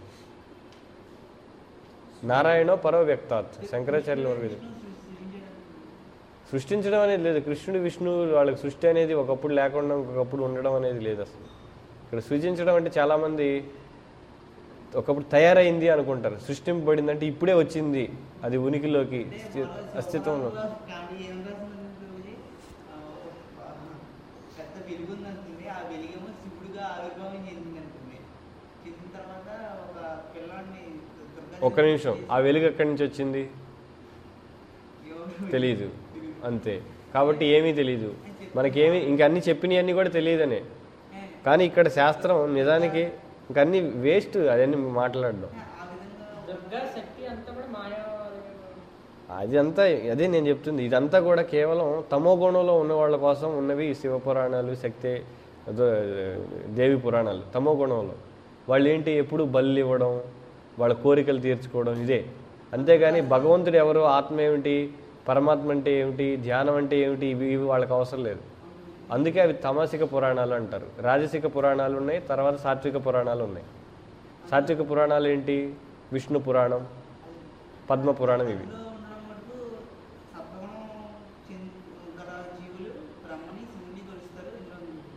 A: నారాయణో పరో వ్యక్తాత్ శంకరాచార్యుల వరకు ఇది.
B: విష్ణు సృష్టించడం
A: సృష్టించడం అనేది లేదు కృష్ణుడు విష్ణువు వాళ్ళకి సృష్టి అనేది ఒకప్పుడు లేకుండా ఇంకొకప్పుడు ఉండడం అనేది లేదు అసలు ఇక్కడ సృజించడం అంటే చాలామంది ఒకప్పుడు తయారైంది అనుకుంటారు సృష్టింపబడింది అంటే ఇప్పుడే వచ్చింది అది ఉనికిలోకి స్థి- అస్తిత్వంలో
B: కానీ ఏం రాసిందంటే ప్రభుజీ, ఆ, ఒక ఆ, పెద్ద వెలుగు ఉందంటుంది ఆ వెలుగేమో శివుడుగా ఆవిర్భావం చెందిందంటుంది చెందిన తర్వాత ఒక పిల్లాడిని దుర్గా
A: ఒక్క నిమిషం ఆ వెలుగు ఎక్కడి నుంచి వచ్చింది
B: ఎవరు-
A: తెలియదు అంతే కాబట్టి ఏమీ తెలియదు మనకేమి ఇంక అన్ని చెప్పినవన్నీ కూడా తెలియదనే
B: ఏ,
A: కానీ ఇక్కడ శాస్త్రం నిజానికి ఇంకన్నీ వేస్ట్ అవన్నీ మాట్లాడడం
B: ఆ విధంగా
C: దుర్గా శక్తి అంతా కూడా మాయా
A: అది అంతా అదే నేను చెప్తుంది ఇదంతా కూడా కేవలం తమో గుణంలో ఉన్న వాళ్ళ కోసం ఉన్నవి ఈ శివ పురాణాలు శక్తి అదో, దేవి పురాణాలు తమో గుణంలో వాళ్ళు ఏంటి ఎప్పుడు బలు ఇవ్వడం వాళ్ళ కోరికలు తీర్చుకోవడం ఇదే అంతేగాని భగవంతుడు ఎవరు ఆత్మ ఏమిటి పరమాత్మ అంటే ఏమిటి ధ్యానం అంటే ఏమిటి ఇవి ఇవి వాళ్ళకి అవసరం లేదు అందుకే అవి తమాసిక పురాణాలు అంటారు రాజసిక పురాణాలు ఉన్నాయి తర్వాత సాత్విక పురాణాలు ఉన్నాయి సాత్విక పురాణాలు ఏంటి విష్ణు పురాణం పద్మ పురాణం ఇవి
B: అందులో ఉండడం మటుకు సత్వగుణం చెంది గల జీవులు బ్రహ్మని శివుని కొలుస్తారు ఇందులో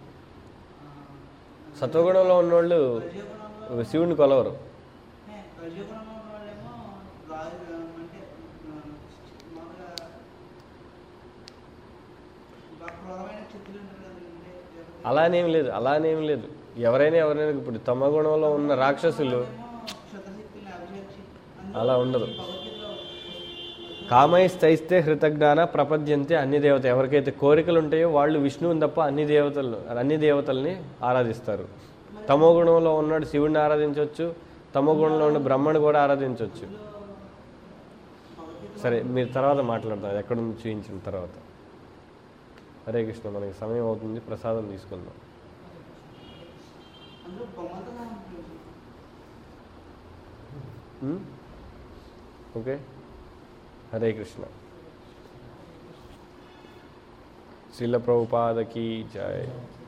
B: ఆ,
A: సత్వగుణంలో ఉన్నోళ్ళు
B: రజోగుణంలో
A: శివుని కొలవరు
B: ఏ, రజోగుణంలో ఉన్న వాళ్ళేమో రాజు అంటే ఆ, మామూలుగా బాగా క్రూరమైన క్షత్రులు ఉంటారు కదండి లేకపోతే
A: అలానేం లేదు అలానేం లేదు ఎవరైనా ఎవరైనా ఇప్పుడు తమ గుణంలో ఉన్న రాక్షసులు
B: క్షత్రశక్తుల్ని అభిషేక్షి
A: అలా ఉండదు.
B: భగవద్గీతలో
A: కామైస్తైస్తే హృతజ్ఞాన ప్రపద్యంతే అన్ని దేవత ఎవరికైతే కోరికలు ఉంటాయో వాళ్ళు విష్ణువుని తప్ప అన్ని దేవతలు అన్ని దేవతల్ని ఆరాధిస్తారు తమో గుణంలో ఉన్నాడు శివుడిని ఆరాధించవచ్చు తమో గుణంలో ఉన్న బ్రహ్మను కూడా ఆరాధించవచ్చు సరే మీరు తర్వాత మాట్లాడదాం అది ఎక్కడ ఉంది చూపించిన తర్వాత హరే కృష్ణ మనకి సమయం అవుతుంది ప్రసాదం తీసుకుందాం
B: అందులో బొమ్మలతో ఉంటుంది
A: ఉమ్? ఓకే హరే కృష్ణ శిల ప్రభుపాదకి జై